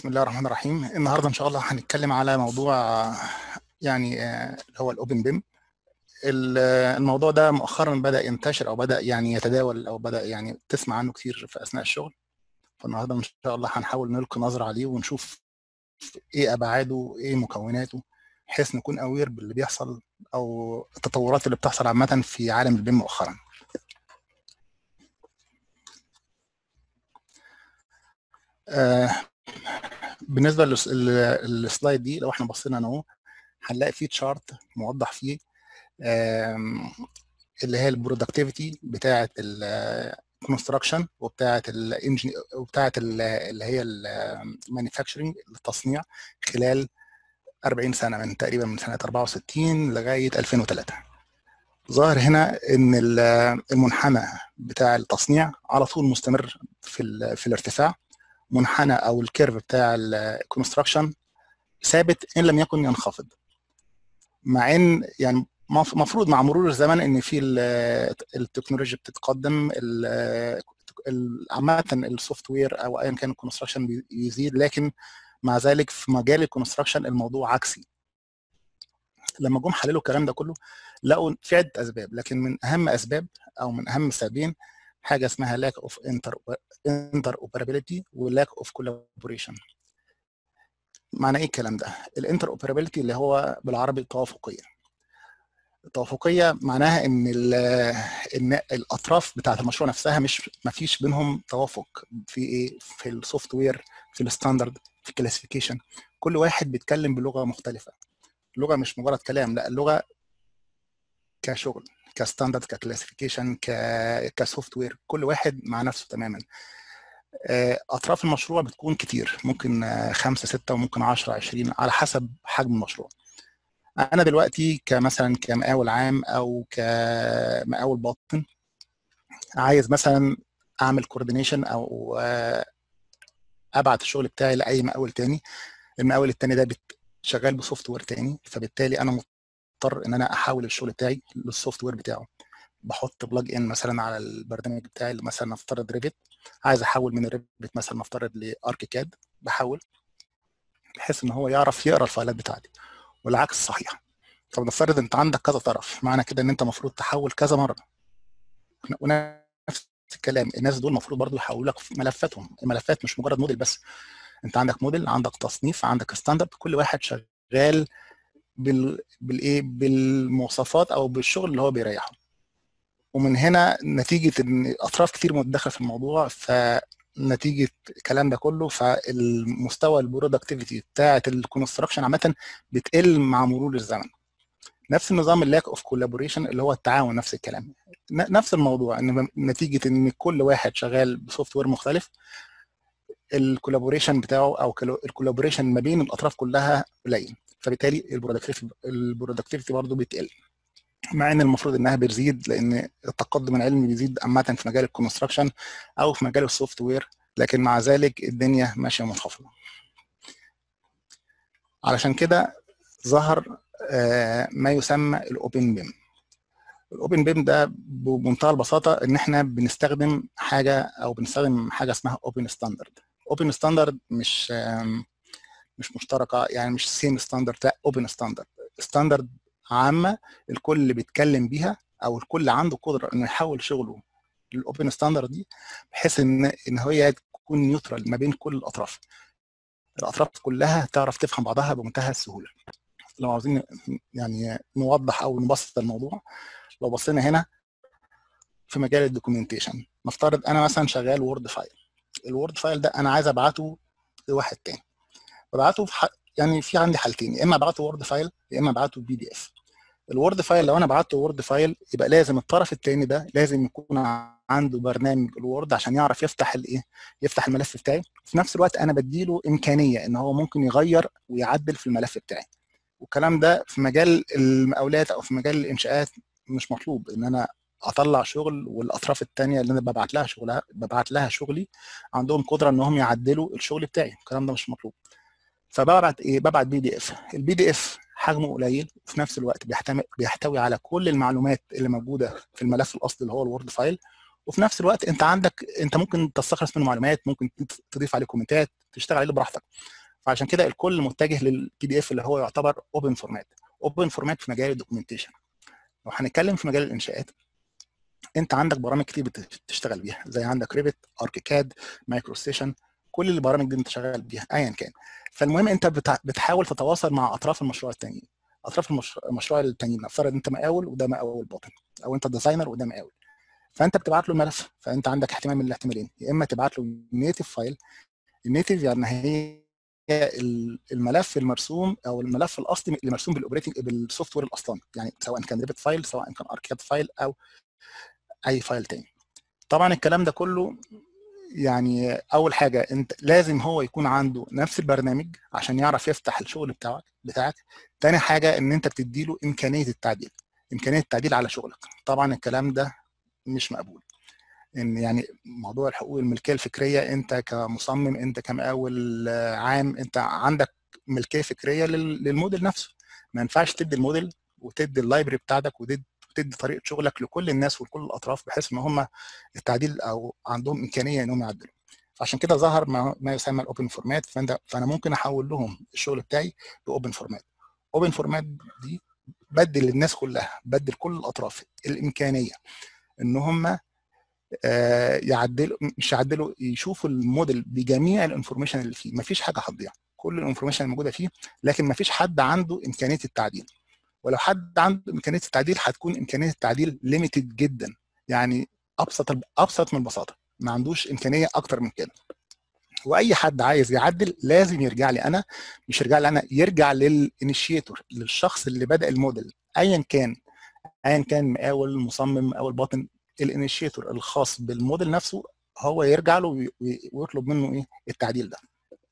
بسم الله الرحمن الرحيم النهارده ان شاء الله هنتكلم على موضوع يعني اللي هو الاوبن بيم الموضوع ده مؤخرا بدا ينتشر او بدا يعني يتداول او بدا يعني تسمع عنه كتير في اثناء الشغل فالنهارده ان شاء الله هنحاول نلقي نظره عليه ونشوف ايه ابعاده ايه مكوناته بحيث نكون اوير باللي بيحصل او التطورات اللي بتحصل عامه في عالم البيم مؤخرا آه بالنسبه للسلايد دي لو احنا بصينا هنا اهو هنلاقي فيه تشارت موضح فيه اللي هي البرودكتيفيتي بتاعه الكونستراكشن وبتاعه الانجن وبتاعه اللي هي المانيفاكتشرنج التصنيع خلال 40 سنه من تقريبا من سنه 64 لغايه 2003 ظاهر هنا ان المنحنى بتاع التصنيع على طول مستمر في في الارتفاع منحنى او الكيرف بتاع الكونستراكشن ثابت ان لم يكن ينخفض مع ان يعني مفروض مع مرور الزمن ان في التكنولوجيا بتتقدم عامه السوفت وير او ايا كان الكونستراكشن بيزيد لكن مع ذلك في مجال الكونستراكشن الموضوع عكسي لما جم حللوا الكلام ده كله لقوا في عده اسباب لكن من اهم اسباب او من اهم السببين حاجه اسمها lack of inter interoperability و lack of collaboration معنى ايه الكلام ده الانتر اوبرابيلتي اللي هو بالعربي التوافقيه التوافقيه معناها ان ان الاطراف بتاعه المشروع نفسها مش ما فيش بينهم توافق في ايه في السوفت وير في الستاندرد في الكلاسيفيكيشن كل واحد بيتكلم بلغه مختلفه اللغه مش مجرد كلام لا اللغه كشغل كستاندرد ككلاسيفيكيشن ك كسوفت وير كل واحد مع نفسه تماما اطراف المشروع بتكون كتير ممكن خمسة ستة وممكن 10 20 على حسب حجم المشروع انا دلوقتي كمثلا كمقاول عام او كمقاول باطن عايز مثلا اعمل كوردينيشن او ابعت الشغل بتاعي لاي مقاول تاني المقاول التاني ده شغال بسوفت وير تاني فبالتالي انا مضطر ان انا احول الشغل بتاعي للسوفت وير بتاعه بحط بلاج ان مثلا على البرنامج بتاعي مثلا نفترض ريفت عايز احول من الريفت مثلا نفترض لاركيكاد بحول بحيث ان هو يعرف يقرا الفايلات بتاعتي والعكس صحيح طب نفترض انت عندك كذا طرف معنى كده ان انت المفروض تحول كذا مره ونفس الكلام الناس دول المفروض برضو يحولوا لك ملفاتهم الملفات مش مجرد موديل بس انت عندك موديل عندك تصنيف عندك ستاندرد كل واحد شغال بال بالايه بالمواصفات او بالشغل اللي هو بيريحه ومن هنا نتيجه ان اطراف كتير متدخله في الموضوع فنتيجه الكلام ده كله فالمستوى البرودكتيفيتي بتاعه الكونستراكشن عامه بتقل مع مرور الزمن نفس النظام اللاك اوف كولابوريشن اللي هو التعاون نفس الكلام نفس الموضوع ان نتيجه ان كل واحد شغال بسوفت وير مختلف الكولابوريشن بتاعه او الكولابوريشن ما بين الاطراف كلها قليل فبالتالي البرودكتيفيتي برضه بتقل مع ان المفروض انها بتزيد لان التقدم العلمي بيزيد عامه في مجال الكونستراكشن او في مجال السوفت وير لكن مع ذلك الدنيا ماشيه منخفضه علشان كده ظهر ما يسمى الاوبن بيم الاوبن بيم ده بمنتهى البساطه ان احنا بنستخدم حاجه او بنستخدم حاجه اسمها اوبن ستاندرد اوبن ستاندرد مش مش مشتركه يعني مش سيم ستاندرد لا اوبن ستاندرد ستاندرد عامه الكل بيتكلم بيها او الكل عنده قدره انه يحول شغله للاوبن ستاندرد دي بحيث ان ان هي تكون نيوترال ما بين كل الاطراف الاطراف كلها تعرف تفهم بعضها بمنتهى السهوله لو عاوزين يعني نوضح او نبسط الموضوع لو بصينا هنا في مجال الدوكيومنتيشن نفترض انا مثلا شغال وورد فايل الوورد فايل ده انا عايز ابعته لواحد تاني ببعته في ح... يعني في عندي حالتين يا اما ابعته وورد فايل يا اما ابعته بي دي اف الوورد فايل لو انا بعته وورد فايل يبقى لازم الطرف الثاني ده لازم يكون عنده برنامج الوورد عشان يعرف يفتح الايه يفتح الملف بتاعي في نفس الوقت انا بديله امكانيه ان هو ممكن يغير ويعدل في الملف بتاعي والكلام ده في مجال المقاولات او في مجال الانشاءات مش مطلوب ان انا اطلع شغل والاطراف الثانيه اللي انا ببعت لها شغلها ببعت لها شغلي عندهم قدره انهم يعدلوا الشغل بتاعي الكلام ده مش مطلوب فببعت ايه ببعت بي دي اف البي دي اف حجمه قليل وفي نفس الوقت بيحتوي بيحتوي على كل المعلومات اللي موجوده في الملف الاصلي اللي هو الوورد فايل وفي نفس الوقت انت عندك انت ممكن تستخلص منه معلومات ممكن تضيف عليه كومنتات تشتغل عليه براحتك فعشان كده الكل متجه للبي دي اف اللي هو يعتبر اوبن فورمات اوبن فورمات في مجال الدوكيومنتيشن لو هنتكلم في مجال الانشاءات انت عندك برامج كتير بتشتغل بيها زي عندك ريفت اركيكاد مايكرو ستيشن كل البرامج دي انت شغال بيها ايا كان فالمهم انت بتحاول تتواصل مع اطراف المشروع التانيين اطراف المشروع التانيين نفترض انت مقاول وده مقاول باطن او انت ديزاينر وده مقاول فانت بتبعت له الملف فانت عندك احتمال من الاحتمالين يا اما تبعت له نيتف فايل النيتف يعني هي الملف المرسوم او الملف الاصلي اللي مرسوم بالاوبريتنج بالسوفت وير الاصلي يعني سواء كان ريبت فايل سواء كان اركاد فايل او اي فايل تاني طبعا الكلام ده كله يعني اول حاجه انت لازم هو يكون عنده نفس البرنامج عشان يعرف يفتح الشغل بتاعك بتاعك تاني حاجه ان انت بتدي له امكانيه التعديل امكانيه التعديل على شغلك طبعا الكلام ده مش مقبول ان يعني موضوع الحقوق الملكيه الفكريه انت كمصمم انت كمقاول عام انت عندك ملكيه فكريه للموديل نفسه ما ينفعش تدي الموديل وتدي اللايبرري بتاعتك وتدي تدي طريقه شغلك لكل الناس ولكل الاطراف بحيث ان هم التعديل او عندهم امكانيه انهم يعدلوا فعشان كده ظهر ما, ما يسمى الاوبن فورمات فانا فانا ممكن احول لهم الشغل بتاعي لاوبن فورمات اوبن فورمات دي بدل للناس كلها بدل كل الاطراف الامكانيه ان هم يعدلوا مش يعدلوا يشوفوا الموديل بجميع الانفورميشن اللي فيه مفيش حاجه هتضيع كل الانفورميشن الموجوده فيه لكن مفيش حد عنده امكانيه التعديل ولو حد عنده امكانيه التعديل هتكون امكانيه التعديل ليميتد جدا يعني ابسط ابسط من البساطه ما عندوش امكانيه اكتر من كده واي حد عايز يعدل لازم يرجع لي انا مش يرجع لي انا يرجع للانيشيتور للشخص اللي بدا الموديل ايا كان ايا كان مقاول مصمم مقاول باطن الانيشيتور الخاص بالموديل نفسه هو يرجع له ويطلب منه ايه التعديل ده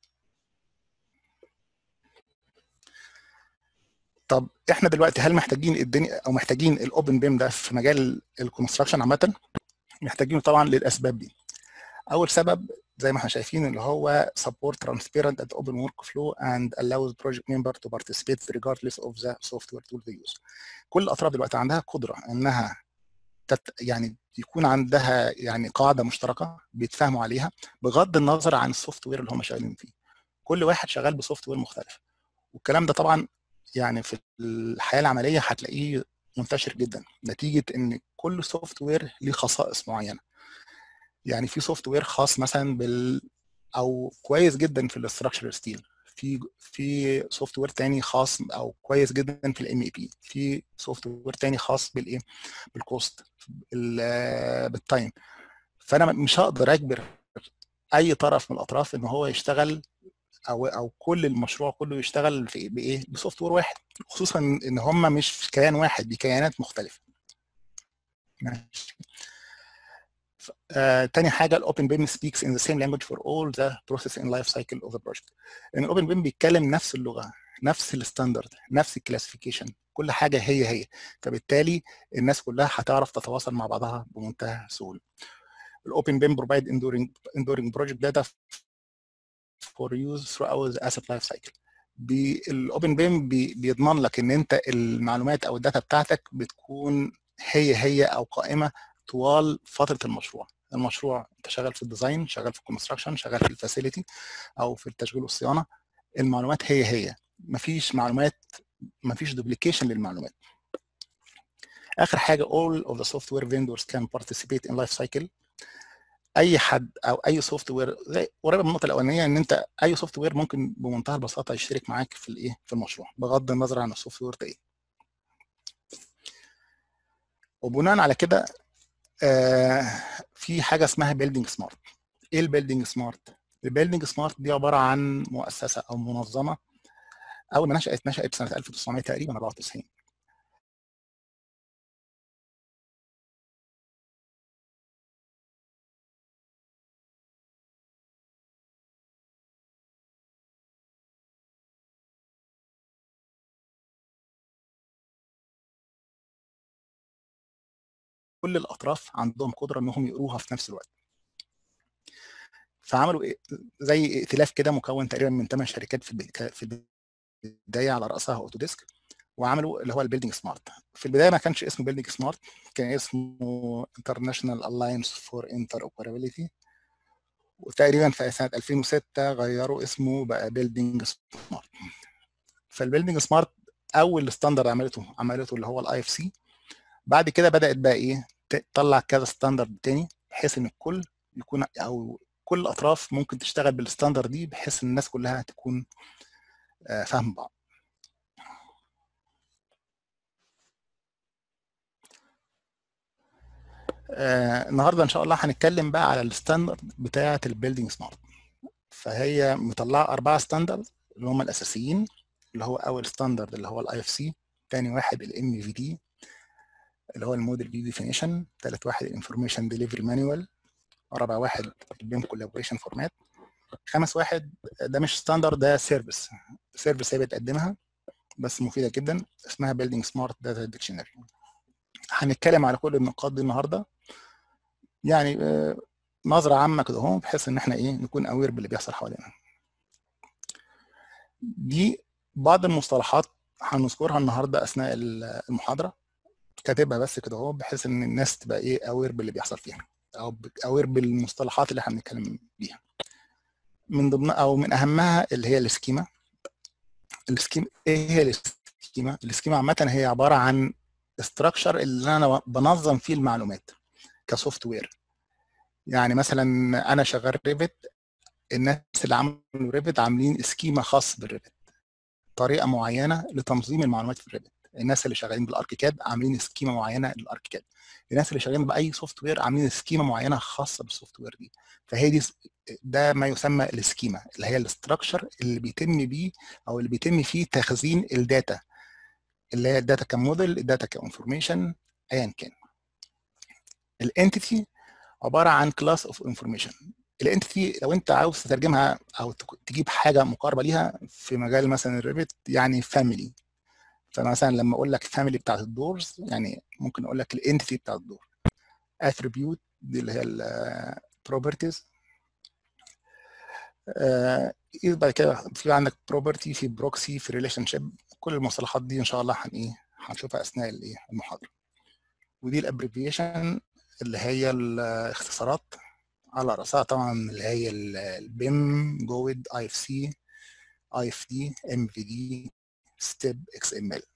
طب احنا دلوقتي هل محتاجين الدنيا او محتاجين الاوبن بيم ده في مجال الكونستراكشن عامه محتاجينه طبعا للاسباب دي اول سبب زي ما احنا شايفين اللي هو support transparent and open workflow and allows project member to participate regardless of the software tool they use كل الاطراف دلوقتي عندها قدره انها تت يعني يكون عندها يعني قاعده مشتركه بيتفاهموا عليها بغض النظر عن السوفت وير اللي هم شغالين فيه كل واحد شغال بسوفت وير مختلف والكلام ده طبعا يعني في الحياه العمليه هتلاقيه منتشر جدا نتيجه ان كل سوفت وير ليه خصائص معينه يعني في سوفت وير خاص مثلا بال او كويس جدا في الاستراكشر ستيل في في سوفت وير تاني خاص او كويس جدا في الام اي بي في سوفت وير تاني خاص بالايه بالكوست بالتايم فانا مش هقدر اجبر اي طرف من الاطراف ان هو يشتغل او او كل المشروع كله يشتغل في بايه بسوفت وير واحد خصوصا ان هم مش في كيان واحد دي كيانات مختلفه ماشي Uh, تاني حاجه الاوبن بيم speaks in the same language for all the process and life cycle of the project ان الاوبن بيم بيتكلم نفس اللغه نفس الستاندرد نفس الكلاسيفيكيشن كل حاجه هي هي فبالتالي الناس كلها هتعرف تتواصل مع بعضها بمنتهى السهوله الاوبن بيم provide enduring enduring project data for use throughout the asset life cycle الاوبن بيم بي بيضمن لك ان انت المعلومات او الداتا بتاعتك بتكون هي هي او قائمه طوال فتره المشروع المشروع انت شغال في الديزاين شغال في الكونستراكشن شغال في الفاسيلتي او في التشغيل والصيانه المعلومات هي هي مفيش معلومات مفيش دوبليكيشن للمعلومات اخر حاجه all of the software vendors can participate in life cycle اي حد او اي سوفت وير زي قريبه من النقطه الاولانيه ان انت اي سوفت وير ممكن بمنتهى البساطه يشترك معاك في الايه في المشروع بغض النظر عن السوفت وير ده ايه وبناء على كده آه في حاجه اسمها بيلدينج سمارت ايه البيلدينج سمارت البيلدينج سمارت دي عباره عن مؤسسه او منظمه اول ما نشات نشات سنه 1900 تقريبا 94 كل الاطراف عندهم قدره انهم يقروها في نفس الوقت فعملوا إيه؟ زي ائتلاف كده مكون تقريبا من ثمان شركات في في البدايه على راسها اوتوديسك وعملوا اللي هو البيلدينج سمارت في البدايه ما كانش اسمه بيلدينج سمارت كان اسمه International Alliance for Interoperability وتقريبا في سنه 2006 غيروا اسمه بقى بيلدينج سمارت فالبيلدينج سمارت اول ستاندرد عملته عملته اللي هو الاي اف سي بعد كده بدات بقى ايه تطلع كذا ستاندرد تاني بحيث ان الكل يكون او كل الاطراف ممكن تشتغل بالستاندرد دي بحيث ان الناس كلها تكون فاهم بعض آه النهارده ان شاء الله هنتكلم بقى على الستاندرد بتاعه البيلدينج سمارت فهي مطلعه اربعه ستاندرد اللي هم الاساسيين اللي هو اول ستاندرد اللي هو الاي اف سي ثاني واحد الام في دي اللي هو الموديل دي ديفينيشن ثالث واحد الانفورميشن ديليفري مانوال رابع واحد البيم كولابوريشن فورمات خامس واحد ده مش ستاندرد ده سيرفيس سيرفيس هي بتقدمها بس مفيده جدا اسمها بيلدينج سمارت داتا ديكشنري هنتكلم على كل النقاط دي النهارده يعني نظره عامه كده اهو بحيث ان احنا ايه نكون اوير باللي بيحصل حوالينا دي بعض المصطلحات هنذكرها النهارده اثناء المحاضره كاتبها بس كده اهو بحيث ان الناس تبقى ايه اوير باللي بيحصل فيها او اوير بالمصطلحات اللي احنا بنتكلم بيها من ضمن او من اهمها اللي هي السكيما السكيما ايه هي السكيما السكيما عامه هي عباره عن استراكشر اللي انا بنظم فيه المعلومات كسوفت وير يعني مثلا انا شغال ريفت الناس اللي عملوا ريفت عاملين سكيما خاص بالريفت طريقه معينه لتنظيم المعلومات في الريفت الناس اللي شغالين بالاركيكاد عاملين سكيما معينه للاركيكاد الناس اللي شغالين باي سوفت وير عاملين سكيما معينه خاصه بالسوفت وير دي فهي دي ده ما يسمى السكيما اللي هي الاستراكشر اللي بيتم بيه او اللي بيتم فيه تخزين الداتا اللي هي الداتا كموديل الداتا كانفورميشن ايا كان الانتيتي عباره عن كلاس اوف انفورميشن الانتيتي لو انت عاوز تترجمها او تجيب حاجه مقاربه ليها في مجال مثلا الريفت يعني فاميلي فمثلا لما اقول لك فاميلي بتاعت الدورز يعني ممكن اقول لك الانتيتي بتاعت الدور اتريبيوت دي اللي هي البروبرتيز آه بعد كده في عندك بروبرتي في بروكسي في ريليشن شيب كل المصطلحات دي ان شاء الله هن ايه هنشوفها اثناء الايه المحاضره ودي الابريفيشن اللي هي الاختصارات على راسها طبعا اللي هي البيم جويد اي اف سي اي اف دي ام في دي ستيب اكس ام ال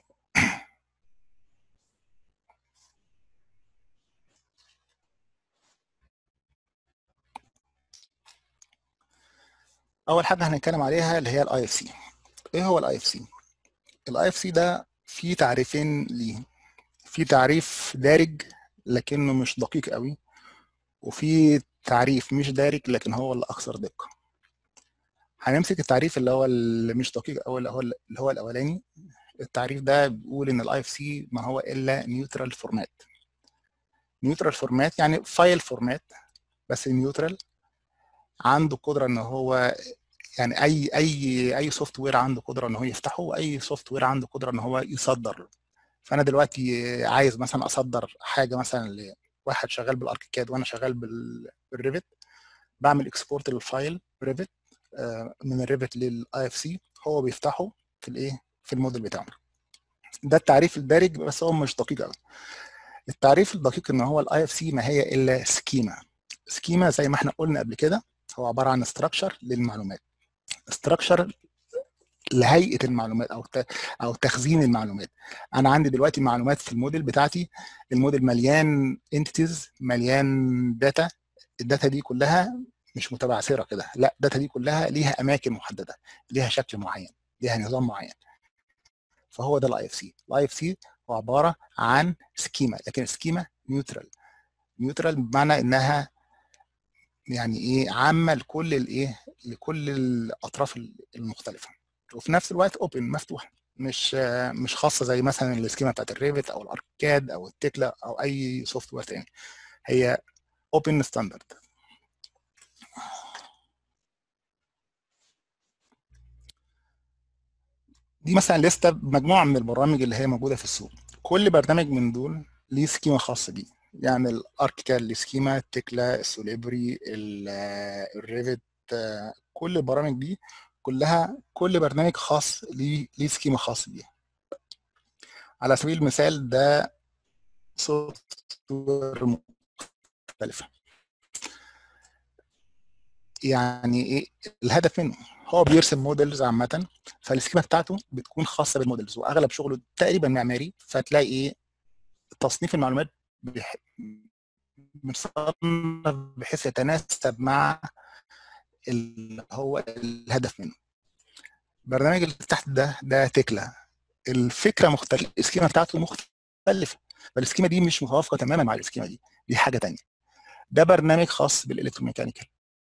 اول حاجه هنتكلم عليها اللي هي الاي اف سي ايه هو الاي اف سي الاي اف سي ده فيه تعريفين ليه في تعريف دارج لكنه مش دقيق قوي وفي تعريف مش دارج لكن هو الاكثر دقه هنمسك التعريف اللي هو اللي مش دقيق قوي اللي هو اللي هو الاولاني التعريف ده بيقول ان الاي اف سي ما هو الا نيوترال فورمات نيوترال فورمات يعني فايل فورمات بس نيوترال عنده قدره ان هو يعني اي اي اي سوفت وير عنده قدره ان هو يفتحه واي سوفت وير عنده قدره ان هو يصدر له فانا دلوقتي عايز مثلا اصدر حاجه مثلا لواحد شغال بالاركيكاد وانا شغال بالريفت بعمل اكسبورت للفايل ريفت من الريفت للاي اف سي هو بيفتحه في الايه في الموديل بتاعه ده التعريف الدارج بس هو مش دقيق قوي التعريف الدقيق ان هو الاي اف سي ما هي الا سكيما سكيما زي ما احنا قلنا قبل كده هو عباره عن استراكشر للمعلومات استراكشر لهيئه المعلومات او او تخزين المعلومات انا عندي دلوقتي معلومات في الموديل بتاعتي الموديل مليان انتيتيز مليان داتا الداتا دي كلها مش متبعثره كده لا الداتا دي كلها ليها اماكن محدده ليها شكل معين ليها نظام معين فهو ده الاي اف سي الاي اف سي هو عباره عن سكيما لكن سكيما نيوترال نيوترال بمعنى انها يعني ايه عامه لكل الايه لكل الاطراف المختلفه وفي نفس الوقت اوبن مفتوحه مش مش خاصه زي مثلا السكيما بتاعت الريفت او الاركاد او التكلا او اي سوفت وير تاني هي اوبن ستاندرد دي مثلا لسته بمجموعه من البرامج اللي هي موجوده في السوق كل برنامج من دول ليه سكيما خاصه بيه يعني الاركيكال ليه سكيما التكلا السوليبري الريفت كل البرامج دي كلها كل برنامج خاص ليه ليه سكيما خاص بيها على سبيل المثال ده سوفت وير مختلفه يعني ايه الهدف منه هو بيرسم موديلز عامه فالسكيما بتاعته بتكون خاصه بالموديلز واغلب شغله تقريبا معماري فتلاقي ايه تصنيف المعلومات بح... مصنف بحيث يتناسب مع اللي هو الهدف منه البرنامج اللي تحت ده ده تكلا الفكره مختلفه السكيما بتاعته مختلفه فالسكيما دي مش متوافقه تماما مع السكيما دي دي حاجه تانية ده برنامج خاص بالالكتروميكانيكال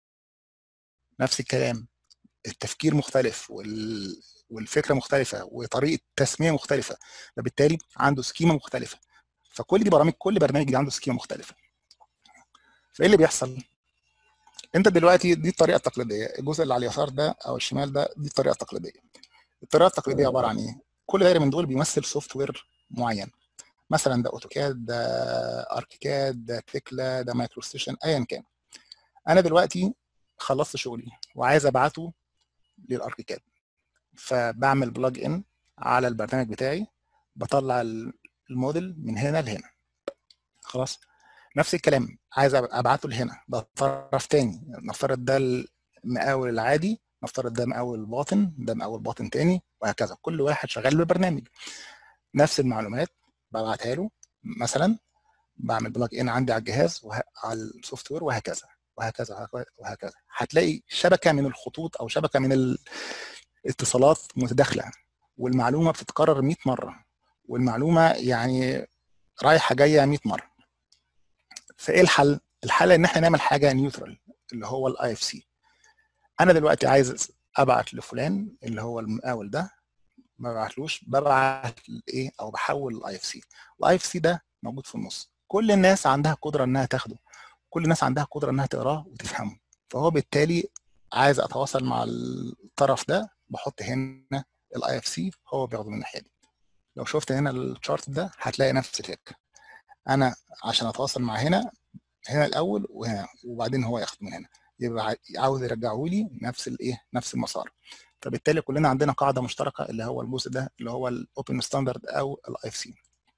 نفس الكلام التفكير مختلف وال... والفكره مختلفه وطريقه تسميه مختلفه فبالتالي عنده سكيما مختلفه فكل دي برامج كل برنامج دي عنده سكيما مختلفه فايه اللي بيحصل انت دلوقتي دي الطريقه التقليديه الجزء اللي على اليسار ده او الشمال ده دي الطريقه التقليديه الطريقه التقليديه عباره عن ايه كل دايره من دول بيمثل سوفت وير معين مثلا ده اوتوكاد ده اركيكاد ده تكلا ده مايكرو ستيشن ايا كان انا دلوقتي خلصت شغلي وعايز ابعته للاركيكاد فبعمل بلج ان على البرنامج بتاعي بطلع الموديل من هنا لهنا خلاص نفس الكلام عايز ابعته لهنا ده طرف تاني نفترض ده المقاول العادي نفترض ده مقاول باطن ده مقاول باطن تاني وهكذا كل واحد شغال ببرنامج نفس المعلومات ببعتها له مثلا بعمل بلج ان عندي على الجهاز وه... على السوفت وير وهكذا وهكذا وهكذا هتلاقي شبكه من الخطوط او شبكه من الاتصالات متداخله والمعلومه بتتكرر 100 مره والمعلومه يعني رايحه جايه 100 مره فايه الحل الحل ان احنا نعمل حاجه نيوترال اللي هو الاي اف سي انا دلوقتي عايز ابعت لفلان اللي هو المقاول ده ما ببعتلوش ببعت ايه او بحول الاي اف سي الاي اف سي ده موجود في النص كل الناس عندها قدره انها تاخده كل الناس عندها قدره انها تقراه وتفهمه فهو بالتالي عايز اتواصل مع الطرف ده بحط هنا الاي اف سي هو بياخده من الناحيه دي لو شفت هنا الشارت ده هتلاقي نفس الفكره انا عشان اتواصل مع هنا هنا الاول وهنا وبعدين هو ياخد من هنا يبقى عاوز يرجعه لي نفس الايه نفس المسار فبالتالي كلنا عندنا قاعده مشتركه اللي هو الجزء ده اللي هو الاوبن ستاندرد او الاي اف سي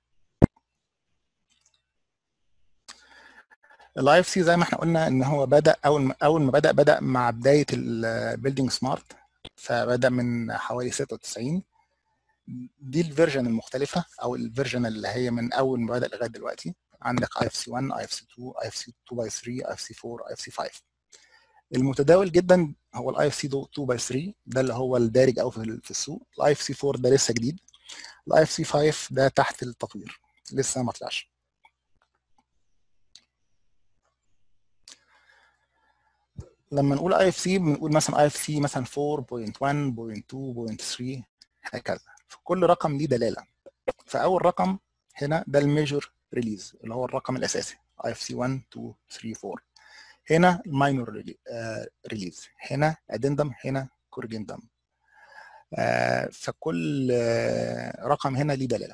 الاي اف سي زي ما احنا قلنا ان هو بدا اول ما اول ما بدا بدا مع بدايه البيلدينج سمارت فبدا من حوالي 96 دي الفيرجن المختلفه او الفيرجن اللي هي من اول ما بدا لغايه دلوقتي عندك اي اف سي 1 اي اف سي 2 اي اف سي 2 باي 3 اي اف سي 4 اي اف سي 5 المتداول جدا هو الاي اف سي 2 باي 3 ده اللي هو الدارج قوي في السوق الاي اف سي 4 ده لسه جديد الاي اف سي 5 ده تحت التطوير لسه ما طلعش لما نقول اي اف سي بنقول مثلا اي اف سي مثلا 4.1 0.2 0.3 هكذا فكل رقم ليه دلاله فاول رقم هنا ده الميجور ريليز اللي هو الرقم الاساسي اي اف سي 1 2 3 4 هنا الماينور ريليز هنا ادندم هنا كورجندم آه فكل آه رقم هنا ليه دلاله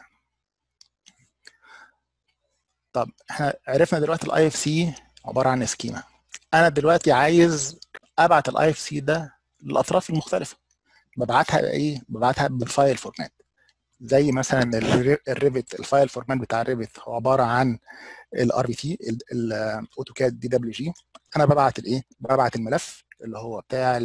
طب احنا عرفنا دلوقتي الاي اف سي عباره عن سكيما انا دلوقتي عايز ابعت الاي اف سي ده للاطراف المختلفه ببعتها بايه ببعتها بالفايل فورمات زي مثلا الريفت الفايل فورمات بتاع الريفت هو عباره عن الار بي تي الاوتوكاد دي دبليو جي انا ببعت الايه ببعت الملف اللي هو بتاع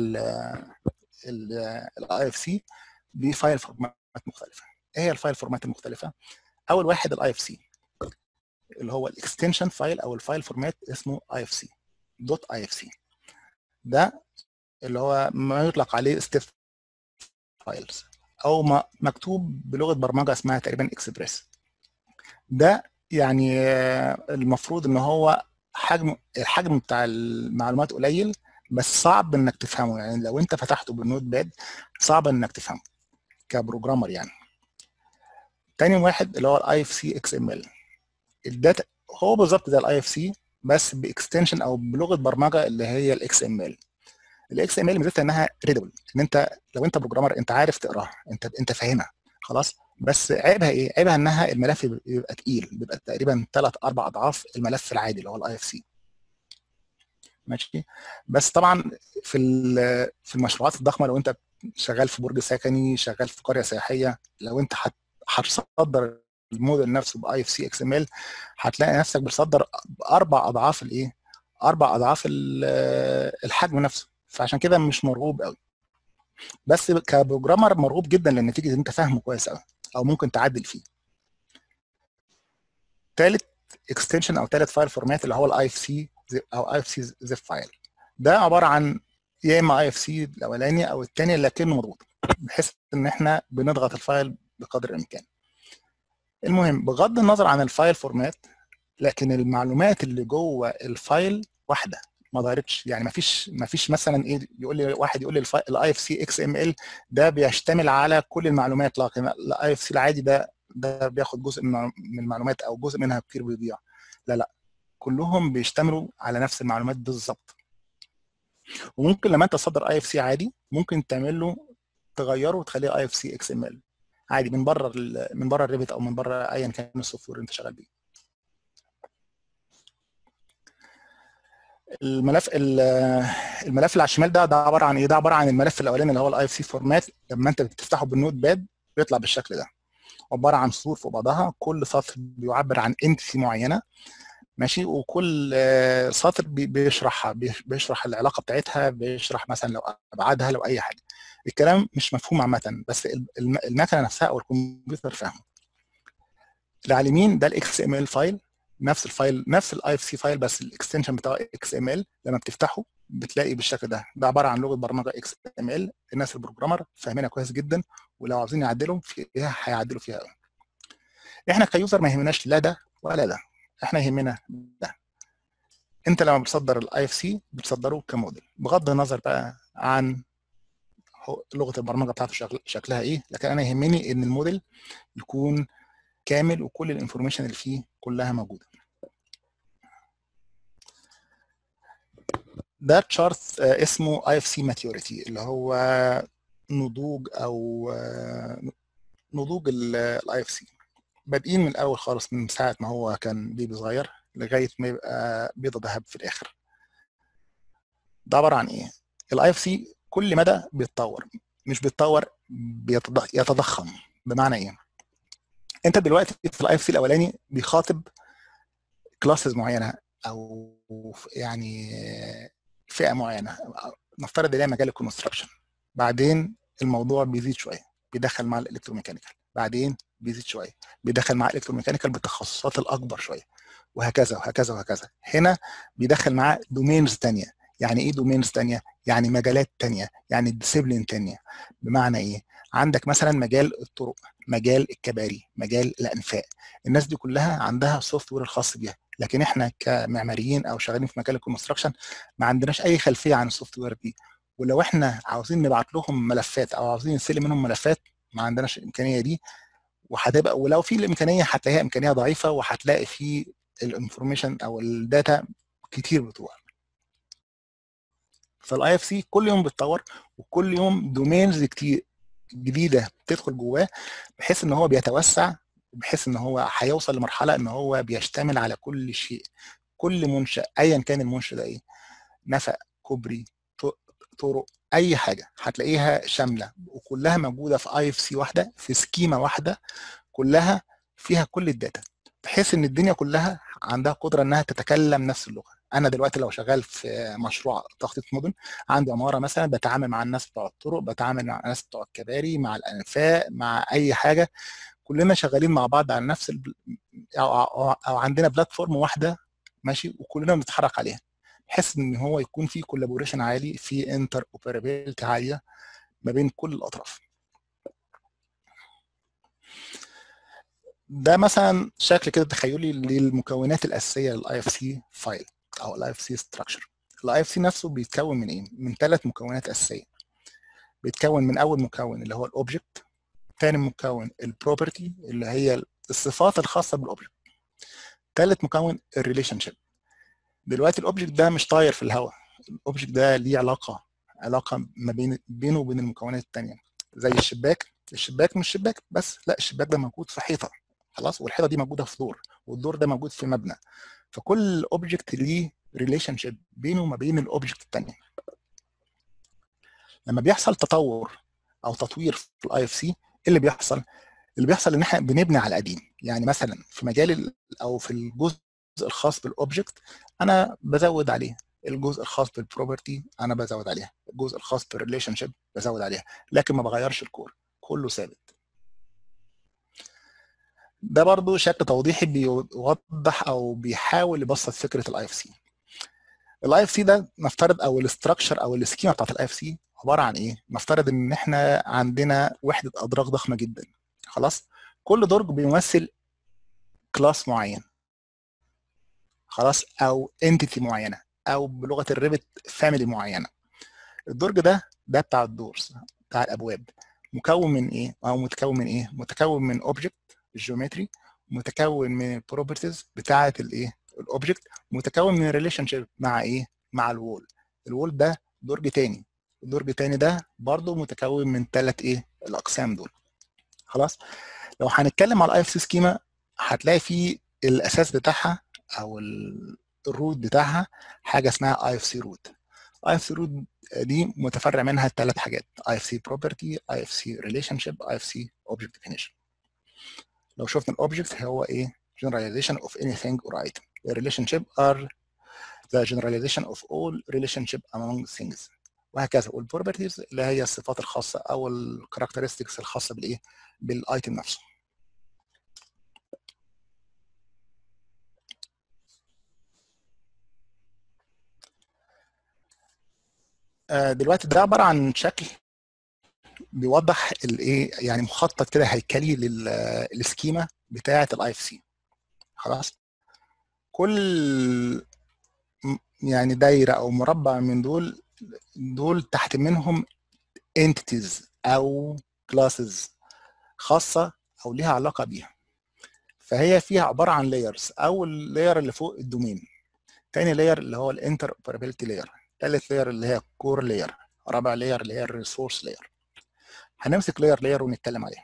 الاي اف سي بفايل فورمات مختلفه ايه هي الفايل فورمات المختلفه اول واحد الاي اف سي اللي هو الاكستنشن فايل او الفايل فورمات اسمه اي اف سي دوت اي اف سي ده اللي هو ما يطلق عليه ستيف فايلز او ما مكتوب بلغه برمجه اسمها تقريبا اكسبريس ده يعني المفروض ان هو حجم الحجم بتاع المعلومات قليل بس صعب انك تفهمه يعني لو انت فتحته بالنوت باد صعب انك تفهمه كبروجرامر يعني تاني واحد اللي هو الاي اف سي اكس ام ال الداتا هو بالظبط زي الاي اف سي بس باكستنشن او بلغه برمجه اللي هي الاكس ام ال الاكس ام ال ميزتها انها ريدبل ان انت لو انت بروجرامر انت عارف تقراها انت انت فاهمها خلاص بس عيبها ايه؟ عيبها انها الملف بيبقى تقيل بيبقى تقريبا ثلاث اربع اضعاف الملف العادي اللي هو الاي اف سي ماشي بس طبعا في في المشروعات الضخمه لو انت شغال في برج سكني شغال في قريه سياحيه لو انت هتصدر الموديل نفسه باي اف سي اكس ام ال هتلاقي نفسك بتصدر اربع اضعاف الايه اربع اضعاف الحجم نفسه فعشان كده مش مرغوب قوي بس كبروجرامر مرغوب جدا لان نتيجه انت فاهمه كويس قوي او ممكن تعدل فيه ثالث اكستنشن او ثالث فايل فورمات اللي هو الاي اف سي او اي اف سي زيب فايل ده عباره عن يا اما اي اف سي الاولاني او الثاني لكنه مضغوط بحيث ان احنا بنضغط الفايل بقدر الامكان المهم بغض النظر عن الفايل فورمات لكن المعلومات اللي جوه الفايل واحده ما ظهرتش يعني ما فيش ما فيش مثلا ايه يقول لي واحد يقول لي الاي اف سي اكس ام ال ده بيشتمل على كل المعلومات لكن الاي اف سي العادي ده ده بياخد جزء من المعلومات او جزء منها كتير بيضيع لا لا كلهم بيشتملوا على نفس المعلومات بالظبط وممكن لما انت تصدر اي اف سي عادي ممكن تعمل له تغيره وتخليه اي اف سي اكس ام ال عادي من بره من بره الريفت او من بره ايا كان السوفت وير انت شغال بيه الملف الملف اللي على الشمال ده ده عباره عن ايه ده عباره عن الملف الاولاني اللي هو الاي اف سي فورمات لما انت بتفتحه بالنوت باد بيطلع بالشكل ده عباره عن سطور فوق بعضها كل سطر بيعبر عن انتسي معينه ماشي وكل سطر بيشرحها بيشرح العلاقه بتاعتها بيشرح مثلا لو ابعادها لو اي حاجه الكلام مش مفهوم عامه بس المكنه نفسها او الكمبيوتر فاهمه اللي على اليمين ده الاكس ام ال فايل نفس الفايل نفس الاي اف سي فايل بس الاكستنشن بتاعه اكس ام ال لما بتفتحه بتلاقي بالشكل ده ده عباره عن لغه برمجه اكس ام ال الناس البروجرامر فاهمينها كويس جدا ولو عاوزين يعدلوا فيها هيعدلوا فيها قوي احنا كيوزر ما يهمناش لا ده ولا ده احنا يهمنا ده انت لما بتصدر الاي اف سي بتصدره كموديل بغض النظر بقى عن لغه البرمجه بتاعته شكل شكلها ايه لكن انا يهمني ان الموديل يكون كامل وكل الانفورميشن اللي فيه كلها موجوده ده تشارت اسمه اي اف سي ماتيوريتي اللي هو نضوج او نضوج الاي اف سي بادئين من الاول خالص من ساعه ما هو كان بيبي صغير لغايه ما يبقى بيضه ذهب في الاخر ده عباره عن ايه الاي اف سي كل مدى بيتطور مش بيتطور يتضخم بمعنى ايه انت دلوقتي في الاي اف سي الاولاني بيخاطب كلاسز معينه او يعني فئه معينه نفترض ان هي مجال الكونستراكشن بعدين الموضوع بيزيد شويه بيدخل مع الالكتروميكانيكال بعدين بيزيد شويه بيدخل مع الالكتروميكانيكال بالتخصصات الاكبر شويه وهكذا وهكذا وهكذا هنا بيدخل معاه دومينز ثانيه يعني ايه دومينز ثانيه يعني مجالات ثانيه يعني ديسيبلين ثانيه بمعنى ايه عندك مثلا مجال الطرق مجال الكباري مجال الانفاق الناس دي كلها عندها سوفت وير الخاص بيها لكن احنا كمعماريين او شغالين في مجال الكونستراكشن ما عندناش اي خلفيه عن السوفت وير دي ولو احنا عاوزين نبعت لهم ملفات او عاوزين نستلم منهم ملفات ما عندناش الامكانيه دي وهتبقى ولو في الامكانيه هتلاقيها امكانيه ضعيفه وهتلاقي في الانفورميشن او الداتا كتير بتروح فالاي اف سي كل يوم بيتطور وكل يوم دومينز كتير جديده بتدخل جواه بحيث ان هو بيتوسع بحيث ان هو هيوصل لمرحله ان هو بيشتمل على كل شيء كل منشا ايا كان المنشا ده ايه نفق كوبري طرق اي حاجه هتلاقيها شامله وكلها موجوده في اي اف سي واحده في سكيما واحده كلها فيها كل الداتا بحيث ان الدنيا كلها عندها قدره انها تتكلم نفس اللغه انا دلوقتي لو شغال في مشروع تخطيط مدن عندي عماره مثلا بتعامل مع الناس بتوع الطرق بتعامل مع الناس بتوع الكباري مع الانفاق مع اي حاجه كلنا شغالين مع بعض على نفس الب... أو, أو, او عندنا بلاتفورم واحده ماشي وكلنا بنتحرك عليها بحيث ان هو يكون في كولابوريشن عالي في انتر اوبرابيلتي عاليه ما بين كل الاطراف ده مثلا شكل كده تخيلي للمكونات الاساسيه للاي اف سي فايل او الاي اف سي ستراكشر الاي اف سي نفسه بيتكون من ايه من ثلاث مكونات اساسيه بيتكون من اول مكون اللي هو الاوبجكت ثاني مكون البروبرتي اللي هي الصفات الخاصه بالاوبجكت ثالث مكون الريليشن شيب دلوقتي الاوبجكت ده مش طاير في الهواء الاوبجكت ده ليه علاقه علاقه ما بين بينه وبين المكونات الثانيه زي الشباك الشباك مش شباك بس لا الشباك ده موجود في حيطه خلاص والحيطه دي موجوده في دور والدور ده موجود في مبنى فكل اوبجكت ليه ريليشن شيب بينه وما بين الاوبجكت الثانيه لما بيحصل تطور او تطوير في الاي اف سي اللي بيحصل اللي بيحصل ان احنا بنبني على القديم يعني مثلا في مجال او في الجزء الخاص بالاوبجكت انا بزود عليه الجزء الخاص بالبروبرتي انا بزود عليها الجزء الخاص بالريليشن شيب بزود عليها لكن ما بغيرش الكور كله ثابت ده برضو شكل توضيحي بيوضح او بيحاول يبسط فكره الاي اف سي الاي اف سي ده نفترض او الاستراكشر او السكيما بتاعت الاي اف سي عباره عن ايه نفترض ان احنا عندنا وحده ادراج ضخمه جدا خلاص كل درج بيمثل كلاس معين خلاص او انتيتي معينه او بلغه الريبت فاميلي معينه الدرج ده ده بتاع الدورز بتاع الابواب مكون من ايه او متكون من ايه متكون من اوبجكت الجيومتري متكون من البروبرتيز بتاعه الايه الاوبجكت متكون من ريليشن شيب مع ايه مع الوول الوول ده درج تاني الدرج التاني ده برضه متكون من ثلاث ايه الاقسام دول خلاص لو هنتكلم على الاي اف سي سكيما هتلاقي فيه الاساس بتاعها او الروت بتاعها حاجه اسمها اي اف سي روت اي اف سي روت دي متفرع منها ثلاث حاجات اي اف سي بروبرتي اي اف سي ريليشن شيب اي اف سي اوبجكت ديفينيشن لو شفنا الاوبجكت هو ايه generalization of anything or item the relationship are the generalization of all relationship among things وهكذا والبروبرتيز اللي هي الصفات الخاصه او الكاركترستكس الخاصه بالايه بالايتم نفسه دلوقتي ده عباره عن شكل بيوضح الايه يعني مخطط كده هيكلي للسكيما بتاعه الاي اف سي خلاص كل يعني دايره او مربع من دول دول تحت منهم entities او classes خاصه او ليها علاقه بيها فهي فيها عباره عن layers اول لاير اللي فوق الدومين تاني لاير اللي هو الانتر اوبرابيلتي لاير ثالث لاير اللي هي كور لاير رابع لاير اللي هي الريسورس لاير هنمسك لاير لاير ونتكلم عليها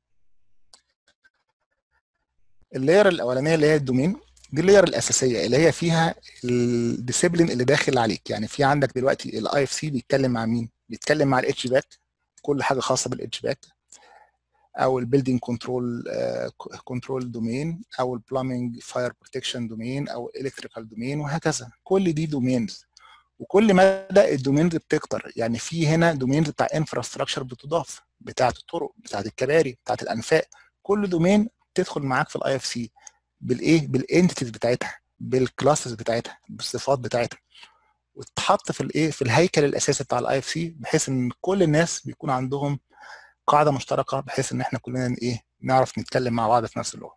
اللاير الاولانيه اللي هي الدومين دي اللاير الاساسيه اللي هي فيها الديسيبلين اللي داخل عليك يعني في عندك دلوقتي الاي اف سي بيتكلم مع مين بيتكلم مع الاتش باك كل حاجه خاصه بالاتش باك او البيلدينج كنترول كنترول دومين او البلامينج فاير بروتكشن دومين او الكتريكال دومين وهكذا كل دي دومينز وكل مدى الدومينز بتكتر يعني في هنا دومينز بتاع انفراستراكشر بتضاف بتاعه الطرق بتاعه الكباري بتاعه الانفاق كل دومين تدخل معاك في الاي اف سي بالايه بالانتيتيز بتاعتها بالكلاسز بتاعتها بالصفات بتاعتها وتتحط في الايه في الهيكل الاساسي بتاع الاي اف سي بحيث ان كل الناس بيكون عندهم قاعده مشتركه بحيث ان احنا كلنا ايه نعرف نتكلم مع بعض في نفس اللغه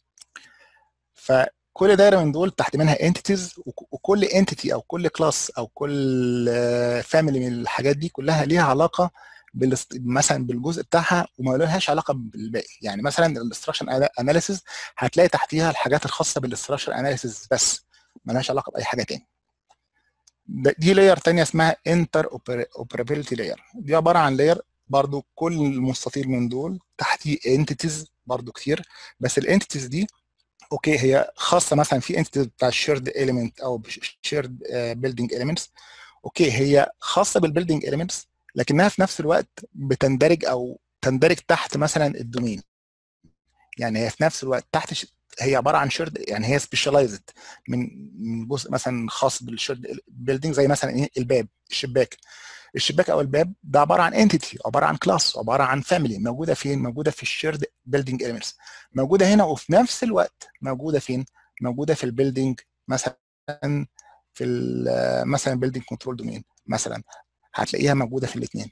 فكل دايره من دول تحت منها انتيتيز وكل انتيتي او كل كلاس او كل فاميلي من الحاجات دي كلها ليها علاقه مثلا بالجزء بتاعها وما لهاش علاقه بالباقي يعني مثلا الاستراكشن اناليسيز هتلاقي تحتيها الحاجات الخاصه بالاستراكشر اناليسيز بس ما لهاش علاقه باي حاجه تاني دي لاير تانية اسمها انتر اوبرابيلتي لاير دي عباره عن لاير برضو كل مستطيل من دول تحتيه انتيتيز برضو كتير بس الانتيتيز دي اوكي هي خاصه مثلا في انتيتيز بتاع الشيرد اليمنت او شيرد بيلدينج اليمنتس اوكي هي خاصه بالبيلدينج اليمنتس لكنها في نفس الوقت بتندرج او تندرج تحت مثلا الدومين يعني هي في نفس الوقت تحت ش... هي عباره عن شيرد يعني هي سبيشاليزد من من جزء مثلا خاص بالشيرد بيلدينج زي مثلا ايه الباب الشباك الشباك او الباب ده عباره عن انتيتي عباره عن كلاس عباره عن فاميلي موجوده فين موجوده في الشيرد بيلدينج اليمنتس موجوده هنا وفي نفس الوقت موجوده فين موجوده في البيلدينج مثلا في مثلا بيلدينج كنترول دومين مثلا هتلاقيها موجوده في الاثنين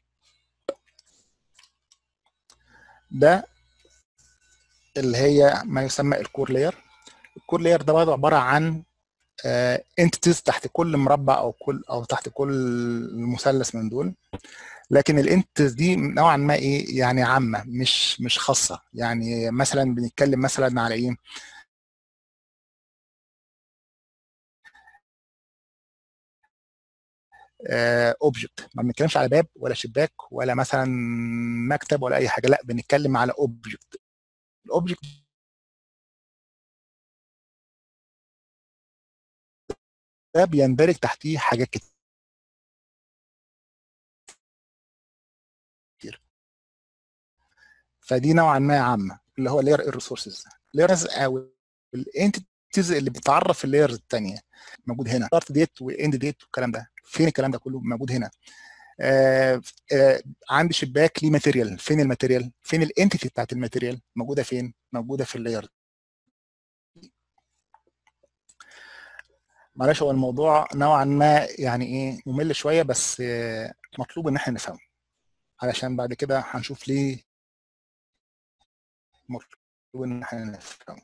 ده اللي هي ما يسمى الكور لاير الكور لاير ده برضه عباره عن انتيتيز تحت كل مربع او كل او تحت كل مثلث من دول لكن الانتيتيز دي نوعا ما ايه يعني عامه مش مش خاصه يعني مثلا بنتكلم مثلا على ايه اوبجكت ما بنتكلمش على باب ولا شباك ولا مثلا مكتب ولا اي حاجه لا بنتكلم على اوبجكت الاوبجكت ده بيندرج تحتيه حاجات كتير فدي نوعا ما عامه اللي هو لاير الريسورسز لايرز او الانتيتيز اللي بتعرف اللايرز الثانيه موجود هنا ستارت ديت واند ديت والكلام ده فين الكلام ده كله موجود هنا آه آه عندي شباك ليه ماتيريال فين الماتيريال فين الانتيتي بتاعت الماتيريال موجوده فين موجوده في اللاير معلش هو الموضوع نوعا ما يعني ايه ممل شويه بس آه مطلوب ان احنا نفهمه علشان بعد كده هنشوف ليه مطلوب ان احنا نفهمه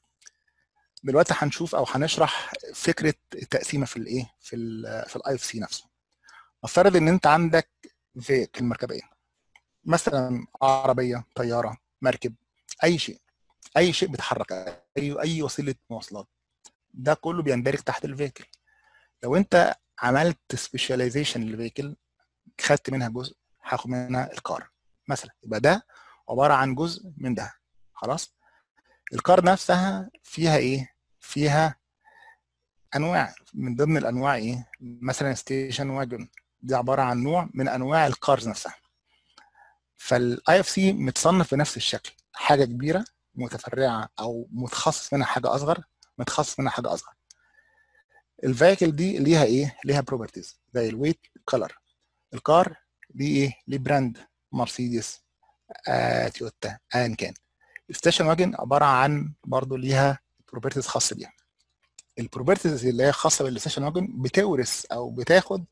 دلوقتي هنشوف او هنشرح فكره التقسيمه في الايه في ال في الاي اف سي نفسه نفترض ان انت عندك فيكل مركبيه مثلا عربيه طياره مركب اي شيء اي شيء بيتحرك اي اي وسيله مواصلات ده كله بيندرج تحت الفيكل لو انت عملت سبيشاليزيشن للفيكل خدت منها جزء هاخد منها الكار مثلا يبقى ده عباره عن جزء من ده خلاص الكار نفسها فيها ايه فيها انواع من ضمن الانواع ايه مثلا ستيشن واجن دي عباره عن نوع من انواع الكارز نفسها فالاي اف سي متصنف بنفس الشكل حاجه كبيره متفرعه او متخصص منها حاجه اصغر متخصص منها حاجه اصغر الفيكل دي ليها ايه ليها بروبرتيز زي الويت كلر الكار دي ايه ليه براند مرسيدس آه، تويوتا ايا كان الستيشن واجن عباره عن برضه ليها بروبرتيز خاصه بيها البروبرتيز اللي هي خاصه بالستيشن واجن بتورث او بتاخد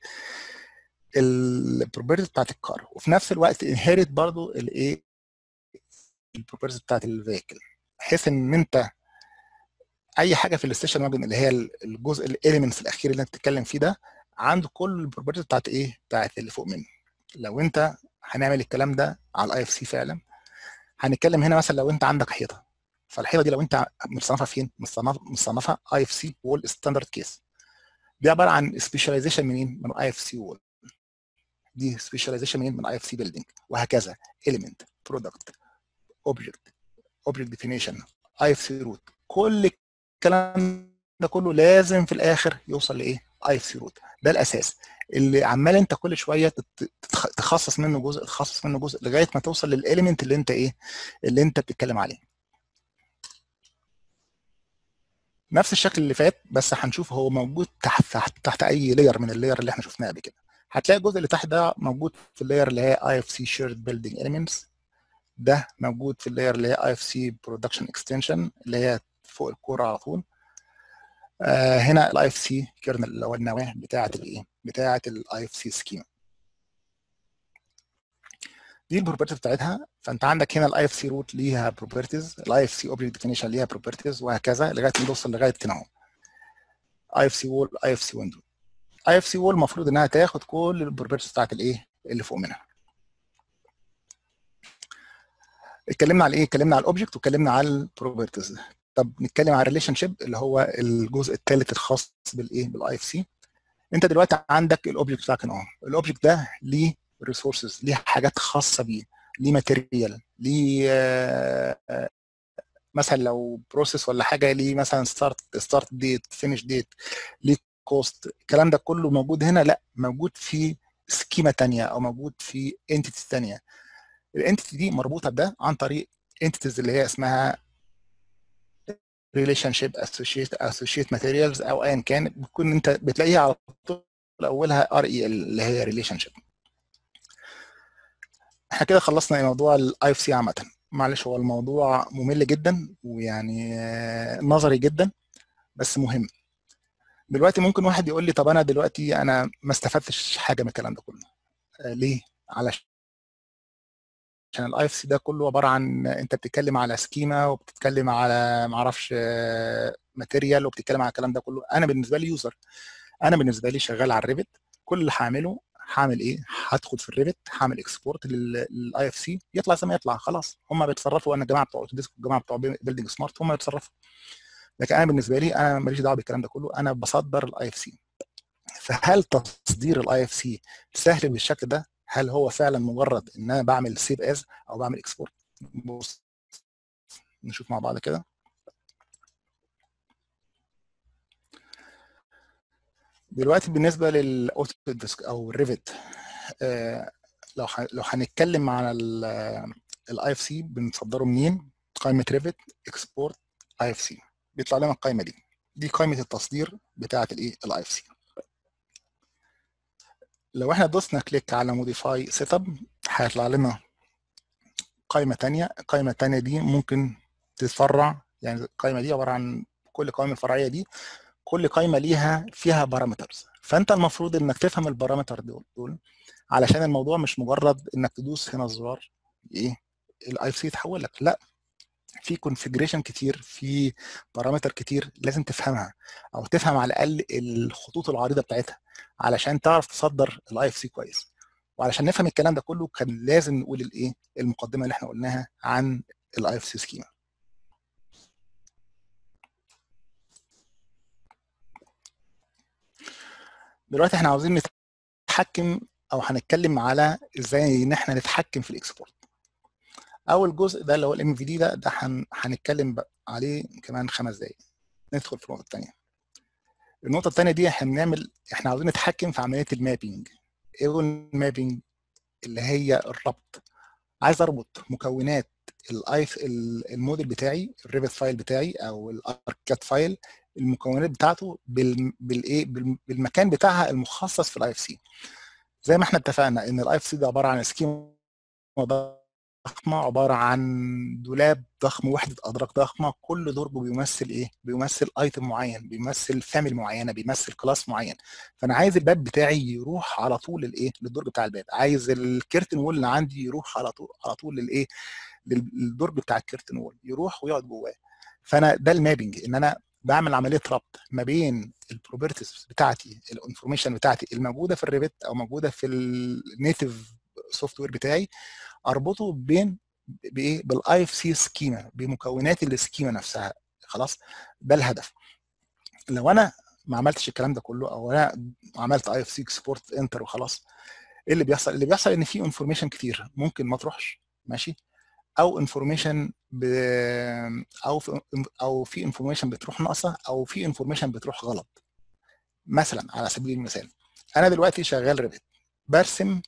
البروبرتيز بتاعت الكار وفي نفس الوقت انهيرت برضه الايه البروبرتيز بتاعت الفيكل بحيث ان انت اي حاجه في الستيشن واجن اللي هي الجزء الاليمنتس الاخير اللي انت بتتكلم فيه ده عنده كل البروبرتيز بتاعت ايه بتاعت اللي فوق منه لو انت هنعمل الكلام ده على الاي اف سي فعلا هنتكلم هنا مثلا لو انت عندك حيطه فالحيطه دي لو انت مصنفها فين مصنفه مصنفه اي اف سي وول ستاندرد كيس دي عباره عن سبيشاليزيشن منين من اي اف سي وول دي سبيشاليزيشن منين من اي اف سي بيلدينج وهكذا element برودكت اوبجكت اوبجكت ديفينيشن اي اف سي روت كل الكلام ده كله لازم في الاخر يوصل لايه اي اف سي روت ده الاساس اللي عمال انت كل شويه تخصص منه جزء تخصص منه جزء لغايه ما توصل للاليمنت اللي انت ايه اللي انت بتتكلم عليه نفس الشكل اللي فات بس هنشوف هو موجود تحت تحت, تحت اي لاير من اللاير اللي احنا شفناه قبل كده هتلاقي الجزء اللي تحت ده موجود في اللاير اللي هي اي اف سي شيرد بيلدينج اليمنتس ده موجود في اللاير اللي هي اي اف سي برودكشن اكستنشن اللي هي فوق الكوره على طول آه هنا الاي اف سي كيرنل اللي هو النواه بتاعه الايه بتاعه الاي اف سي سكيما دي البروبرتيز بتاعتها فانت عندك هنا الاي اف سي روت ليها بروبرتيز الاي اف سي اوبجكت ديفينيشن ليها بروبرتيز وهكذا لغايه ما نوصل لغايه هنا اهو اي اف سي وول اي اف سي ويندو اي اف سي وول المفروض انها تاخد كل البروبرتيز بتاعت الايه اللي فوق منها اتكلمنا على ايه اتكلمنا على الاوبجكت واتكلمنا على البروبرتيز طب نتكلم على الريليشن شيب اللي هو الجزء الثالث الخاص بالايه بالاي اف سي انت دلوقتي عندك الاوبجكت بتاعك اهو الاوبجكت ده ليه ريسورسز ليه حاجات خاصه بيه ليه ماتيريال ليه آه مثلا لو بروسيس ولا حاجه ليه مثلا ستارت ستارت ديت فينش ديت ليه كوست الكلام ده كله موجود هنا لا موجود في سكيما ثانيه او موجود في انتيتي ثانيه الانتيتي دي مربوطه بده عن طريق انتيتيز اللي هي اسمها ريليشن شيب اسوشيت اسوشيت ماتيريالز او ايا كان بتكون انت بتلاقيها على طول اولها ار اي ال اللي هي ريليشن شيب احنا كده خلصنا موضوع الاي اف سي عامه معلش هو الموضوع ممل جدا ويعني نظري جدا بس مهم دلوقتي ممكن واحد يقول لي طب انا دلوقتي انا ما استفدتش حاجه من الكلام ده كله ليه علشان عشان الاي اف سي ده كله عباره عن انت بتتكلم على سكيما وبتتكلم على ما اعرفش ماتيريال وبتتكلم على الكلام ده كله انا بالنسبه لي يوزر انا بالنسبه لي شغال على الريفت كل اللي هعمله هعمل ايه هدخل في الريفت هعمل اكسبورت للاي اف سي يطلع زي ما يطلع خلاص هم بيتصرفوا انا الجماعه بتوع اوتوديسك والجماعه بتوع بيلدينج سمارت هم بيتصرفوا لكن انا بالنسبه لي انا ماليش دعوه بالكلام ده كله انا بصدر الاي اف سي فهل تصدير الاي اف سي سهل بالشكل ده هل هو فعلا مجرد ان انا بعمل سيف از او بعمل اكسبورت بص نشوف مع بعض كده دلوقتي بالنسبه للاوتوديسك او الريفت آه لو ح... لو هنتكلم على الاي اف سي بنصدره منين قائمه ريفت اكسبورت اي اف سي بيطلع لنا القائمه دي دي قائمه التصدير بتاعه الايه الاي اف سي لو احنا دوسنا كليك على موديفاي سيت اب هيطلع لنا قائمه ثانيه القائمه الثانيه دي ممكن تتفرع يعني القائمه دي عباره عن كل قائمه فرعيه دي كل قائمه ليها فيها بارامترز فانت المفروض انك تفهم البارامتر دول, دول علشان الموضوع مش مجرد انك تدوس هنا الزرار ايه الاي اف سي يتحول لك لا في كونفجريشن كتير في بارامتر كتير لازم تفهمها او تفهم على الاقل الخطوط العريضه بتاعتها علشان تعرف تصدر الاي اف سي كويس وعلشان نفهم الكلام ده كله كان لازم نقول الايه المقدمه اللي احنا قلناها عن الاي اف سي سكيما دلوقتي احنا عاوزين نتحكم او هنتكلم على ازاي ان احنا نتحكم في الاكسبورت اول جزء ده اللي هو الام في دي ده ده هنتكلم عليه كمان خمس دقايق ندخل في النقطه الثانيه النقطه الثانيه دي احنا بنعمل احنا عاوزين نتحكم في عمليه المابينج ايه هو المابينج اللي هي الربط عايز اربط مكونات الايف الموديل بتاعي الريفت فايل بتاعي او الاركات فايل المكونات بتاعته بال بالايه بالمكان بتاعها المخصص في الاي اف سي زي ما احنا اتفقنا ان الاي اف سي ده عباره عن سكيما ضخمه عباره عن دولاب ضخم وحده ادراك ضخمه كل درج بيمثل ايه بيمثل ايتم معين بيمثل فاميلي معينه بيمثل كلاس معين فانا عايز الباب بتاعي يروح على طول الايه للدرج بتاع الباب عايز الكيرتن وول اللي عندي يروح على طول على طول للايه للدرج بتاع الكيرتن وول يروح ويقعد جواه فانا ده المابنج ان انا بعمل عمليه ربط ما بين البروبرتيز بتاعتي الانفورميشن بتاعتي الموجوده في الريفت او موجوده في النيتف سوفت وير بتاعي اربطه بين بايه بالاي اف سي سكيما بمكونات السكيما نفسها خلاص ده الهدف لو انا ما عملتش الكلام ده كله او انا عملت اي اف سي اكسبورت انتر وخلاص ايه اللي بيحصل اللي بيحصل ان في انفورميشن كتير ممكن ما تروحش ماشي او انفورميشن ب... او في... او في انفورميشن بتروح ناقصه او في انفورميشن بتروح غلط مثلا على سبيل المثال انا دلوقتي شغال ريفت برسم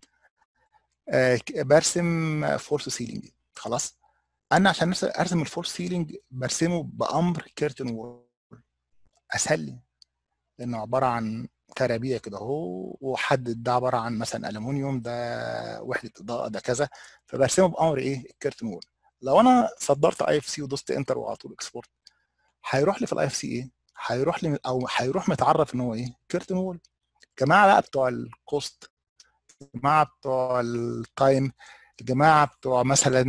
آه برسم فورس سيلينج خلاص انا عشان ارسم الفورس سيلينج برسمه بامر كيرتن وول اسهل لي لانه عباره عن ترابيع كده اهو وحدد ده عباره عن مثلا الومنيوم ده وحده اضاءه ده كذا فبرسمه بامر ايه الكيرتن وول لو انا صدرت اي اف سي ودوست انتر وعلى طول اكسبورت هيروح لي في الاي اف سي ايه هيروح لي او هيروح متعرف ان هو ايه كيرتن وول الجماعه بقى بتوع الكوست الجماعه بتوع التايم الجماعه بتوع مثلا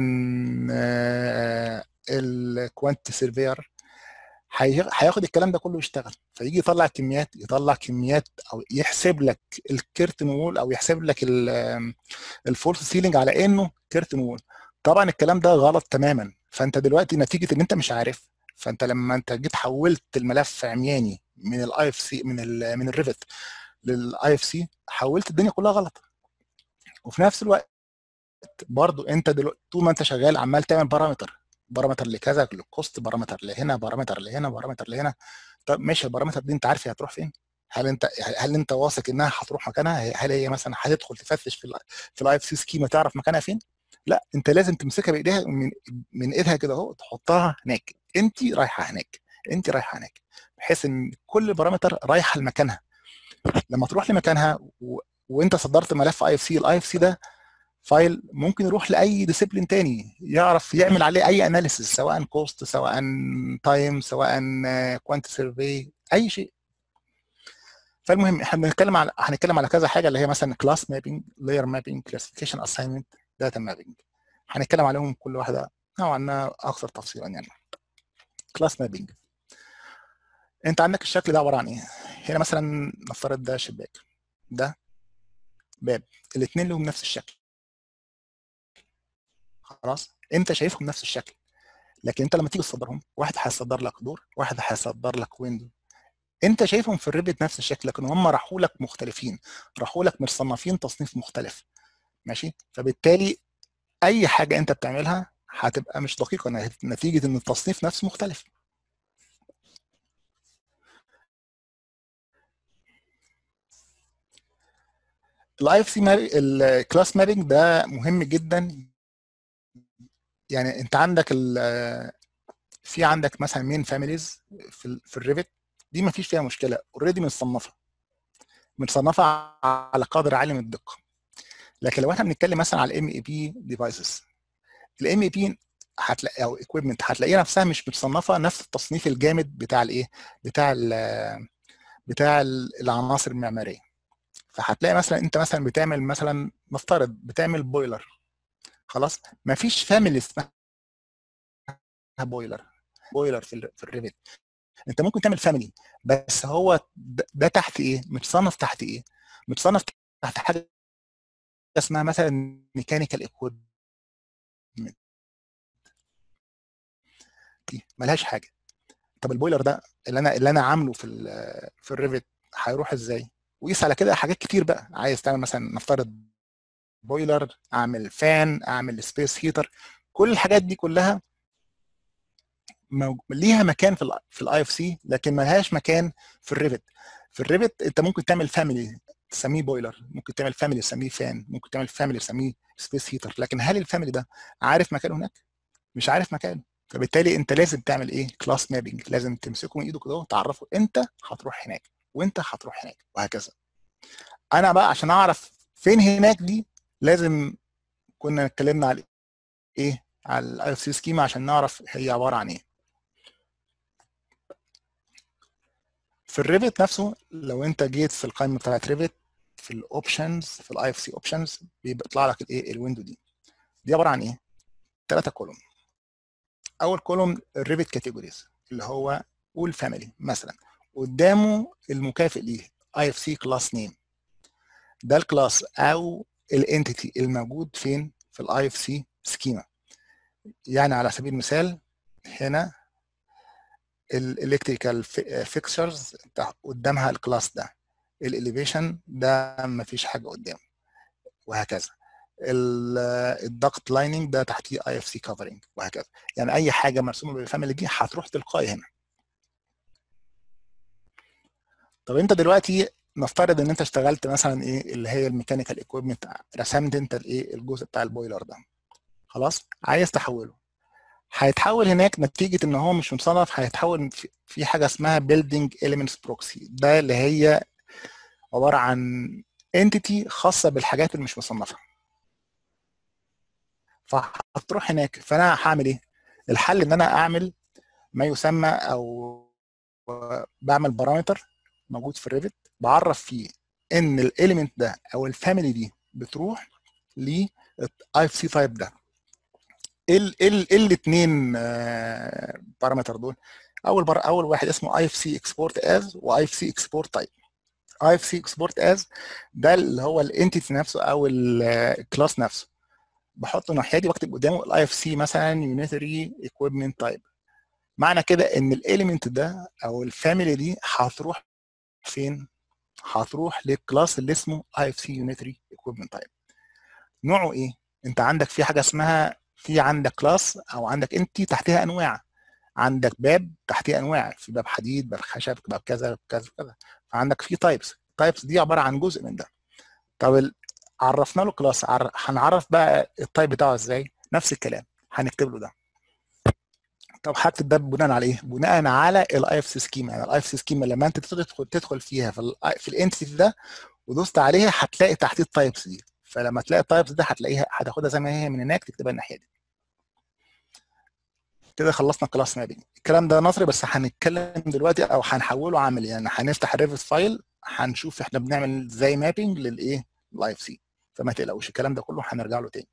الكوانت سيرفير هياخد الكلام ده كله يشتغل فيجي يطلع كميات يطلع كميات او يحسب لك الكيرتن وول او يحسب لك الفورس سيلينج على انه كيرتن وول طبعا الكلام ده غلط تماما فانت دلوقتي نتيجه ان انت مش عارف فانت لما انت جيت حولت الملف عمياني من الاي اف سي من ال من الريفت للاي اف سي حولت الدنيا كلها غلط وفي نفس الوقت برضو انت دلوقتي طول ما انت شغال عمال تعمل بارامتر بارامتر لكذا للكوست بارامتر لهنا بارامتر لهنا بارامتر لهنا طب ماشي البارامتر دي انت عارف هي هتروح فين هل انت هل انت واثق انها هتروح مكانها هل هي مثلا هتدخل تفتش في ال في الاي اف سي سكيما تعرف مكانها فين لا انت لازم تمسكها بايديها من من ايدها كده اهو تحطها هناك انت رايحه هناك انت رايحه هناك بحيث ان كل بارامتر رايحه لمكانها لما تروح لمكانها و... وانت صدرت ملف اي اف سي الاي اف سي ده فايل ممكن يروح لاي ديسيبلين تاني يعرف يعمل عليه اي اناليسيس سواء كوست سواء تايم سواء كوانت سيرفي اي شيء فالمهم احنا بنتكلم على هنتكلم على كذا حاجه اللي هي مثلا كلاس مابينج لاير مابينج كلاسيفيكيشن اساينمنت داتا مابينج هنتكلم عليهم كل واحده نوعا ما اكثر تفصيلا يعني كلاس مابينج انت عندك الشكل ده عباره عن ايه هنا مثلا نفترض ده شباك ده باب الاثنين لهم نفس الشكل خلاص انت شايفهم نفس الشكل لكن انت لما تيجي تصدرهم واحد هيصدر لك دور واحد هيصدر لك ويندو انت شايفهم في الريفت نفس الشكل لكن هم راحوا لك مختلفين راحوا لك مصنفين تصنيف مختلف ماشي فبالتالي اي حاجه انت بتعملها هتبقى مش دقيقه نتيجه ان التصنيف نفسه مختلف الاي اف سي الكلاس مابينج ده مهم جدا يعني انت عندك ال في عندك مثلا مين فاميليز في ال في الريفت دي ما فيش فيها مشكله اوريدي متصنفه متصنفه على قدر عالي من الدقه لكن لو احنا بنتكلم مثلا على الام اي بي ديفايسز الام اي بي هتلاقي او اكويبمنت هتلاقيها نفسها مش متصنفه نفس التصنيف الجامد بتاع الايه بتاع ال بتاع العناصر المعماريه فهتلاقي مثلا انت مثلا بتعمل مثلا نفترض بتعمل بويلر خلاص ما فيش فاميلي اسمها بويلر بويلر في ال في الريفت انت ممكن تعمل فاميلي بس هو ده تحت ايه متصنف تحت ايه متصنف تحت حاجه اسمها مثلا ميكانيكال اكويبمنت دي ملهاش حاجه طب البويلر ده اللي انا اللي انا عامله في ال في الريفت هيروح ازاي وقيس على كده حاجات كتير بقى عايز تعمل مثلا نفترض بويلر اعمل فان اعمل سبيس هيتر كل الحاجات دي كلها ليها مكان في ال في الاي اف سي لكن ما لهاش مكان في الريفت في الريفت انت ممكن تعمل فاميلي تسميه بويلر ممكن تعمل فاميلي تسميه فان ممكن تعمل فاميلي تسميه سبيس هيتر لكن هل الفاميلي ده عارف مكانه هناك مش عارف مكانه فبالتالي انت لازم تعمل ايه كلاس مابنج لازم تمسكه من ايده كده وتعرفه انت هتروح هناك وانت هتروح هناك وهكذا انا بقى عشان اعرف فين هناك دي لازم كنا اتكلمنا على ايه على الاي اف سي سكيما عشان نعرف هي عباره عن ايه في الريفت نفسه لو انت جيت في القائمه بتاعت ريفت في الاوبشنز في الاي اف سي اوبشنز بيطلع لك الايه الويندو دي دي عباره عن ايه ثلاثه كولوم اول كولوم الريفت كاتيجوريز اللي هو قول فاميلي مثلا قدامه المكافئ ليه اي اف سي كلاس نيم ده الكلاس او الانتيتي الموجود فين في الاي اف سي سكيما يعني على سبيل المثال هنا الالكتريكال فيكسرز قدامها الكلاس ده الاليفيشن ده ما فيش حاجه قدامه وهكذا الدكت لايننج ده تحتيه اي اف سي كفرنج وهكذا يعني اي حاجه مرسومه بالفاميلي دي هتروح تلقائي هنا طب انت دلوقتي نفترض ان انت اشتغلت مثلا ايه اللي هي الميكانيكال ايكويبمنت رسمت انت الايه الجزء بتاع البويلر ده خلاص عايز تحوله هيتحول هناك نتيجه ان هو مش مصنف هيتحول في حاجه اسمها بيلدينج اليمنتس بروكسي ده اللي هي عباره عن انتيتي خاصه بالحاجات اللي مش مصنفه فهتروح هناك فانا هعمل ايه الحل ان انا اعمل ما يسمى او بعمل بارامتر موجود في الريفت بعرف فيه ان الاليمنت ده او الفاميلي دي بتروح للاي اف سي تايب ده ايه ايه الاثنين بارامتر دول اول بر اول واحد اسمه اي اف سي اكسبورت از واي اف سي اكسبورت تايب اي اف سي اكسبورت از ده اللي هو الانتيتي نفسه او الكلاس نفسه بحطه ناحيتي واكتب قدامه الاي اف سي مثلا يونيتري ايكويبمنت تايب معنى كده ان الاليمنت ده او الفاميلي دي هتروح فين هتروح للكلاس اللي اسمه اي اف سي يونيتري ايكويبمنت تايب نوعه ايه انت عندك في حاجه اسمها في عندك كلاس او عندك انت تحتها انواع عندك باب تحتيه انواع في باب حديد باب خشب باب كذا كذا كذا فعندك في تايبس التايبس دي عباره عن جزء من ده طب عرفنا له كلاس عر... هنعرف بقى التايب بتاعه ازاي نفس الكلام هنكتب له ده طب هكتب ده بناء على ايه بناء على الاي اف سي سكيما يعني الاي اف سي سكيما لما انت تدخل تدخل فيها في ال في الانتيتي ده ودوست عليها هتلاقي تحتيه التايبس دي فلما تلاقي التايبس ده هتلاقيها هتاخدها زي ما هي من هناك تكتبها الناحيه دي كده خلصنا كلاس مابنج الكلام ده نظري بس هنتكلم دلوقتي او هنحوله عملي يعني هنفتح الريفت فايل هنشوف احنا بنعمل ازاي مابنج للايه الاي سي فما تقلقوش الكلام ده كله هنرجع له تاني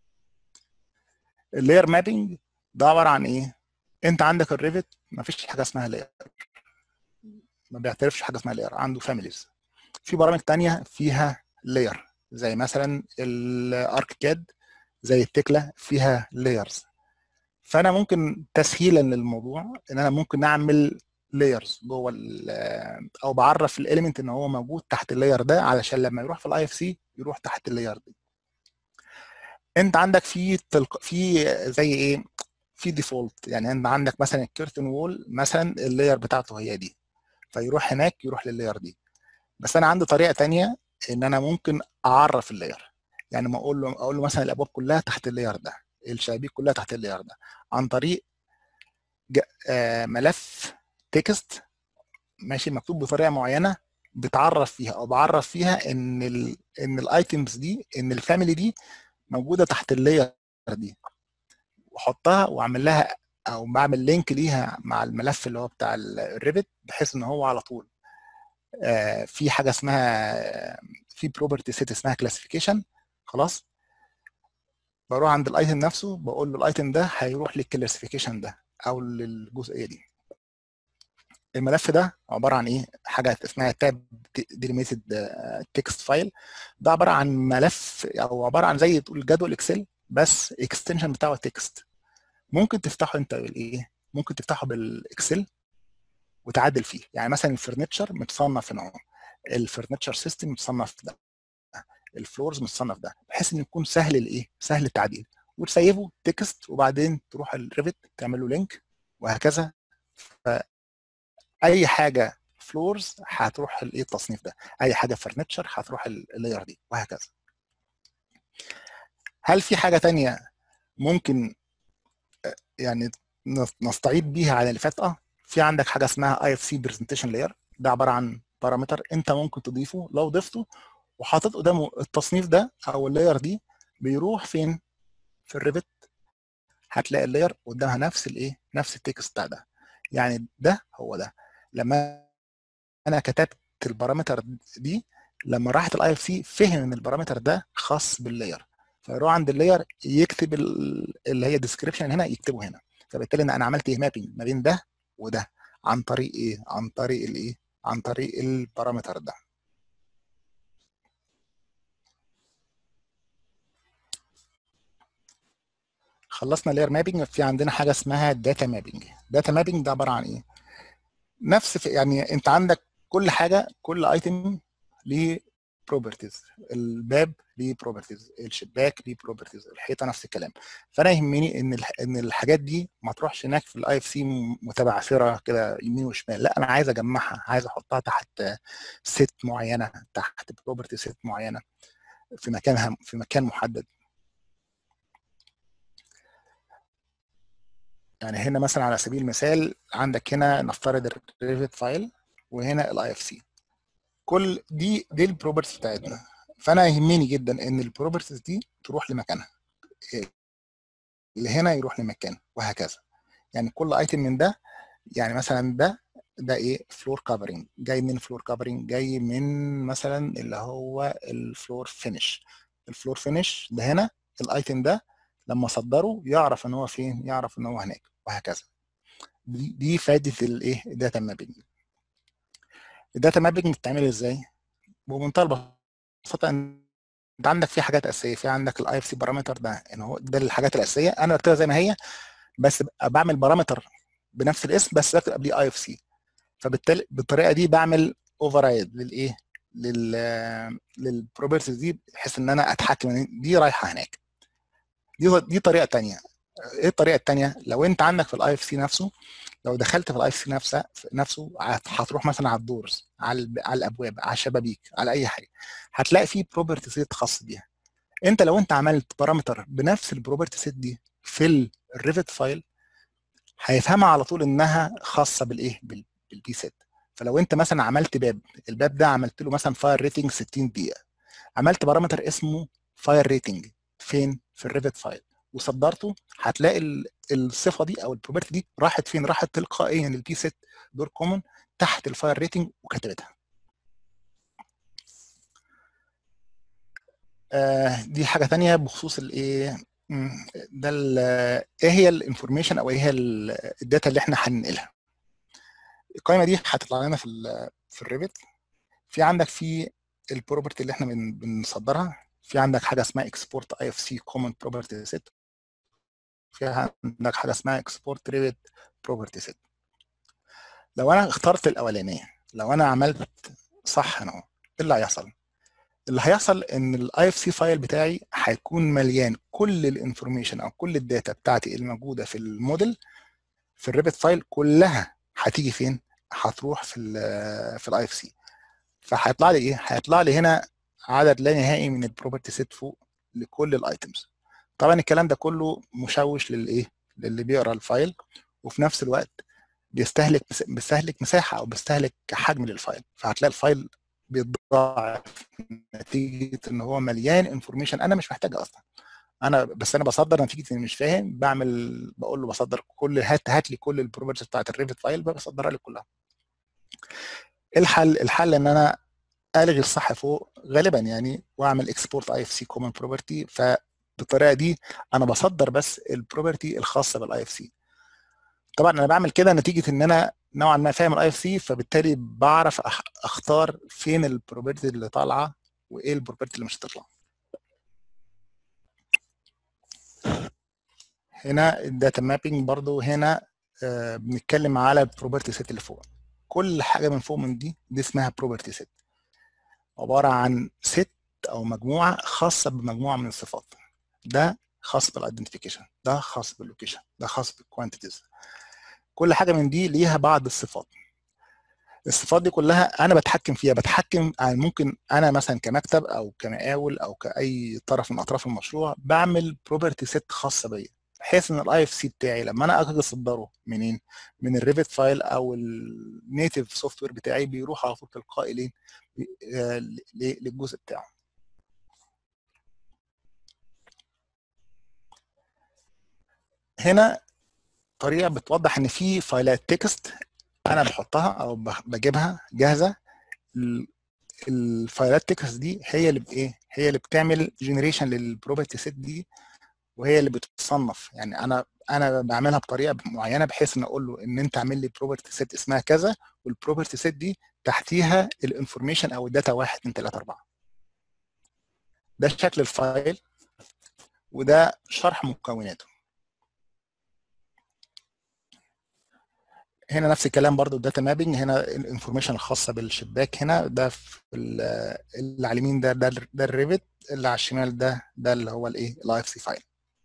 اللاير مابنج ده عباره عن ايه انت عندك الريفت ما فيش حاجه اسمها لاير ما بيعترفش حاجه اسمها لاير عنده فاميليز في برامج تانية فيها لاير زي مثلا الاركاد زي التكلا فيها لايرز فانا ممكن تسهيلا للموضوع ان انا ممكن اعمل لايرز جوه او بعرف الاليمنت ان هو موجود تحت اللاير ده علشان لما يروح في الاي اف سي يروح تحت اللاير دي انت عندك في تلق... في زي ايه في ديفولت يعني انت عندك مثلا الكيرتن وول مثلا اللاير بتاعته هي دي فيروح هناك يروح لللاير دي بس انا عندي طريقه تانية ان انا ممكن اعرف اللاير يعني ما اقول له اقول له مثلا الابواب كلها تحت اللاير ده الشبابيك كلها تحت اللاير ده عن طريق آه ملف تكست ماشي مكتوب بطريقه معينه بتعرف فيها او بعرف فيها ان ال ان الايتمز دي ان الفاميلي دي موجوده تحت اللاير دي واحطها واعمل لها او بعمل لينك ليها مع الملف اللي هو بتاع الريفت بحيث ان هو على طول آه في حاجه اسمها في بروبرتي سيت اسمها كلاسيفيكيشن خلاص بروح عند الايتم نفسه بقول له الايتم ده هيروح للكلاسيفيكيشن ده او للجزئيه دي الملف ده عباره عن ايه حاجه اسمها تاب ديليميتد تكست فايل ده عباره عن ملف او عباره عن زي تقول جدول اكسل بس اكستنشن بتاعه تكست ممكن تفتحه انت بالايه ممكن تفتحه بالاكسل وتعدل فيه يعني مثلا الفرنتشر متصنف هنا الفرنتشر سيستم متصنف ده الفلورز متصنف ده بحيث ان يكون سهل الايه سهل التعديل وتسيبه تكست وبعدين تروح الريفت تعمل له لينك وهكذا اي حاجه فلورز هتروح الايه التصنيف ده اي حاجه فرنتشر هتروح اللاير دي وهكذا هل في حاجه تانية ممكن يعني نستعيد بيها على اللي فات اه في عندك حاجه اسمها اي اف سي برزنتيشن لاير ده عباره عن بارامتر انت ممكن تضيفه لو ضفته وحاطط قدامه التصنيف ده او اللاير دي بيروح فين في الريفت هتلاقي اللاير قدامها نفس الايه نفس التكست بتاع ده يعني ده هو ده لما انا كتبت البارامتر دي لما راحت الاي اف سي فهم ان البارامتر ده خاص باللاير فيروح عند اللاير يكتب اللي هي ديسكريبشن هنا يكتبه هنا فبالتالي انا عملت ايه مابينج ما بين ده وده عن طريق ايه عن طريق الايه عن طريق البارامتر ده خلصنا لاير مابينج في عندنا حاجه اسمها داتا مابينج داتا مابينج ده عباره عن ايه نفس يعني انت عندك كل حاجه كل ايتم ليه بروبرتيز الباب ليه بروبرتيز الشباك ليه بروبرتيز الحيطه نفس الكلام فانا يهمني ان ان الحاجات دي ما تروحش هناك في الاي اف سي متبعثره كده يمين وشمال لا انا عايز اجمعها عايز احطها تحت ست معينه تحت بروبرتي ست معينه في مكانها في مكان محدد يعني هنا مثلا على سبيل المثال عندك هنا نفترض الريفت فايل وهنا الاي اف سي كل دي دي البروبرتيز بتاعتنا فانا يهمني جدا ان البروبرتيز دي تروح لمكانها اللي هنا يروح لمكان وهكذا يعني كل ايتم من ده يعني مثلا ده ده ايه فلور كفرنج جاي من فلور كفرنج جاي من مثلا اللي هو الفلور فينش الفلور فينش ده هنا الايتم ده لما صدره يعرف ان هو فين يعرف ان هو هناك وهكذا دي, دي فائده الايه الداتا مابينج الداتا مابينج بتتعمل ازاي بمنتهى البساطه انت عندك في حاجات اساسيه في عندك الاي اف سي بارامتر ده ان هو ده الحاجات الاساسيه انا بكتبها زي ما هي بس بعمل بارامتر بنفس الاسم بس بكتب قبليه اي اف سي فبالتالي بالطريقه دي بعمل اوفر رايد للايه لل للبروبرتيز دي بحيث ان انا اتحكم دي رايحه هناك دي دي طريقه ثانيه ايه الطريقه الثانيه لو انت عندك في الاي اف سي نفسه لو دخلت في الاي اف سي نفسه نفسه هتروح مثلا على الدورز على على الابواب على الشبابيك على اي حاجه هتلاقي فيه بروبرتي سيت خاص بيها انت لو انت عملت بارامتر بنفس البروبرتي سيت دي في الريفت فايل هيفهمها على طول انها خاصه بالايه بالبي سيت فلو انت مثلا عملت باب الباب ده عملت له مثلا فاير ريتنج 60 دقيقه عملت بارامتر اسمه فاير ريتنج فين في الريفت فايل وصدرته هتلاقي الصفه دي او البروبرتي دي راحت فين راحت تلقائيا للبي سيت دور كومن تحت الفاير ريتنج وكتبتها آه دي حاجه ثانيه بخصوص الايه ده ايه هي الانفورميشن او ايه هي الداتا اللي احنا هننقلها القائمه دي هتطلع لنا في في الريفت في عندك في البروبرتي اللي احنا بنصدرها في عندك حاجه اسمها اكسبورت اي اف سي كومن بروبرتي سيت في عندك حاجه اسمها اكسبورت ريفت بروبرتي سيت لو انا اخترت الاولانيه لو انا عملت صح هنا ايه اللي هيحصل اللي هيحصل ان الاي اف سي فايل بتاعي هيكون مليان كل الانفورميشن او كل الداتا بتاعتي الموجوده في الموديل في الريفت فايل كلها هتيجي فين هتروح في ال في الاي اف سي فهيطلع لي ايه هيطلع لي هنا عدد لا نهائي من البروبرتي سيت فوق لكل الايتمز طبعا الكلام ده كله مشوش للايه للي بيقرا الفايل وفي نفس الوقت بيستهلك بيستهلك مساحه او بيستهلك حجم للفايل فهتلاقي الفايل بيتضاعف نتيجه ان هو مليان انفورميشن انا مش محتاجها اصلا انا بس انا بصدر نتيجه اني مش فاهم بعمل بقول له بصدر كل هات هات لي كل البروبرتيز بتاعت الريفت فايل بصدرها لي كلها الحل الحل ان انا الغي الصح فوق غالبا يعني واعمل اكسبورت اي اف سي كومن بروبرتي فبالطريقه دي انا بصدر بس البروبرتي الخاصه بالاي اف سي طبعا انا بعمل كده نتيجه ان انا نوعا ما فاهم الاي اف سي فبالتالي بعرف اختار فين البروبرتي اللي طالعه وايه البروبرتي اللي مش هتطلع هنا الداتا مابينج برضو هنا آه بنتكلم على البروبرتي سيت اللي فوق كل حاجه من فوق من دي دي اسمها بروبرتي سيت عباره عن ست او مجموعه خاصه بمجموعه من الصفات ده خاص بالايدنتيفيكيشن ده خاص باللوكيشن ده خاص بالكوانتيتيز كل حاجه من دي ليها بعض الصفات الصفات دي كلها انا بتحكم فيها بتحكم يعني ممكن انا مثلا كمكتب او كمقاول او كاي طرف من اطراف المشروع بعمل بروبرتي سيت خاصه بيا بحيث ان الاي اف سي بتاعي لما انا اجي اصدره منين من الريفت فايل او النيتف سوفت وير بتاعي بيروح على طول تلقائي لين للجزء بتاعه هنا طريقه بتوضح ان في فايلات تكست انا بحطها او بجيبها جاهزه الفايلات تكست دي هي اللي بايه هي اللي بتعمل جنريشن للبروبرتي سيت دي وهي اللي بتصنف يعني انا انا بعملها بطريقه معينه بحيث ان اقول له ان انت اعمل لي بروبرتي سيت اسمها كذا والبروبرتي سيت دي تحتيها الانفورميشن او الداتا 1 2 3 4 ده شكل الفايل وده شرح مكوناته هنا نفس الكلام برضو الداتا مابنج هنا الانفورميشن الخاصه بالشباك هنا ده في اللي على اليمين ده ده, ده الريفت اللي على الشمال ده ده اللي هو الايه الاي اف سي فايل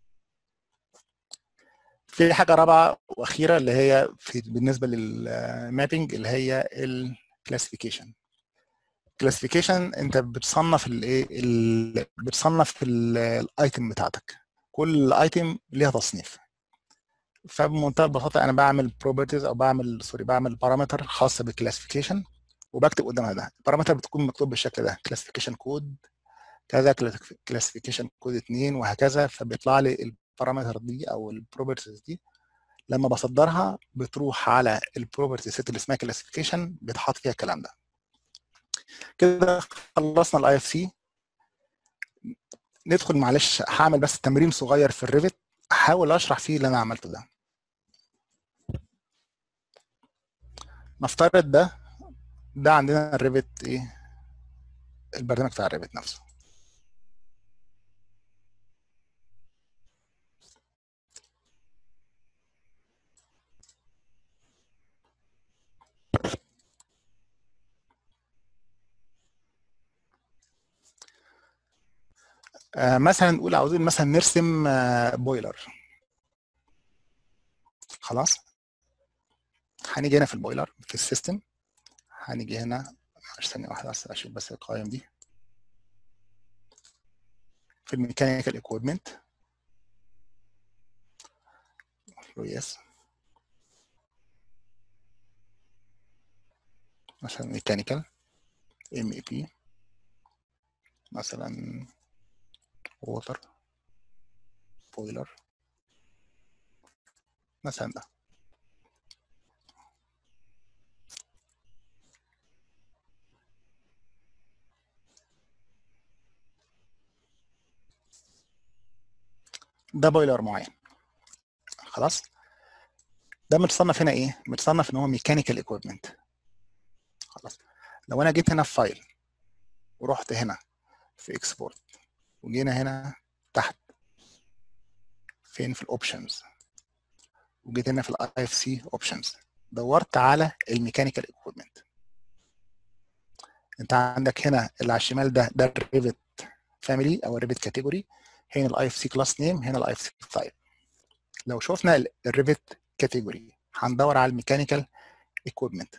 في حاجه رابعه واخيره اللي هي في بالنسبه للمابنج اللي هي الكلاسيفيكيشن الكلاسيفيكيشن انت بتصنف الايه بتصنف الايتم بتاعتك كل ايتم ليها تصنيف فبمنتهى البساطه انا بعمل بروبرتيز او بعمل سوري بعمل بارامتر خاصه بالكلاسيفيكيشن وبكتب قدامها ده البارامتر بتكون مكتوب بالشكل ده كلاسيفيكيشن كود كذا كلاسيفيكيشن كود 2 وهكذا فبيطلع لي البارامتر دي او البروبرتيز دي لما بصدرها بتروح على البروبرتي سيت اللي اسمها كلاسيفيكيشن بيتحط فيها الكلام ده كده خلصنا الاي اف سي ندخل معلش هعمل بس تمرين صغير في الريفت احاول اشرح فيه اللي انا عملته ده نفترض ده ده عندنا الريفت ايه البرنامج بتاع الريفت نفسه آه مثلا نقول عاوزين مثلا نرسم آه بويلر خلاص هنيجي هنا في البويلر في السيستم هنيجي هنا معلش ثانية واحدة بس اشوف بس القائم دي في الميكانيكال ايكويبمنت يس مثلا ميكانيكال ام اي بي مثلا ووتر بويلر مثلا ده ده بويلر معين خلاص ده متصنف هنا ايه متصنف ان هو ميكانيكال ايكويبمنت خلاص لو انا جيت هنا في فايل ورحت هنا في اكسبورت وجينا هنا تحت فين في الاوبشنز وجيت هنا في الاي اف سي اوبشنز دورت على الميكانيكال ايكويبمنت انت عندك هنا اللي على الشمال ده ده الريفت فاميلي او الريفت كاتيجوري هنا الاي اف سي كلاس نيم هنا الاي اف سي تايب لو شفنا الريفت كاتيجوري هندور على الميكانيكال ايكويبمنت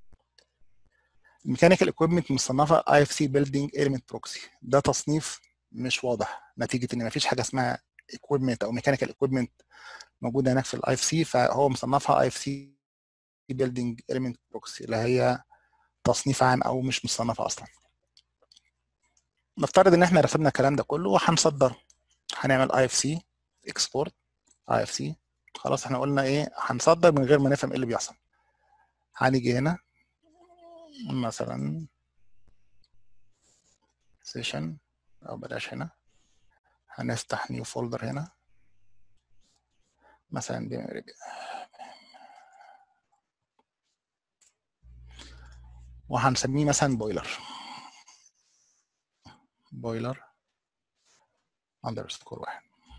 الميكانيكال ايكويبمنت مصنفه اي اف سي بيلدينج ايلمنت بروكسي ده تصنيف مش واضح نتيجه ان مفيش حاجه اسمها equipment او mechanical equipment موجوده هناك في الاي اف سي فهو مصنفها اي اف سي building element proxy اللي هي تصنيف عام او مش مصنفه اصلا نفترض ان احنا رسمنا الكلام ده كله وهنصدره هنعمل اي اف سي اكسبورت اي اف سي خلاص احنا قلنا ايه هنصدر من غير ما نفهم ايه اللي بيحصل هنيجي هنا مثلا سيشن او بلاش هنا هنفتح نيو فولدر هنا مثلا وهنسميه مثلا بويلر بويلر اندرسكور واحد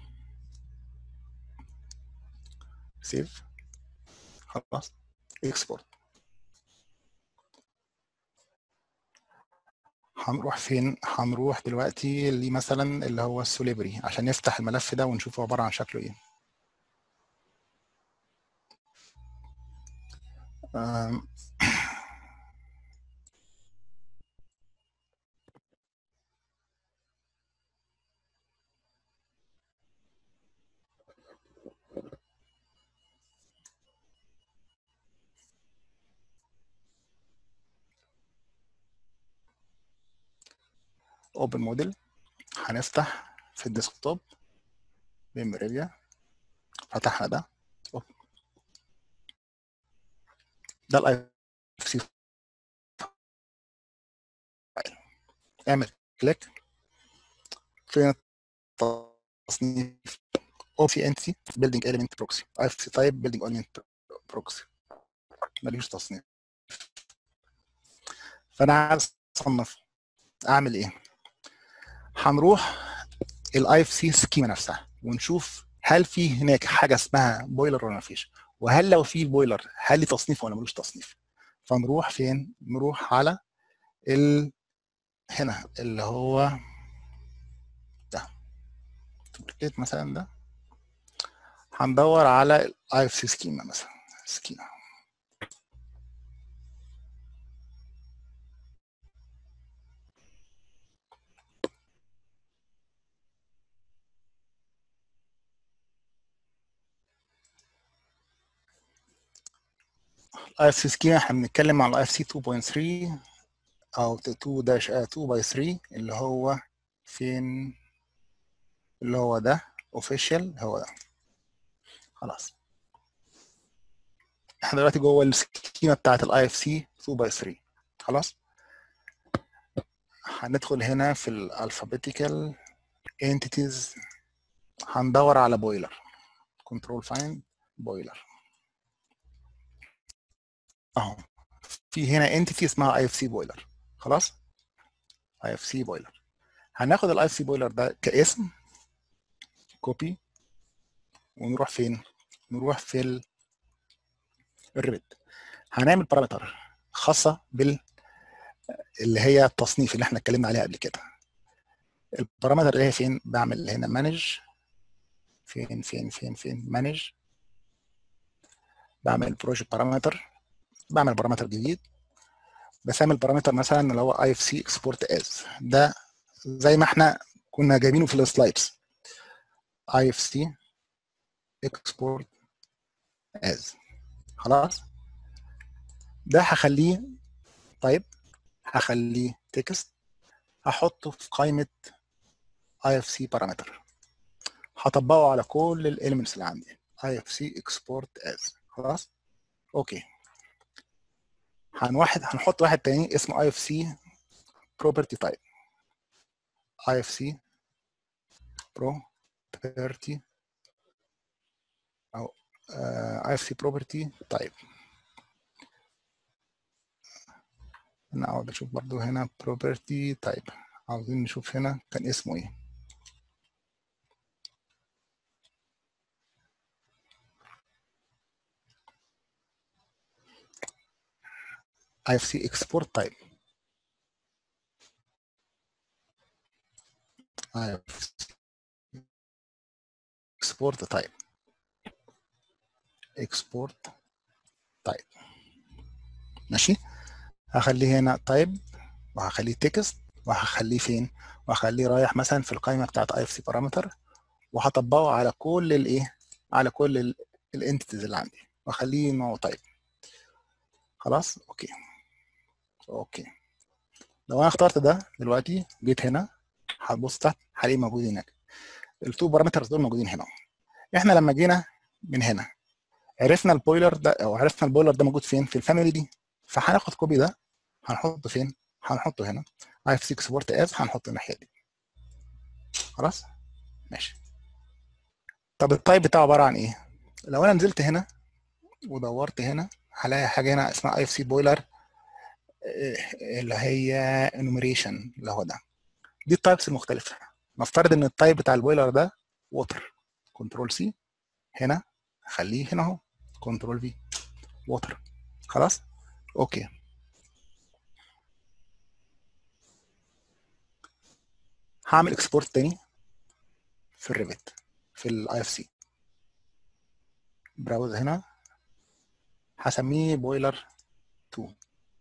سيف خلاص اكسبورت هنروح فين هنروح دلوقتي لمثلا اللي هو السوليبري عشان نفتح الملف ده ونشوفه عباره عن شكله ايه أم. اوبن موديل هنفتح في الديسكتوب بمريبيا فتحنا ده ده الاي اف سي اعمل كليك فين التصنيف او سي ان سي بيلدينج اليمنت بروكسي اي اف سي تايب بيلدينج اليمنت بروكسي ملوش تصنيف فانا عايز اصنف اعمل ايه هنروح الاي اف سي سكيما نفسها ونشوف هل في هناك حاجه اسمها بويلر ولا مفيش وهل لو في بويلر هل ليه تصنيف ولا ملوش تصنيف فنروح فين نروح على ال هنا اللي هو ده دوبليكيت مثلا ده هندور على الاي اف سي سكيما مثلا سكيما الاي اف سي سكيما احنا بنتكلم عن الاي اف سي 2.3 او 2 داش 2 باي 3 اللي هو فين اللي هو ده اوفيشال هو ده خلاص احنا دلوقتي جوه السكيما بتاعت الاي اف سي 2 باي 3 خلاص هندخل هنا في الالفابيتيكال entities هندور على بويلر كنترول فايند بويلر اهو في هنا انتيتي اسمها اي اف سي بويلر خلاص اي اف سي بويلر هناخد الاي اف سي بويلر ده كاسم كوبي ونروح فين نروح في ال... الريبت هنعمل بارامتر خاصه بال اللي هي التصنيف اللي احنا اتكلمنا عليها قبل كده البارامتر اللي هي فين بعمل هنا مانج فين فين فين فين مانج بعمل بروجكت بارامتر بعمل بارامتر جديد بسمي البارامتر مثلا اللي هو اي اف سي اكسبورت از ده زي ما احنا كنا جايبينه في السلايدز اي اف سي اكسبورت از خلاص ده هخليه طيب هخليه تكست هحطه في قائمه اي اف سي بارامتر هطبقه على كل الاليمنتس اللي عندي اي اف سي اكسبورت از خلاص اوكي هنواحد هنحط واحد تاني اسمه اي اف سي بروبرتي تايب اي اف سي بروبرتي او اي اف سي بروبرتي تايب انا اقعد اشوف برضو هنا بروبرتي تايب عاوزين نشوف هنا كان اسمه ايه IFC export type. IFC export type. export type. ماشي هخليه هنا type وهخليه text وهخليه فين وهخليه رايح مثلا في القائمه بتاعت اي اف سي بارامتر وهطبقه على كل الايه على كل الانتيتيز اللي عندي واخليه نوع تايب خلاص اوكي اوكي لو انا اخترت ده دلوقتي جيت هنا هتبص تحت هلاقيه موجود هناك التو بارامترز دول موجودين هنا احنا لما جينا من هنا عرفنا البويلر ده او عرفنا البويلر ده موجود فين في الفاميلي دي فهناخد كوبي ده هنحطه فين هنحطه هنا اف 6 سبورت از هنحطه الناحيه دي خلاص ماشي طب التايب بتاعه عباره عن ايه لو انا نزلت هنا ودورت هنا هلاقي حاجه هنا اسمها اي اف سي بويلر اللي هي انوميريشن اللي هو ده دي التايبس المختلفه نفترض ان التايب بتاع البويلر ده ووتر كنترول سي هنا خليه هنا اهو كنترول في ووتر خلاص اوكي هعمل اكسبورت تاني في الريفت في الاي اف سي براوز هنا هسميه بويلر 2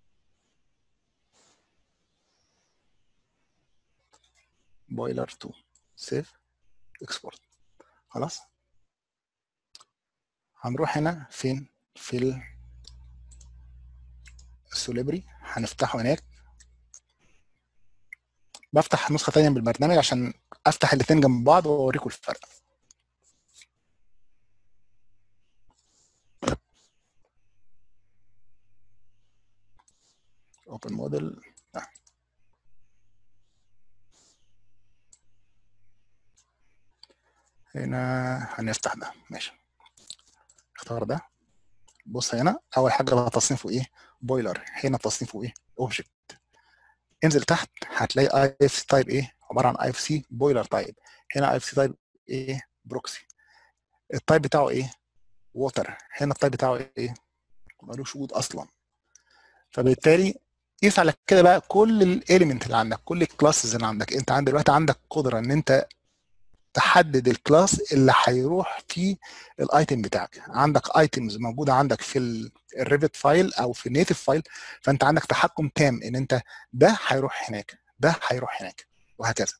بويلر 2 سيف اكسبورت خلاص هنروح هنا فين في السوليبري هنفتحه هناك بفتح نسخه ثانيه من البرنامج عشان افتح الاثنين جنب بعض واوريكم الفرق اوبن موديل هنا هنفتح ده ماشي اختار ده بص هنا اول حاجه بقى تصنيفه ايه بويلر هنا تصنيفه ايه اوبجكت انزل تحت هتلاقي اي اف سي تايب ايه عباره عن اي اف سي بويلر تايب هنا اي اف سي تايب ايه بروكسي التايب بتاعه ايه ووتر هنا التايب بتاعه ايه ملوش وجود اصلا فبالتالي قيس على كده بقى كل الاليمنت اللي عندك كل الكلاسز اللي عندك انت عند دلوقتي عندك قدره ان انت تحدد الكلاس اللي هيروح فيه الايتم بتاعك عندك ايتمز موجوده عندك في الريفت فايل او في النيتف فايل فانت عندك تحكم تام ان انت ده هيروح هناك ده هيروح هناك وهكذا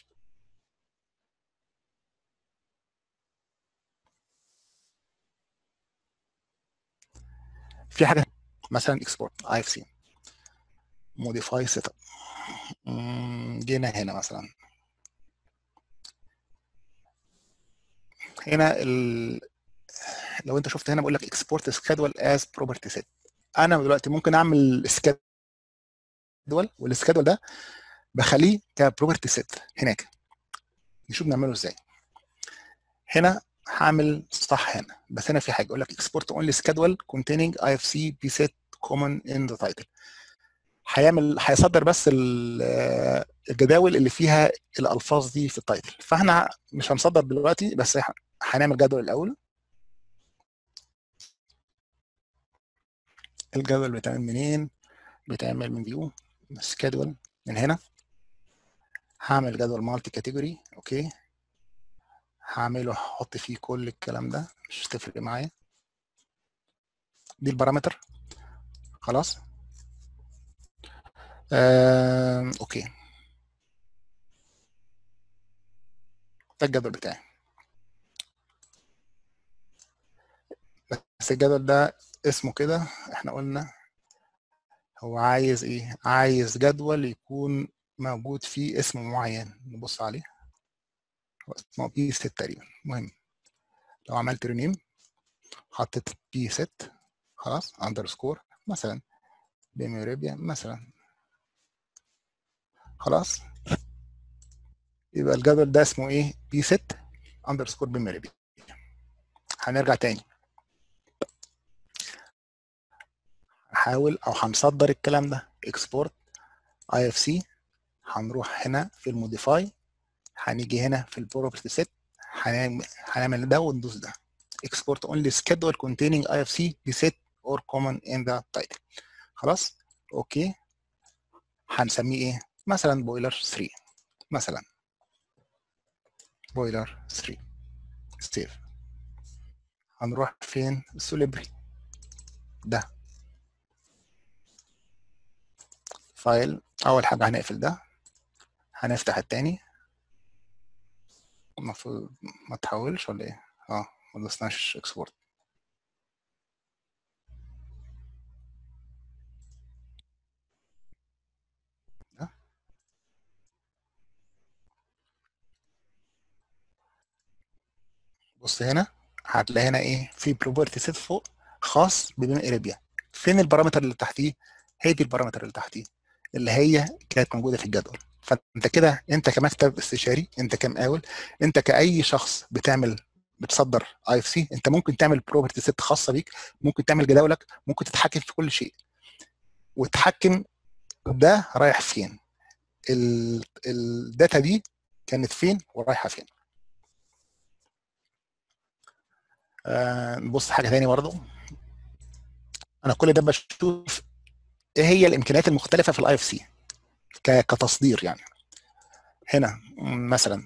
في حاجه مثلا اكسبورت اي اف سي موديفاي سيت اب جينا هنا مثلا هنا ال... لو انت شفت هنا بقول لك اكسبورت سكادول از بروبرتي سيت انا دلوقتي ممكن اعمل سكادول والسكادول ده بخليه كبروبرتي سيت هناك نشوف نعمله ازاي هنا هعمل صح هنا بس هنا في حاجه يقول لك اكسبورت اونلي سكادول containing ifc bset common in the title هيعمل هيصدر بس الجداول اللي فيها الالفاظ دي في التايتل فاحنا مش هنصدر دلوقتي بس هنعمل جدول الاول الجدول بيتعمل منين بيتعمل من فيو سكادول من هنا هعمل جدول مالتي كاتيجوري اوكي هعمله احط فيه كل الكلام ده مش هتفرق معايا دي البارامتر خلاص آه، اوكي ده الجدول بتاعي بس الجدول ده اسمه كده احنا قلنا هو عايز ايه عايز جدول يكون موجود فيه اسم معين نبص عليه هو اسمه بي ست تقريبا المهم لو عملت رينيم حطيت بي ست خلاص اندرسكور مثلا بميوريبيا مثلا خلاص يبقى الجدول ده اسمه ايه بي ست اندرسكور بميوريبيا هنرجع تاني هنحاول او هنصدر الكلام ده اكسبورت اي اف سي هنروح هنا في الموديفاي هنيجي هنا في البروبرتي سيت هنعمل ده وندوس ده export only schedule containing IFC بset or common in the title خلاص اوكي هنسميه ايه مثلا بويلر 3 مثلا بويلر 3 سيف هنروح فين السوليبري ده فايل اول حاجه هنقفل ده هنفتح التاني المفروض ما تحولش ولا ايه اه ما دوسناش اكسبورت بص هنا هتلاقي هنا ايه في بروبرتي سيت فوق خاص ببيم اريبيا فين البارامتر اللي تحتيه هي دي البارامتر اللي تحتيه اللي هي كانت موجوده في الجدول فانت كده انت كمكتب استشاري انت كمقاول انت كاي شخص بتعمل بتصدر اي اف سي انت ممكن تعمل بروبرتي سيت خاصه بيك ممكن تعمل جداولك ممكن تتحكم في كل شيء وتحكم ده رايح فين الداتا دي كانت فين ورايحه فين آه نبص حاجه ثانيه برضه انا كل ده بشوف ايه هي الامكانيات المختلفه في الاي اف سي كتصدير يعني هنا مثلا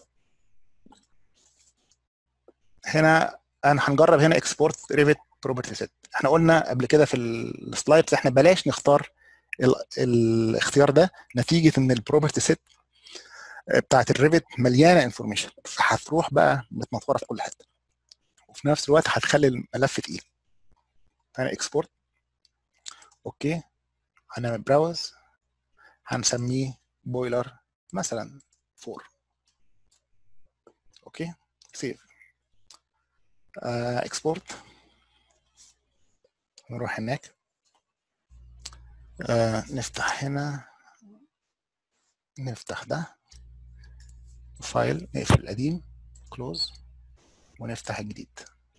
هنا انا هنجرب هنا اكسبورت ريفت بروبرتي سيت احنا قلنا قبل كده في السلايدز احنا بلاش نختار ال الاختيار ده نتيجه ان البروبرتي سيت بتاعت الريفت مليانه انفورميشن فهتروح بقى متنطوره في كل حته وفي نفس الوقت هتخلي الملف تقيل فانا اكسبورت اوكي انا براوز هنسميه بويلر مثلا 4 اوكي سيف اكسبورت نروح هناك آه نفتح هنا نفتح ده فايل نقفل القديم كلوز ونفتح الجديد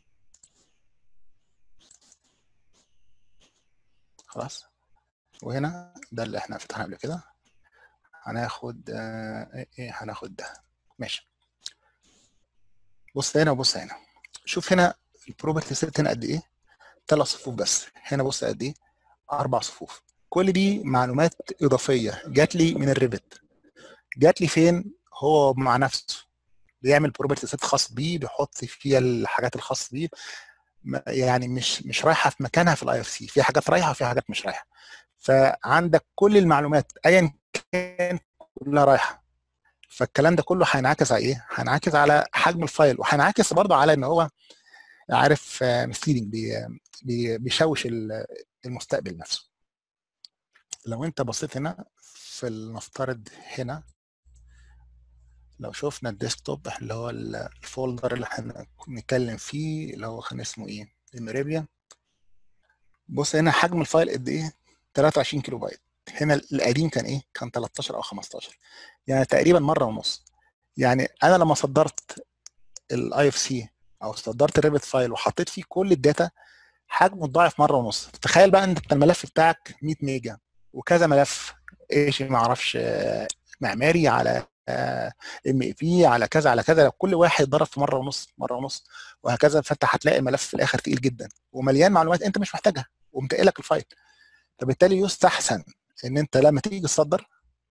خلاص وهنا ده اللي احنا فتحناه قبل كده هناخد آه ايه هناخد ده ماشي بص هنا وبص هنا شوف هنا البروبرتي سيت هنا قد ايه ثلاث صفوف بس هنا بص قد ايه اربع صفوف كل دي معلومات اضافيه جات لي من الريفت جات لي فين هو مع نفسه بيعمل بروبرتي سيت خاص بيه بيحط فيها الحاجات الخاصه بيه يعني مش مش رايحه في مكانها في الاي اف سي في حاجات رايحه وفي حاجات مش رايحه فعندك كل المعلومات ايا كان كلها رايحه فالكلام ده كله هينعكس على ايه؟ هينعكس على حجم الفايل وهينعكس برضه على ان هو عارف مسليدنج بي بي بيشوش المستقبل نفسه لو انت بصيت هنا في نفترض هنا لو شفنا الديسكتوب اللي هو الفولدر اللي احنا بنتكلم فيه اللي هو كان اسمه ايه الميريبيا بص هنا حجم الفايل قد ايه 23 كيلو بايت هنا القديم كان ايه كان 13 او 15 يعني تقريبا مره ونص يعني انا لما صدرت الاي اف سي او صدرت الريبت فايل وحطيت فيه كل الداتا حجمه اتضاعف مره ونص تخيل بقى انت الملف بتاعك 100 ميجا وكذا ملف ايش ما اعرفش معماري على ام اي بي على كذا على كذا لو كل واحد ضرب في مره ونص مره ونص وهكذا فانت هتلاقي الملف في الاخر تقيل جدا ومليان معلومات انت مش محتاجها ومتقلك الفايل فبالتالي يستحسن ان انت لما تيجي تصدر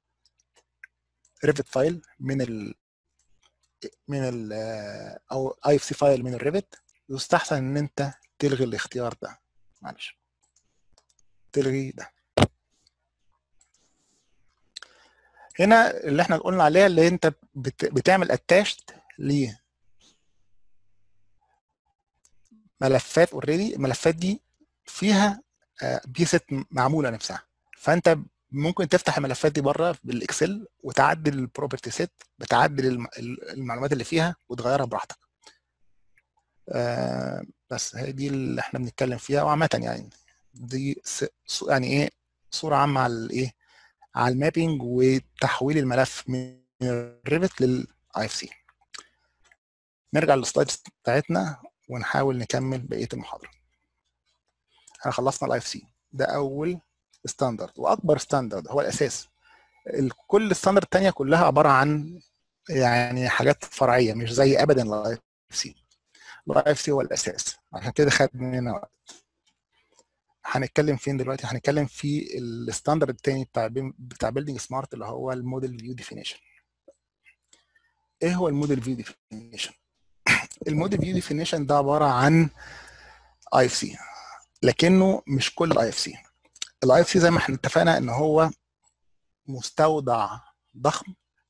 ريفت فايل من ال من ال او اي اف سي فايل من الريفت يستحسن ان انت تلغي الاختيار ده معلش تلغي ده هنا اللي احنا قلنا عليها اللي انت بت... بتعمل اتاشت ل ملفات اوريدي الملفات دي فيها بي ست معموله نفسها فانت ممكن تفتح الملفات دي بره بالاكسل وتعدل البروبرتي سيت بتعدل المعلومات اللي فيها وتغيرها براحتك آه بس هي دي اللي احنا بنتكلم فيها وعامه يعني دي يعني ايه صوره عامه على الايه على المابينج وتحويل الملف من الريفت للاي اف سي نرجع للسلايدز بتاعتنا ونحاول نكمل بقيه المحاضره احنا خلصنا الاي اف سي ده اول ستاندرد واكبر ستاندرد هو الاساس كل الستاندرد الثانيه كلها عباره عن يعني حاجات فرعيه مش زي ابدا الاي اف سي الاي اف سي هو الاساس عشان كده خد مننا وقت هنتكلم فين دلوقتي هنتكلم في الستاندرد الثاني بتاع بتاع بيلدينج سمارت اللي هو الموديل فيو ديفينيشن ايه هو الموديل فيو ديفينيشن الموديل فيو ديفينيشن ده عباره عن اي اف سي لكنه مش كل الاي اف سي الاي اف سي زي ما احنا اتفقنا ان هو مستودع ضخم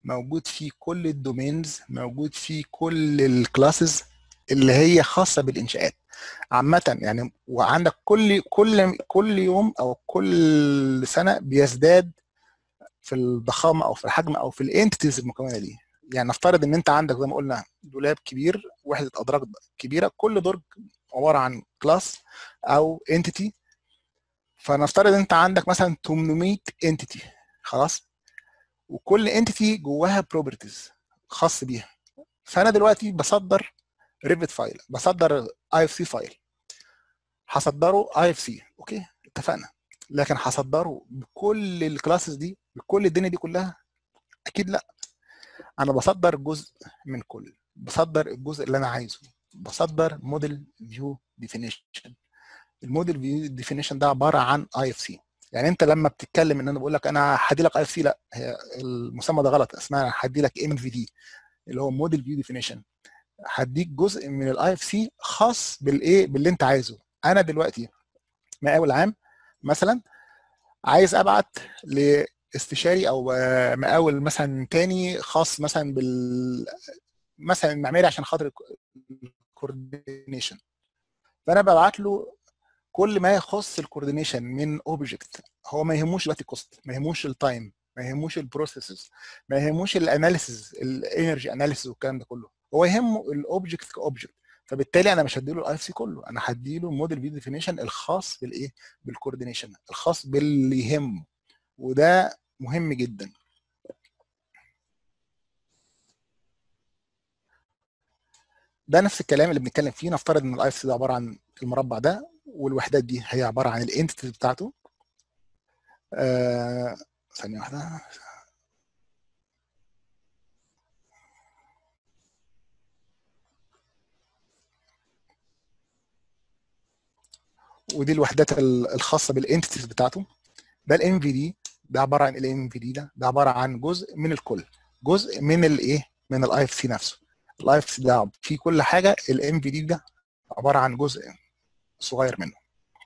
موجود فيه كل الدومينز موجود فيه كل الكلاسز اللي هي خاصه بالانشاءات عامه يعني وعندك كل كل كل يوم او كل سنه بيزداد في الضخامه او في الحجم او في الانتيتيز المكونه دي يعني نفترض ان انت عندك زي ما قلنا دولاب كبير وحده ادراج كبيره كل درج عباره عن كلاس او انتيتي فنفترض انت عندك مثلا 800 انتيتي خلاص وكل انتيتي جواها بروبرتيز خاص بيها فانا دلوقتي بصدر ريفت فايل بصدر اي اف سي فايل هصدره اي اف سي اوكي اتفقنا لكن هصدره بكل الكلاسز دي بكل الدنيا دي كلها اكيد لا انا بصدر جزء من كل بصدر الجزء اللي انا عايزه بصدر موديل فيو ديفينيشن الموديل فيو ديفينيشن ده عباره عن اي اف سي يعني انت لما بتتكلم ان انا بقول لك انا هدي لك اي اف سي لا هي المسمى ده غلط اسمها هدي لك ام في دي اللي هو موديل فيو ديفينيشن هديك جزء من الاي اف سي خاص بالايه باللي انت عايزه انا دلوقتي مقاول عام مثلا عايز ابعت لاستشاري او مقاول مثلا تاني خاص مثلا بال مثلا المعماري عشان خاطر الكوردينيشن فانا ببعت له كل ما يخص الكوردينيشن من اوبجكت هو ما يهموش دلوقتي الكوست ما يهموش التايم ما يهموش البروسيسز ما يهموش الاناليسيز الانرجي اناليسيز والكلام ده كله هو يهمه الاوبجكت كاوبجكت فبالتالي انا مش هديله الاي اف سي كله انا هديله الموديل فيو ديفينيشن الخاص بالايه بالكوردينيشن الخاص باللي يهمه وده مهم جدا ده نفس الكلام اللي بنتكلم فيه نفترض ان الاي اف سي ده عباره عن المربع ده والوحدات دي هي عباره عن الانتيتي بتاعته آه ثانيه واحده ودي الوحدات الخاصه بالانتيتيز بتاعته ده الام في دي ده عباره عن الام في دي ده ده عباره عن جزء من الكل جزء من الايه من الاي اف سي نفسه الاي اف سي ده فيه كل حاجه الام في دي ده عباره عن جزء صغير منه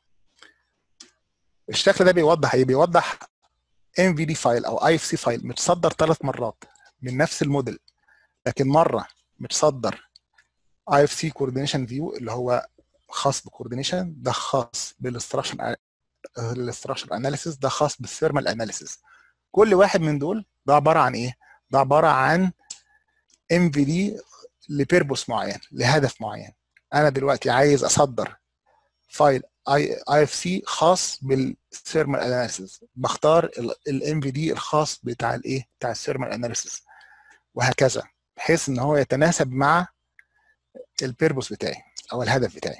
الشكل ده بيوضح ايه بيوضح ام في دي فايل او اي اف سي فايل متصدر ثلاث مرات من نفس الموديل لكن مره متصدر اي اف سي كوردينيشن فيو اللي هو خاص بالكوردينيشن ده خاص بالاستراكشر الاستراكشر اناليسيس ده خاص بالثيرمال اناليسيس كل واحد من دول ده عباره عن ايه ده عباره عن ام في دي لبيربوس معين لهدف معين انا دلوقتي عايز اصدر فايل اي اي اف سي خاص بالثيرمال اناليسيس بختار الام في دي الخاص بتاع الايه بتاع الثيرمال اناليسيس وهكذا بحيث ان هو يتناسب مع البيربوس بتاعي او الهدف بتاعي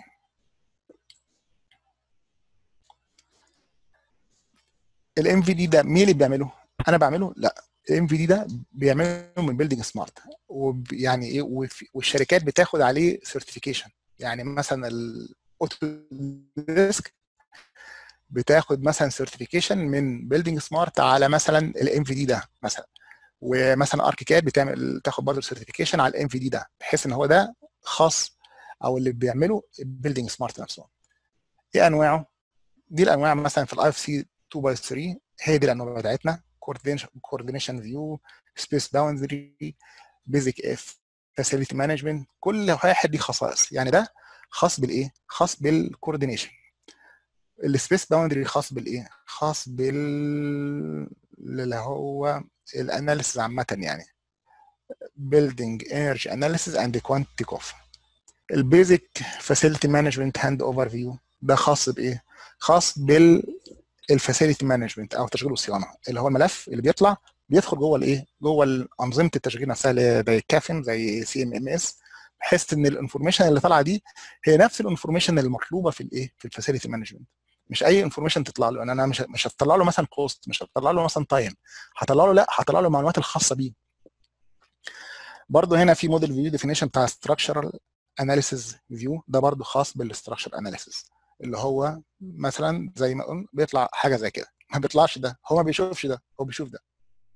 الام في دي ده مين اللي بيعمله انا بعمله لا الام في دي ده بيعمله من بيلدينج سمارت ويعني ايه والشركات بتاخد عليه سيرتيفيكيشن يعني مثلا الاوتوديسك بتاخد مثلا سيرتيفيكيشن من بيلدينج سمارت على مثلا الام في دي ده مثلا ومثلا اركيكاد بتعمل تاخد برضه سيرتيفيكيشن على الام في دي ده بحيث ان هو ده خاص او اللي بيعمله بيلدينج سمارت نفسه ايه انواعه دي الانواع مثلا في الاي اف سي 2 باي 3 هي دي الانواع بتاعتنا coordination view space boundary basic اف facility management كل واحد ليه خصائص يعني ده خاص بالايه خاص بالكوردينيشن السبيس باوندري خاص بالايه خاص بال اللي هو الاناليسيس عامه يعني building energy analysis and quantity of البيزك facility management hand overview ده خاص بايه خاص بال الفاسيلتي مانجمنت او تشغيل والصيانه اللي هو الملف اللي بيطلع بيدخل جوه الايه جوه انظمه التشغيل نفسها اللي زي كافن زي سي ام ام اس بحيث ان الانفورميشن اللي طالعه دي هي نفس الانفورميشن المطلوبه في الايه في الفاسيلتي مانجمنت مش اي انفورميشن تطلع له انا مش مش هطلع له مثلا كوست مش هطلع له مثلا تايم هطلع له لا هطلع له المعلومات الخاصه بيه برضه هنا في موديل فيو ديفينيشن بتاع ستراكشرال اناليسيز فيو ده برضه خاص بالستراكشر اناليسيز اللي هو مثلا زي ما قلنا بيطلع حاجه زي كده ما بيطلعش ده هو ما بيشوفش ده هو بيشوف ده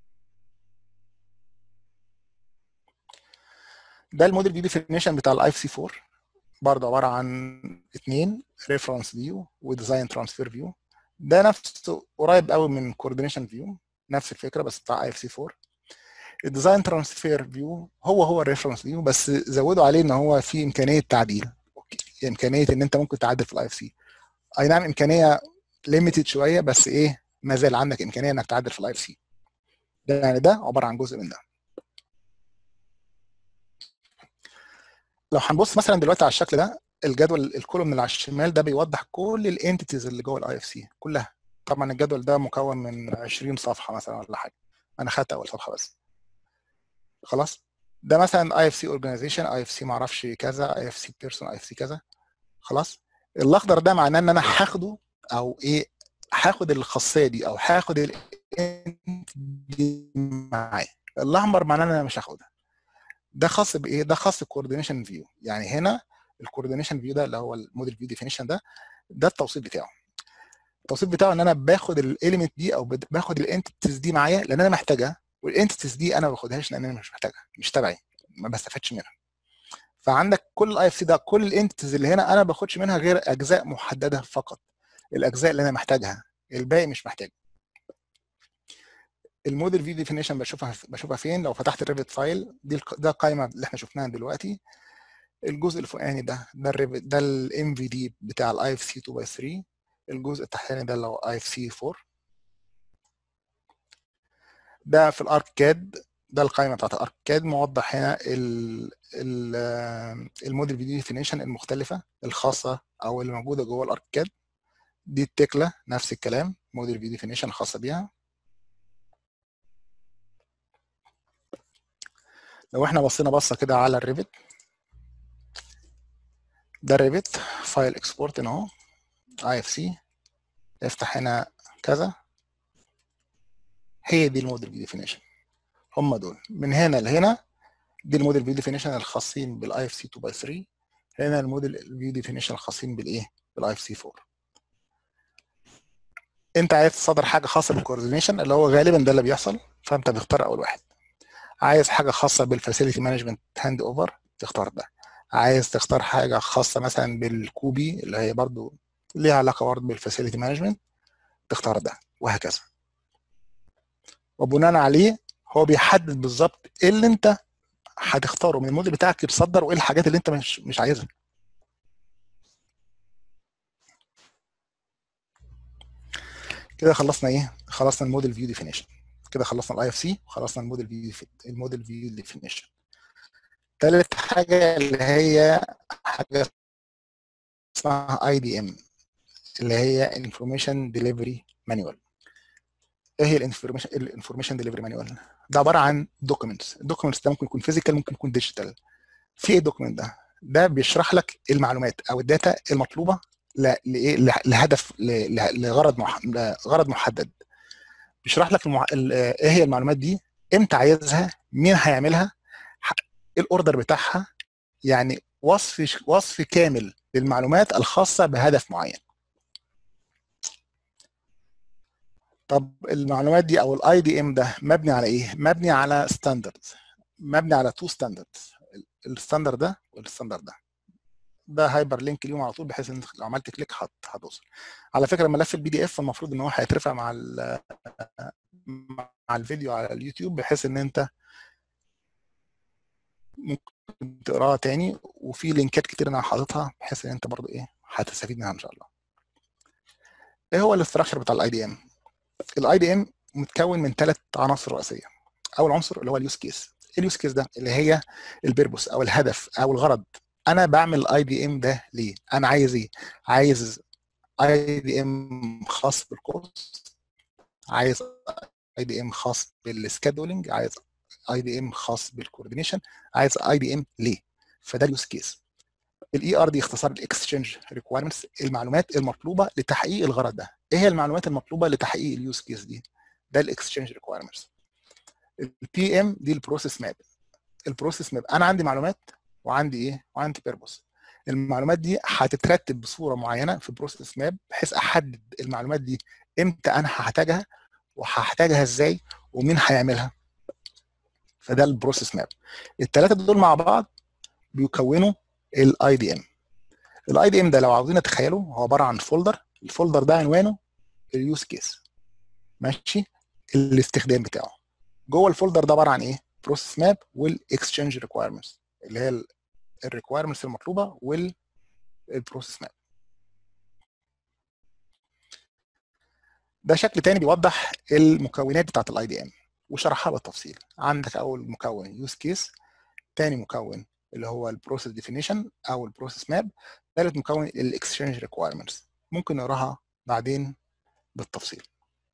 ده الموديل فيو ديفينيشن بتاع الاي اف سي 4 برضه عباره عن اثنين ريفرنس فيو وديزاين ترانسفير فيو ده نفسه قريب قوي من كوردينيشن فيو نفس الفكره بس بتاع اي اف سي 4 الديزاين ترانسفير فيو هو هو الريفرنس فيو بس زودوا عليه ان هو في امكانيه تعديل اوكي امكانيه ان انت ممكن تعدل في الاي اف سي اي نعم امكانيه ليميتد شويه بس ايه ما زال عندك امكانيه انك تعدل في الاي اف سي ده يعني ده عباره عن جزء من ده لو هنبص مثلا دلوقتي على الشكل ده الجدول الكولوم اللي على الشمال ده بيوضح كل الانتيتيز اللي جوه الاي اف سي كلها طبعا الجدول ده مكون من 20 صفحه مثلا ولا حاجه انا خدت اول صفحه بس خلاص ده مثلا اي اف سي اورجانيزيشن اي اف سي ما اعرفش كذا اي اف سي بيرسون اي اف سي كذا خلاص الاخضر ده معناه ان انا هاخده او ايه هاخد الخاصيه دي او هاخد دي معايا الاحمر معناه ان انا مش هاخدها ده خاص بايه ده خاص بالكوردينيشن فيو يعني هنا الكوردينيشن فيو ده اللي هو الموديل فيو ديفينيشن ده ده التوصيف بتاعه التوصيف بتاعه ان انا باخد الاليمنت دي او باخد الانتيتيز دي معايا لان انا محتاجها والانتيتيز دي انا ما باخدهاش لان انا مش محتاجها مش تبعي ما بستفادش منها فعندك كل الاي اف سي ده كل الانتيتيز اللي هنا انا ما باخدش منها غير اجزاء محدده فقط الاجزاء اللي انا محتاجها الباقي مش محتاج الموديل فيو ديفينيشن بشوفها بشوفها فين لو فتحت الريفت فايل دي ده القائمه اللي احنا شفناها دلوقتي الجزء الفوقاني ده ده الريفت ده الام في دي بتاع الاي اف سي 2 باي 3 الجزء التحتاني ده اللي هو اي اف سي 4 ده في الاركاد ده القائمه بتاعت الاركاد موضح هنا الموديل فيديو ديفينيشن المختلفه الخاصه او اللي موجوده جوه الاركاد دي التكله نفس الكلام موديل فيديو ديفينيشن الخاصه بيها لو احنا بصينا بصه كده على الريفت ده الريفت فايل اكسبورت اهو اي اف سي افتح هنا كذا هي دي الموديل فيو ديفينيشن هم دول من هنا لهنا دي الموديل فيو ديفينيشن الخاصين بالاي اف سي 2 باي 3 هنا الموديل فيو ديفينيشن الخاصين بالايه بالاي اف سي 4 انت عايز تصدر حاجه خاصه بالكوردينيشن اللي هو غالبا ده اللي بيحصل فانت بتختار اول واحد عايز حاجه خاصه بالفاسيلتي مانجمنت هاند اوفر تختار ده عايز تختار حاجه خاصه مثلا بالكوبي اللي هي برضو ليها علاقه برضو بالفاسيلتي مانجمنت تختار ده وهكذا وبناء عليه هو بيحدد بالظبط ايه اللي انت هتختاره من الموديل بتاعك يتصدر وايه الحاجات اللي انت مش مش عايزها كده خلصنا ايه خلصنا الموديل فيو ديفينيشن كده خلصنا الاي اف سي وخلصنا الموديل فيو الموديل فيو ديفينيشن تالت حاجه اللي هي حاجه اسمها اي دي ام اللي هي انفورميشن ديليفري مانيوال ايه هي الانفورميشن الانفورميشن ديليفري مانيوال ده عباره عن دوكيومنتس الدوكيومنتس ده ممكن يكون فيزيكال ممكن يكون ديجيتال في ايه الدوكيومنت ده ده بيشرح لك المعلومات او الداتا المطلوبه لايه لهدف لغرض لغرض محدد بيشرح لك المع... ايه هي المعلومات دي امتى عايزها مين هيعملها الاوردر بتاعها يعني وصف وصف كامل للمعلومات الخاصه بهدف معين طب المعلومات دي او الاي دي ام ده مبني على ايه مبني على ستاندردز مبني على تو ستاندردز الستاندرد ده والستاندرد ده ده هايبر لينك ليهم على طول بحيث ان لو عملت كليك هتوصل على فكره ملف البي دي اف المفروض ان هو هيترفع مع مع الفيديو على اليوتيوب بحيث ان انت ممكن تقراها تاني وفي لينكات كتير انا حاططها بحيث ان انت برضو ايه هتستفيد منها ان شاء الله ايه هو الاستراكشر بتاع الاي دي ام الاي دي ام متكون من ثلاث عناصر رئيسيه اول عنصر اللي هو اليوز كيس اليوز كيس ده اللي هي البيربوس او الهدف او الغرض انا بعمل الاي دي ام ده ليه انا عايز ايه عايز اي دي ام خاص بالكورس عايز اي دي ام خاص بالسكادولينج عايز اي دي ام خاص بالكوردينيشن عايز اي دي ام ليه فده اليوز كيس الاي ار دي اختصار الاكسشينج ريكويرمنتس المعلومات المطلوبه لتحقيق الغرض ده ايه هي المعلومات المطلوبه لتحقيق اليوز كيس دي ده الاكسشينج ريكويرمنتس البي ام دي البروسيس ماب البروسيس ماب انا عندي معلومات وعندي ايه وعندي بيربوس المعلومات دي هتترتب بصوره معينه في بروسيس ماب بحيث احدد المعلومات دي امتى انا هحتاجها وهحتاجها ازاي ومين هيعملها فده البروسيس ماب الثلاثه دول مع بعض بيكونوا الاي دي ام الاي دي ام ده لو عاوزين نتخيله هو عباره عن فولدر الفولدر ده عنوانه اليوز كيس ماشي الاستخدام بتاعه جوه الفولدر ده عباره عن ايه والبروسيس ماب والاكسشينج ريكويرمنتس اللي هي الريكويرمنتس المطلوبه والبروسيس ماب ده شكل تاني بيوضح المكونات بتاعت الاي دي ام وشرحها بالتفصيل عندك اول مكون يوز كيس تاني مكون اللي هو البروسيس ديفينيشن او البروسيس ماب ثالث مكون الاكسشينج ريكويرمنتس ممكن نقراها بعدين بالتفصيل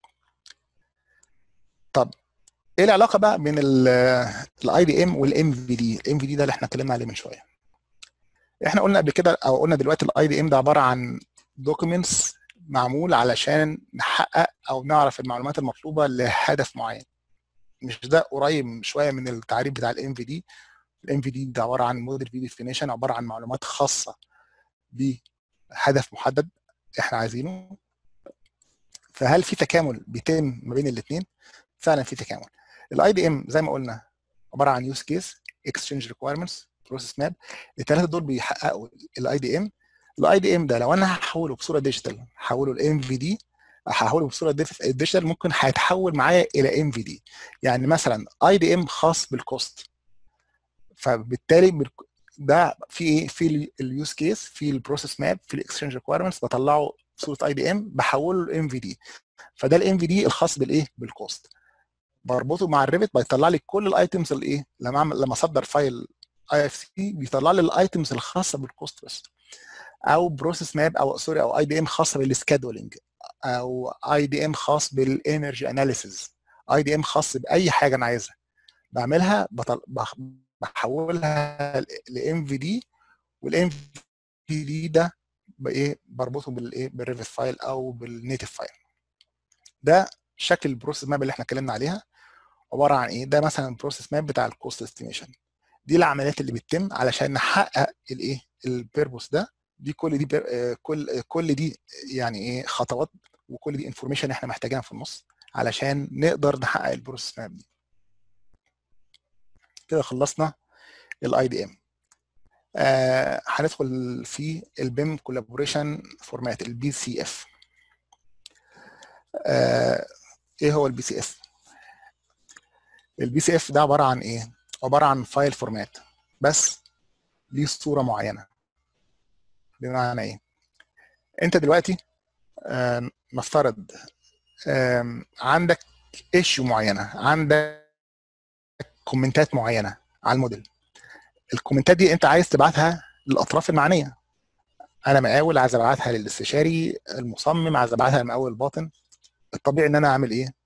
طب ايه العلاقه بقى بين الاي دي ام والام في دي الام في دي ده اللي احنا اتكلمنا عليه من شويه احنا قلنا قبل كده او قلنا دلوقتي الاي دي ام ده عباره عن دوكيومنتس معمول علشان نحقق او نعرف المعلومات المطلوبه لهدف معين مش ده قريب شويه من التعريف بتاع الام في دي الام في دي ده عباره عن موديل في ديفينيشن عباره عن معلومات خاصه بهدف محدد احنا عايزينه فهل في تكامل بيتم ما بين الاثنين فعلا في تكامل الاي دي ام زي ما قلنا عباره عن يوز كيس اكسشينج ريكويرمنتس بروسيس ماب الثلاثه دول بيحققوا الاي دي ام الاي دي ام ده لو انا هحوله بصوره ديجيتال هحوله لام في دي هحوله بصوره ديجيتال ممكن هيتحول معايا الى ام في دي يعني مثلا اي دي ام خاص بالكوست فبالتالي ده في ايه في اليوز كيس في البروسيس ماب في الاكسشينج ريكويرمنتس بطلعه بصوره اي دي ام بحوله لام في دي فده الام في دي الخاص بالايه بالكوست بربطه مع الريفت بيطلع لي كل الايتمز الايه لما اعمل لما اصدر فايل اي اف سي بيطلع لي الايتمز الخاصه بالكوست بس او بروسيس ماب او سوري او اي دي ام خاصه بالسكادولينج او اي دي ام خاص بالانرجي اناليسيز اي دي ام خاص باي حاجه انا عايزها بعملها بطل... بحولها لام في دي والام في دي ده بايه بربطه بالايه بالريفت فايل او بالنيتف فايل ده شكل البروسيس ماب اللي احنا اتكلمنا عليها عباره عن ايه ده مثلا البروسيس ماب بتاع الكوست استيميشن دي العمليات اللي بتتم علشان نحقق الايه البيربوس ده دي كل دي بير... كل كل دي يعني ايه خطوات وكل دي انفورميشن احنا محتاجينها في النص علشان نقدر نحقق البروسيس ماب دي كده خلصنا الاي دي ام هندخل في البيم كولابوريشن فورمات البي سي اف ايه هو البي سي اف البي سي اف ده عباره عن ايه عباره عن فايل فورمات بس ليه صوره معينه بمعنى ايه انت دلوقتي آه نفترض آه عندك ايشيو معينه عندك كومنتات معينه على الموديل الكومنتات دي انت عايز تبعتها للاطراف المعنيه انا مقاول عايز ابعتها للاستشاري المصمم عايز ابعتها للمقاول الباطن الطبيعي ان انا اعمل ايه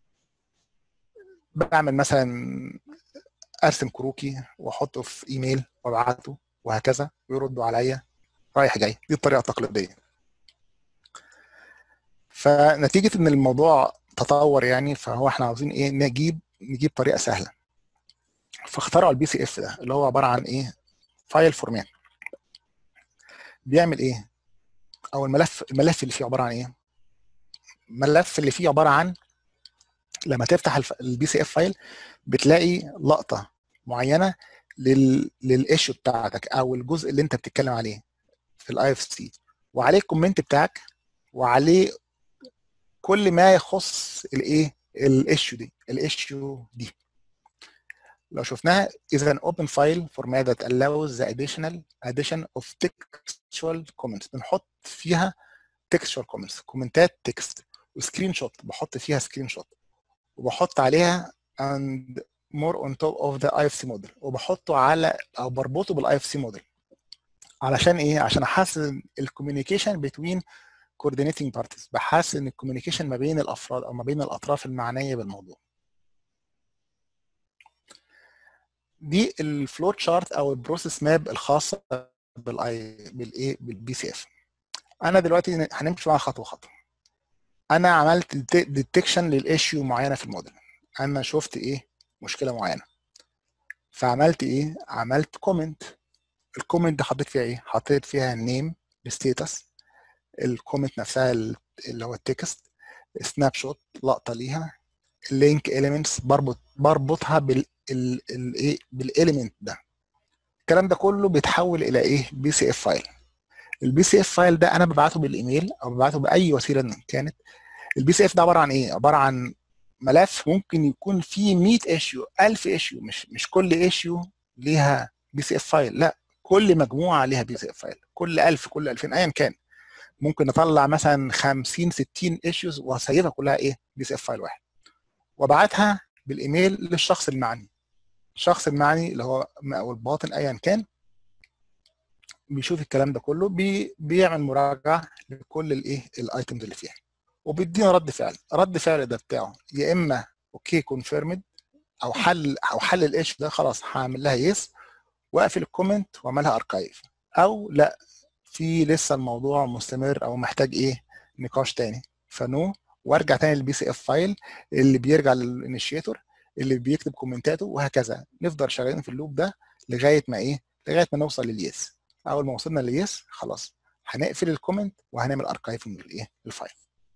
بعمل مثلا ارسم كروكي واحطه في ايميل وابعته وهكذا ويردوا عليا رايح جاي دي الطريقه التقليديه فنتيجه ان الموضوع تطور يعني فهو احنا عاوزين ايه نجيب نجيب طريقه سهله فاخترعوا البي سي اف ده اللي هو عباره عن ايه فايل فورمات بيعمل ايه او الملف الملف اللي فيه عباره عن ايه الملف اللي فيه عباره عن لما تفتح البي سي اف فايل بتلاقي لقطه معينه لل للايشو بتاعتك او الجزء اللي انت بتتكلم عليه في الاي اف سي وعليه الكومنت بتاعك وعليه كل ما يخص الايه الايشو دي الايشو دي لو شفناها is an open file format that allows the additional addition of textual comments بنحط فيها textual comments كومنتات تكست وسكرين شوت بحط فيها سكرين شوت وبحط عليها and more on top of the IFC model وبحطه على او بربطه بالاي اف سي موديل علشان ايه عشان احسن الكوميونيكيشن بين coordinating parties بحسن الكوميونيكيشن ما بين الافراد او ما بين الاطراف المعنيه بالموضوع دي الفلو تشارت او البروسيس ماب الخاصه بالاي بالايه بالبي سي اف انا دلوقتي هنمشي معاها خطوه خطوه انا عملت ديتكشن للايشيو معينه في الموديل انا شفت ايه مشكله معينه فعملت ايه عملت كومنت الكومنت دي حطيت فيها ايه حطيت فيها النيم الستيتس الكومنت نفسها اللي هو التكست سناب شوت لقطه ليها اللينك اليمنتس بربط بربطها بال الايه بالاليمنت ده الكلام ده كله بيتحول الى ايه بي سي اف فايل البي سي اف فايل ده انا ببعته بالايميل او ببعته باي وسيله كانت البي سي اف ده عباره عن ايه عباره عن ملف ممكن يكون فيه 100 ايشيو 1000 ايشيو مش مش كل ايشيو ليها بي سي اف فايل لا كل مجموعه ليها بي سي اف فايل كل 1000 كل 2000 ايا كان ممكن نطلع مثلا 50 60 ايشوز واسيبها كلها ايه بي سي اف فايل واحد وابعتها بالايميل للشخص المعني الشخص المعني اللي هو او الباطن ايا كان بيشوف الكلام ده كله بي بيعمل مراجعه لكل الايه الايتمز اللي فيها وبيدينا رد فعل رد فعل ده بتاعه يا اما اوكي كونفيرمد او حل او حل الايش ده خلاص هعمل لها يس واقفل الكومنت واعملها اركايف او لا في لسه الموضوع مستمر او محتاج ايه نقاش تاني فنو وارجع تاني للبي سي اف فايل اللي بيرجع للانيشيتور اللي بيكتب كومنتاته وهكذا نفضل شغالين في اللوب ده لغايه ما ايه لغايه ما نوصل لليس اول ما وصلنا لليس خلاص هنقفل الكومنت وهنعمل اركايف من الايه الفايل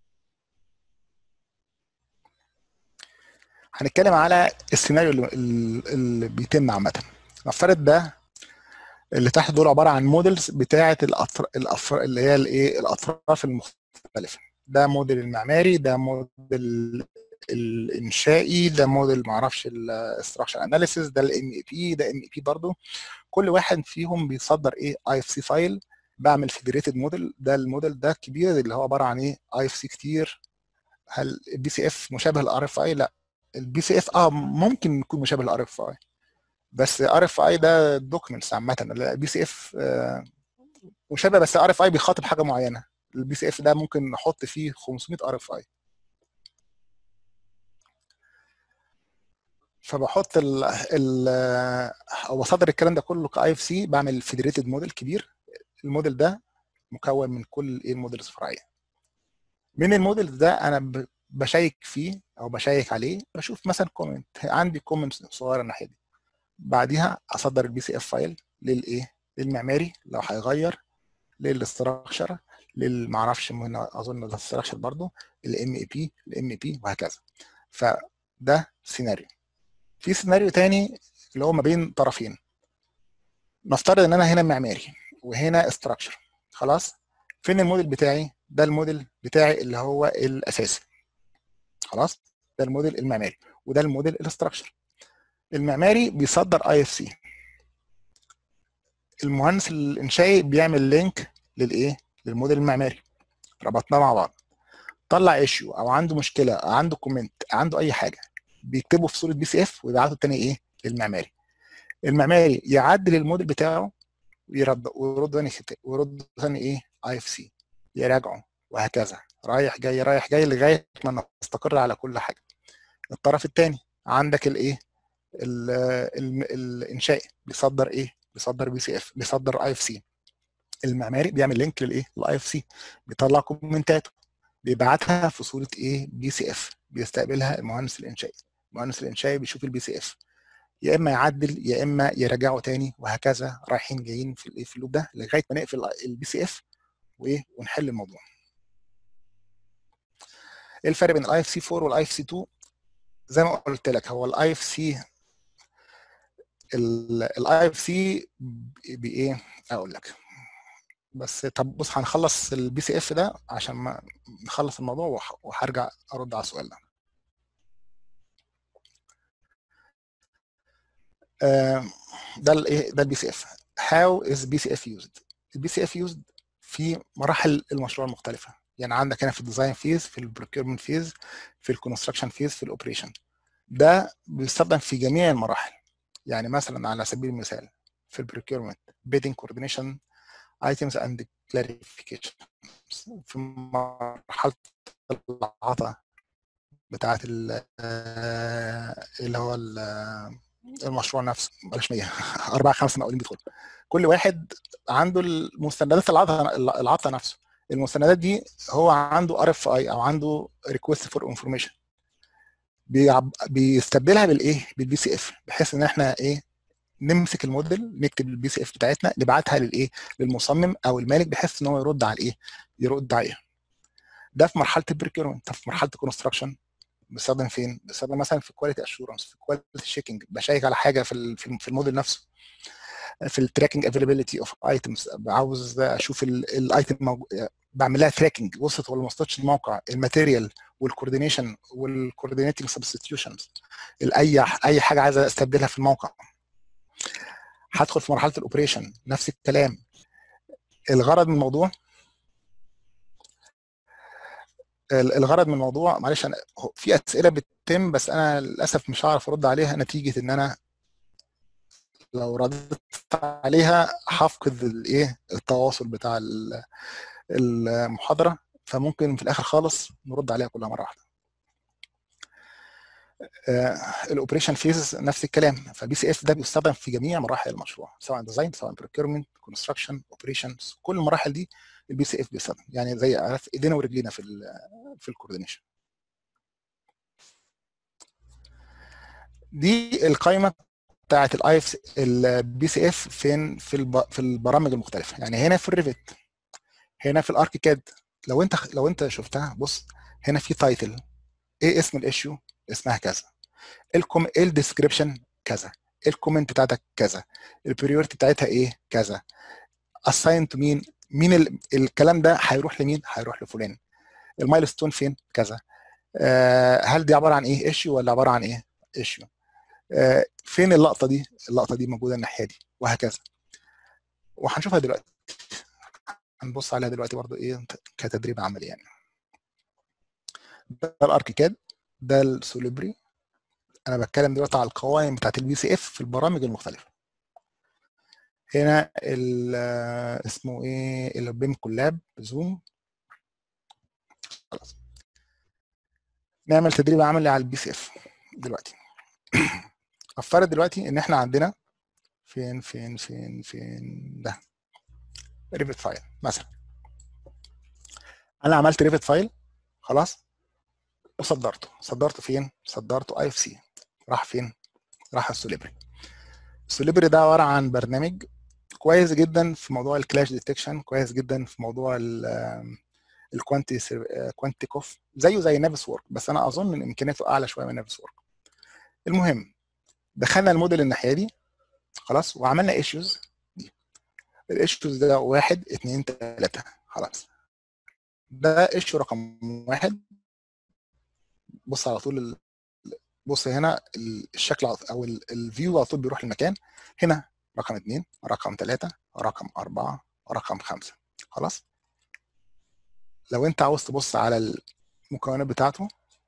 هنتكلم على السيناريو اللي, اللي بيتم عامه نفترض ده اللي تحت دول عباره عن موديلز بتاعه الاطراف الأفر... اللي هي الايه الاطراف المختلفه ده موديل المعماري ده موديل الانشائي ده موديل معرفش الاستراكشر اناليسيس ده الام اي بي ده ام اي بي برضه كل واحد فيهم بيصدر ايه اي اف سي فايل بعمل فيدريتد موديل ده الموديل ده كبير اللي هو عباره عن ايه اي اف سي كتير هل البي سي اف مشابه للار اف اي لا البي سي اف اه ممكن يكون مشابه للار اف اي بس ار اف اي ده دوكيومنتس عامه البي سي اف مشابه بس ار اف اي بيخاطب حاجه معينه البي سي اف ده ممكن نحط فيه 500 ار اف اي فبحط ال ال او بصدر الكلام ده كله كاي اف سي بعمل فيدريتد موديل كبير الموديل ده مكون من كل ايه الموديلز الفرعيه من الموديل ده انا بشيك فيه او بشيك عليه بشوف مثلا كومنت عندي كومنت صغيره الناحيه دي بعديها اصدر البي سي اف فايل للايه للمعماري لو هيغير للاستراكشر للمعرفش اظن الاستراكشر برضه الام اي بي الام اي بي وهكذا فده سيناريو في سيناريو تاني اللي هو ما بين طرفين نفترض ان انا هنا معماري وهنا استراكشر خلاص فين الموديل بتاعي ده الموديل بتاعي اللي هو الاساسي خلاص ده الموديل المعماري وده الموديل الاستراكشر المعماري بيصدر اي اف سي المهندس الانشائي بيعمل لينك للايه للموديل المعماري ربطناه مع بعض طلع ايشيو او عنده مشكله أو عنده كومنت عنده اي حاجه بيكتبه في صوره بي سي اف ويبعته تاني ايه للمعماري المعماري يعدل الموديل بتاعه ويرد ويرد تاني ويرد تاني ايه اي اف سي يراجعه وهكذا رايح جاي رايح جاي لغايه ما نستقر على كل حاجه الطرف الثاني عندك الايه الانشائي بيصدر ايه بيصدر بي سي اف بيصدر اي اف سي المعماري بيعمل لينك للايه للاي اف سي بيطلع كومنتاته بيبعتها في صوره ايه بي سي اف بيستقبلها المهندس الانشائي المهندس الانشائي بيشوف البي سي اف يا اما يعدل يا اما يراجعه تاني وهكذا رايحين جايين في الايه في اللوب ده لغايه ما نقفل البي سي اف وايه ونحل الموضوع ايه الفرق بين الاي اف سي 4 والاي اف سي 2 زي ما قلت لك هو الاي اف سي الاي اف سي بايه اقول لك بس طب بص هنخلص البي سي اف ده عشان ما نخلص الموضوع وهرجع ارد على السؤال ده ده الايه ده البي سي اف هاو از بي سي اف يوزد البي سي اف يوزد في مراحل المشروع المختلفه يعني عندك هنا في الديزاين فيز في البروكيرمنت فيز في الكونستراكشن فيز في الاوبريشن ده بيستخدم في جميع المراحل يعني مثلا على سبيل المثال في البروكيرمنت bidding coordination items and clarification في مرحله العطاء بتاعه اللي هو المشروع نفسه بلاش 100 أربعة خمسة مقاولين بيدخلوا كل واحد عنده المستندات العطاء العطاء نفسه المستندات دي هو عنده ار اف اي او عنده ريكوست فور انفورميشن بيستبدلها بالايه بالبي سي اف بحيث ان احنا ايه نمسك الموديل نكتب البي سي اف بتاعتنا نبعتها للايه للمصمم او المالك بحيث ان هو يرد على الايه يرد عليها ده في مرحله البريكيرمنت طب في مرحله الكونستراكشن بيستخدم فين؟ بيستخدم مثلا في كواليتي اشورنس في كواليتي شيكنج بشيك على حاجه في في الموديل نفسه في التراكنج افيلابيلتي اوف ايتمز عاوز اشوف الايتم بعمل لها تراكنج وصلت ولا ما وصلتش الموقع الماتيريال والكوردينيشن والكوردينيتنج سبستيوشنز اي اي حاجه عايز استبدلها في الموقع هدخل في مرحله الاوبريشن نفس الكلام الغرض من الموضوع الغرض من الموضوع معلش انا في اسئله بتتم بس انا للاسف مش هعرف ارد عليها نتيجه ان انا لو رديت عليها هفقد الايه التواصل بتاع المحاضره فممكن في الاخر خالص نرد عليها كلها مره واحده الاوبريشن فيز نفس الكلام فالبي سي اف ده بيستخدم في جميع مراحل المشروع سواء ديزاين سواء بروكيرمنت كونستراكشن اوبريشنز كل المراحل دي البي سي اف بيستخدم يعني زي عارف ايدينا ورجلينا في ال في الكوردينيشن دي القائمه بتاعه الاي اف البي سي اف فين في الب... في البرامج المختلفه يعني هنا في الريفت هنا في الارك كاد لو انت لو انت شفتها بص هنا في تايتل ايه اسم الايشيو اسمها كذا الكم ايه الديسكريبشن كذا الكومنت بتاعتك كذا البريورتي بتاعتها ايه كذا اساين تو مين مين ال... الكلام ده هيروح لمين هيروح لفلان المايلستون فين كذا آه هل دي عباره عن ايه ايشيو ولا عباره عن ايه ايشيو آه فين اللقطه دي اللقطه دي موجوده الناحيه دي وهكذا وهنشوفها دلوقتي هنبص عليها دلوقتي برضو ايه كتدريب عملي يعني ده الاركيكاد ده السوليبري انا بتكلم دلوقتي على القوائم بتاعت البي سي اف في البرامج المختلفه هنا اسمه ايه البيم كولاب زوم خلاص نعمل تدريب عملي على البي سي اف دلوقتي افترض دلوقتي ان احنا عندنا فين فين فين فين ده ريفت فايل مثلا انا عملت ريفت فايل خلاص وصدرته صدرته فين صدرته اي اف سي راح فين راح السوليبري السوليبري ده عباره عن برنامج كويس جدا في موضوع الكلاش ديتكشن كويس جدا في موضوع الكوانتي كوانتي كوف زيه زي نافس وورك بس انا اظن ان امكانياته اعلى شويه من نافس وورك المهم دخلنا الموديل الناحيه دي خلاص وعملنا ايشوز دي الايشوز ده واحد اثنين ثلاثه خلاص ده ايشو رقم واحد بص على طول ال... بص هنا الشكل او الفيو على طول بيروح للمكان هنا رقم اثنين رقم ثلاثة رقم أربعة رقم خمسة خلاص لو انت عاوز تبص على المكونات بتاعته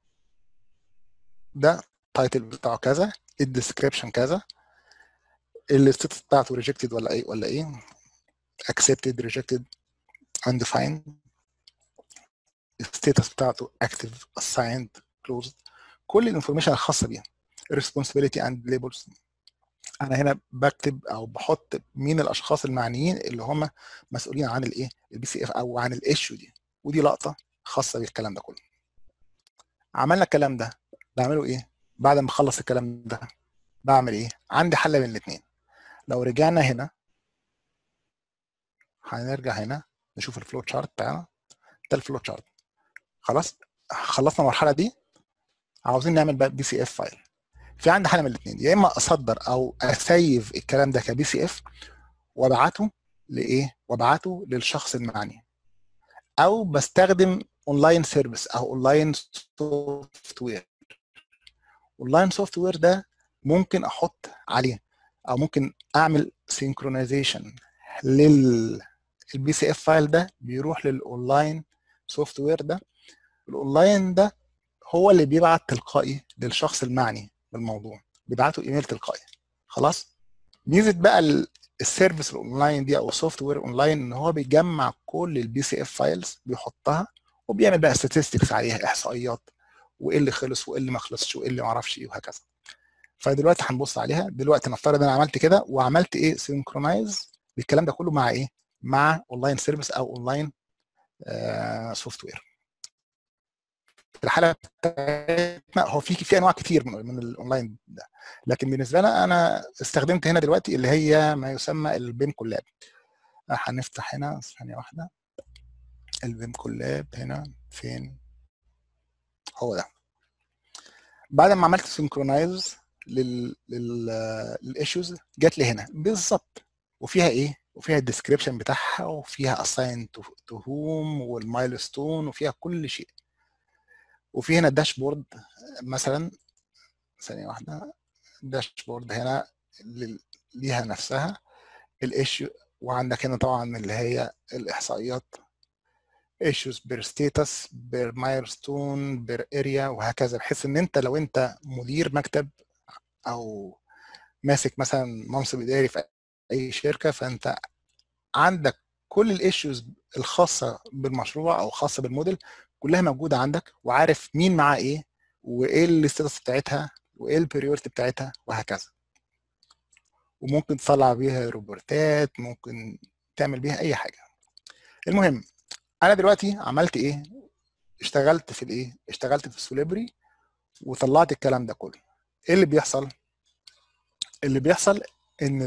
ده تايتل بتاعه كذا الديسكريبشن كذا الستاتس بتاعته ريجكتد ولا ايه ولا ايه accepted rejected undefined الستاتس بتاعته active assigned closed كل الانفورميشن الخاصه بيها responsibility and labels انا هنا بكتب او بحط مين الاشخاص المعنيين اللي هم مسؤولين عن الايه البي سي اف او عن الايشيو دي ودي لقطه خاصه بالكلام ده كله عملنا الكلام ده بعمله ايه بعد ما اخلص الكلام ده بعمل ايه عندي حل بين الاثنين لو رجعنا هنا هنرجع هنا نشوف الفلو تشارت بتاعنا ده الفلو تشارت خلاص خلصنا المرحله دي عاوزين نعمل بقى بي سي اف فايل في عندي حاله من الاثنين يا اما اصدر او اسيف الكلام ده كبي سي اف وابعته لايه وابعته للشخص المعني او بستخدم اونلاين سيرفيس او اونلاين سوفت وير اونلاين سوفت وير ده ممكن احط عليه او ممكن اعمل سينكرونايزيشن لل البي سي اف فايل ده بيروح للاونلاين سوفت وير ده الاونلاين ده هو اللي بيبعت تلقائي للشخص المعني بالموضوع بيبعته ايميل تلقائي خلاص ميزه بقى السيرفيس الاونلاين دي او السوفت وير اونلاين ان هو بيجمع كل البي سي اف فايلز بيحطها وبيعمل بقى statistics عليها احصائيات وايه اللي خلص وايه اللي ما خلصش وايه اللي ما اعرفش ايه وهكذا فدلوقتي هنبص عليها دلوقتي نفترض انا عملت كده وعملت ايه سينكرونايز للكلام ده كله مع ايه مع اونلاين سيرفيس او اونلاين سوفت وير الحاله بتاعتنا هو في في انواع كتير من, من الاونلاين ده لكن بالنسبه لنا انا استخدمت هنا دلوقتي اللي هي ما يسمى البيم كولاب هنفتح هنا ثانيه واحده البيم كولاب هنا فين هو ده بعد ما عملت سينكرونايز لل لل للايشوز جات لي هنا بالظبط وفيها ايه وفيها الديسكريبشن بتاعها وفيها assign to whom والمايلستون وفيها كل شيء وفي هنا الداشبورد مثلا ثانيه واحده الداشبورد هنا ليها نفسها الايشيو وعندك هنا طبعا اللي هي الاحصائيات issues بير ستيتس بير مايلستون بير اريا وهكذا بحيث ان انت لو انت مدير مكتب او ماسك مثلا منصب اداري في اي شركه فانت عندك كل الايشوز الخاصه بالمشروع او خاصه بالموديل كلها موجوده عندك وعارف مين معاه ايه وايه الستاتس بتاعتها وايه البريورتي بتاعتها وهكذا وممكن تطلع بيها روبورتات ممكن تعمل بيها اي حاجه المهم انا دلوقتي عملت ايه اشتغلت في الايه اشتغلت في السوليبري وطلعت الكلام ده كله ايه اللي بيحصل اللي بيحصل ان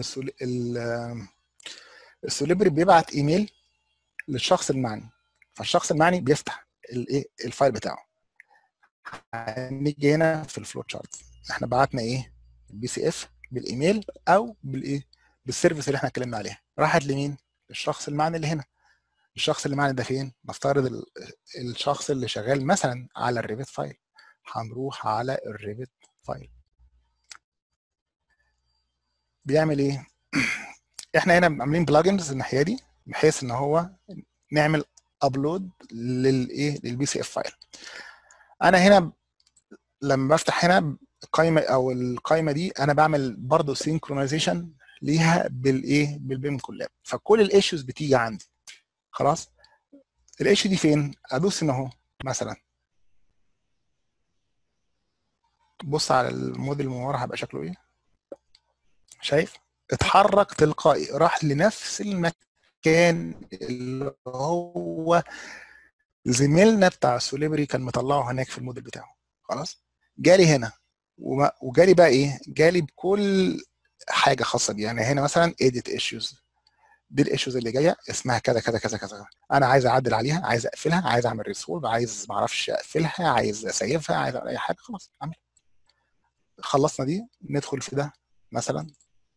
السوليبري بيبعت ايميل للشخص المعني فالشخص المعني بيفتح الايه الفايل بتاعه هنيجي هنا في الفلو تشارت احنا بعتنا ايه البي سي اف بالايميل او بالايه بالسيرفيس اللي احنا اتكلمنا عليها راحت لمين للشخص المعني اللي هنا الشخص اللي معنا ده فين نفترض الشخص اللي شغال مثلا على الريفت فايل هنروح على الريفت فايل بيعمل ايه احنا هنا عاملين بلجنز الناحيه دي بحيث ان هو نعمل ابلود للايه للبي سي اف فايل انا هنا لما بفتح هنا القائمه او القائمه دي انا بعمل برضه سينكرونايزيشن ليها بالايه بالبيم كولاب فكل الايشوز بتيجي عندي خلاص الايشو دي فين ادوس هنا اهو مثلا بص على الموديل من ورا هيبقى شكله ايه شايف اتحرك تلقائي راح لنفس المكان اللي هو زميلنا بتاع سوليبري كان مطلعه هناك في الموديل بتاعه خلاص جالي هنا وجالي بقى ايه جالي بكل حاجه خاصه بيه يعني هنا مثلا edit issues دي الايشوز اللي جايه اسمها كذا كذا كذا كذا انا عايز اعدل عليها عايز اقفلها عايز اعمل ريسولف عايز ما اعرفش اقفلها عايز اسيفها عايز اعمل اي حاجه خلاص اعمل خلصنا دي ندخل في ده مثلا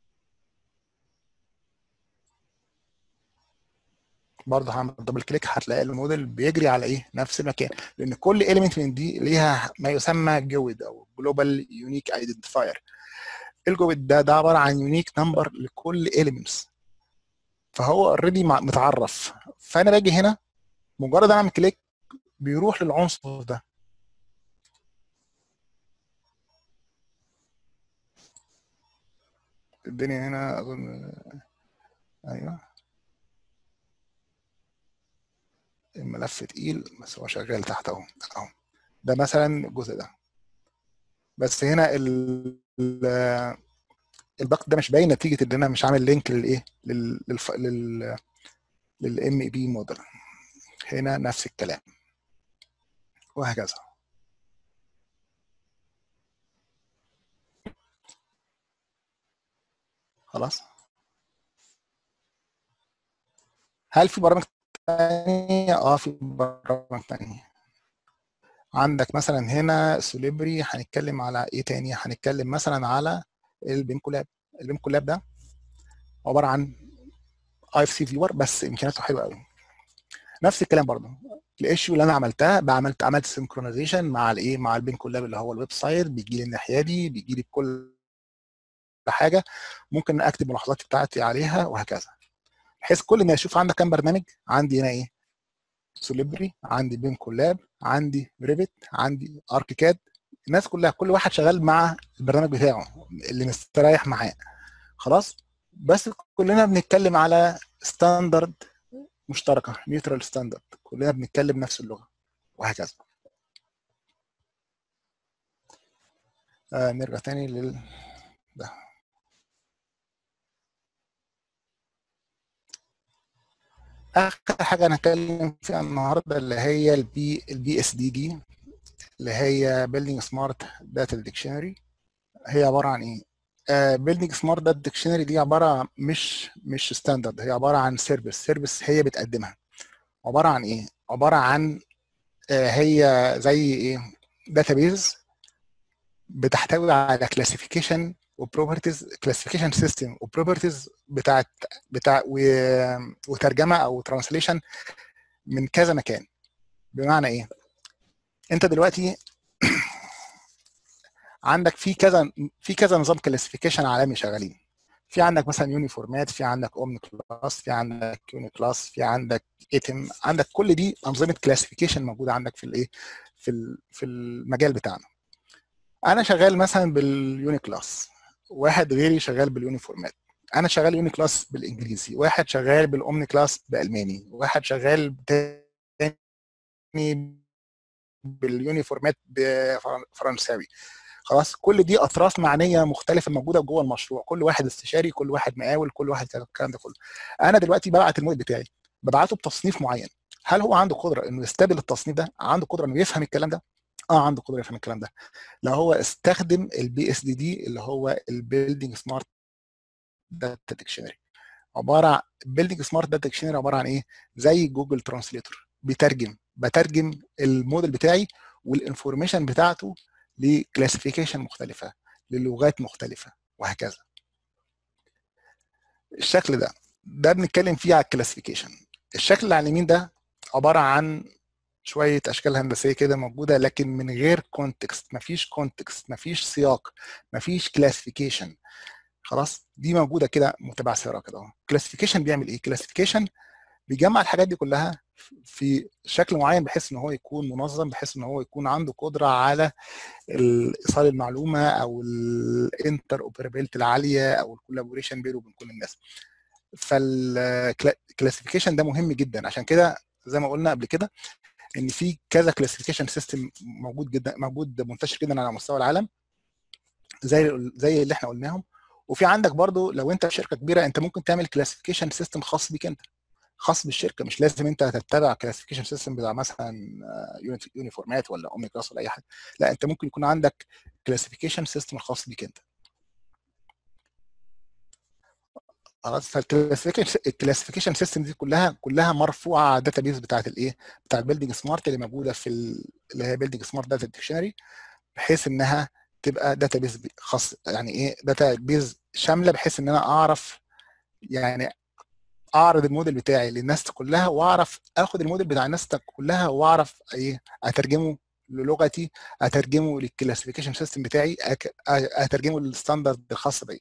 برضه هعمل دبل كليك هتلاقي الموديل بيجري على ايه نفس المكان لان كل اليمنت من دي ليها ما يسمى جويد او جلوبال يونيك ايدنتيفاير الجويد ده ده عباره عن يونيك نمبر لكل اليمنتس فهو اوريدي متعرف فانا باجي هنا مجرد اعمل كليك بيروح للعنصر ده الدنيا هنا اظن ايوه الملف تقيل بس هو شغال تحت اهو اهو ده مثلا الجزء ده بس هنا ال الباك ده مش باين نتيجه ان انا مش عامل لينك للايه لل لل للام اي بي موديل هنا نفس الكلام وهكذا خلاص هل في برامج تانية؟ اه في برامج تانية عندك مثلا هنا سوليبري هنتكلم على ايه تاني هنتكلم مثلا على البيم كولاب البيم كولاب ده عباره عن اي اف سي فيور بس امكانياته حلوه قوي نفس الكلام برضه الايشيو اللي انا عملتها بعملت عملت سينكرونايزيشن مع الايه مع البين كولاب اللي هو الويب سايت بيجي لي الناحيه دي بيجي لي بكل حاجه ممكن اكتب ملاحظاتي بتاعتي عليها وهكذا بحيث كل ما اشوف عندك كام برنامج عندي هنا ايه سوليبري عندي بين كولاب عندي ريفت عندي ارك كاد الناس كلها كل واحد شغال مع البرنامج بتاعه اللي مستريح معاه خلاص بس كلنا بنتكلم على ستاندرد مشتركه نيوترال ستاندرد كلنا بنتكلم نفس اللغه وهكذا آه نرجع تاني لل ده اخر حاجه انا هتكلم فيها النهارده اللي هي البي البي اس دي دي اللي هي بيلدينج سمارت داتا ديكشنري هي عباره عن ايه بيلدينج سمارت داتا ديكشنري دي عباره مش مش ستاندرد هي عباره عن سيرفيس سيرفيس هي بتقدمها عباره عن ايه عباره عن uh, هي زي ايه داتابيز بتحتوي على كلاسيفيكيشن وبروبرتيز كلاسيفيكيشن سيستم وبروبرتيز بتاعت بتاع وترجمه او ترانسليشن من كذا مكان بمعنى ايه انت دلوقتي عندك في كذا في كذا نظام كلاسيفيكيشن عالمي شغالين في عندك مثلا يونيفورمات في عندك اومني كلاس في عندك يوني كلاس في عندك ايتم عندك كل دي انظمه كلاسيفيكيشن موجوده عندك في الايه في في المجال بتاعنا انا شغال مثلا باليوني كلاس واحد غيري شغال باليونيفورمات انا شغال يوني كلاس بالانجليزي واحد شغال بالاومني كلاس بالماني واحد شغال تاني باليونيفورمات بفرنساوي خلاص كل دي اطراف معنيه مختلفه موجوده جوه المشروع كل واحد استشاري كل واحد مقاول كل واحد الكلام ده كله انا دلوقتي ببعت الموديل بتاعي ببعته بتصنيف معين هل هو عنده قدره انه يستقبل التصنيف ده عنده قدره انه يفهم الكلام ده اه عنده قدره يفهم الكلام ده لو هو استخدم البي اس دي دي اللي هو البيلدينج سمارت داتا ديكشنري عباره عن بيلدينج سمارت داتا ديكشنري عباره عن ايه زي جوجل ترانسليتور بيترجم بترجم الموديل بتاعي والانفورميشن بتاعته لكلاسيفيكيشن مختلفه للغات مختلفه وهكذا الشكل ده ده بنتكلم فيه على الكلاسيفيكيشن الشكل اللي على اليمين ده عباره عن شويه اشكال هندسيه كده موجوده لكن من غير كونتكست مفيش كونتكست مفيش سياق مفيش كلاسيفيكيشن خلاص دي موجوده كده متبعثره كده اهو كلاسيفيكيشن بيعمل ايه كلاسيفيكيشن بيجمع الحاجات دي كلها في شكل معين بحيث ان هو يكون منظم بحيث ان هو يكون عنده قدره على ايصال المعلومه او الانتر اوبرابيلتي العاليه او الكولابوريشن بينه وبين كل الناس فالكلاسيفيكيشن ده مهم جدا عشان كده زي ما قلنا قبل كده ان في كذا كلاسيفيكيشن سيستم موجود جدا موجود منتشر جدا على مستوى العالم زي زي اللي احنا قلناهم وفي عندك برضو لو انت شركه كبيره انت ممكن تعمل كلاسيفيكيشن سيستم خاص بيك انت خاص بالشركه مش لازم انت تتبع كلاسيفيكيشن سيستم بتاع مثلا يونيفورمات ولا اومي كلاس ولا اي حاجه لا انت ممكن يكون عندك كلاسيفيكيشن سيستم الخاص بيك انت خلاص فالكلاسيفيكيشن سيستم دي كلها كلها مرفوعه على الداتا بيز بتاعت الايه بتاعت بيلدينج سمارت اللي موجوده في اللي هي بيلدينج سمارت داتا ديكشنري بحيث انها تبقى داتا بيز خاص يعني ايه داتا بيز شامله بحيث ان انا اعرف يعني اعرض الموديل بتاعي للناس كلها واعرف اخد الموديل بتاع الناس كلها واعرف ايه اترجمه للغتي اترجمه للكلاسيفيكيشن سيستم بتاعي اترجمه للستاندرد الخاص بيا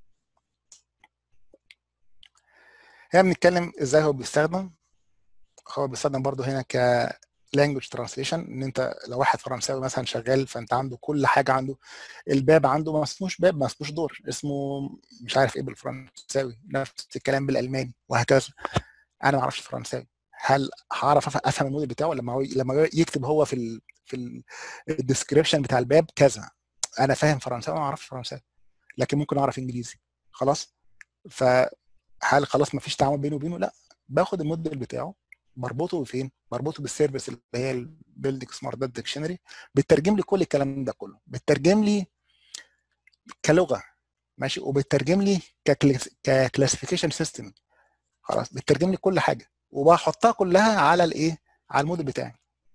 هنا بنتكلم ازاي هو بيستخدم هو بيستخدم برضو هنا ك لانجوج ترانسليشن ان انت لو واحد فرنساوي مثلا شغال فانت عنده كل حاجه عنده الباب عنده ما اسموش باب ما اسموش دور اسمه مش عارف ايه بالفرنساوي نفس الكلام بالالماني وهكذا انا ما اعرفش فرنساوي هل هعرف افهم الموديل بتاعه لما هو لما يكتب هو في ال في الديسكربشن بتاع الباب كذا انا فاهم فرنساوي ما اعرفش فرنساوي لكن ممكن اعرف انجليزي خلاص فهل خلاص ما فيش تعامل بينه وبينه لا باخد الموديل بتاعه بربطه فين؟ بربطه بالسيرفيس اللي هي البيلدنج سمارت داتا ديكشنري بتترجم لي كل الكلام ده كله بتترجم لي كلغه ماشي وبتترجم لي ككلاسيفيكيشن سيستم خلاص بتترجم لي كل حاجه وبحطها كلها على الايه؟ على الموديل بتاعي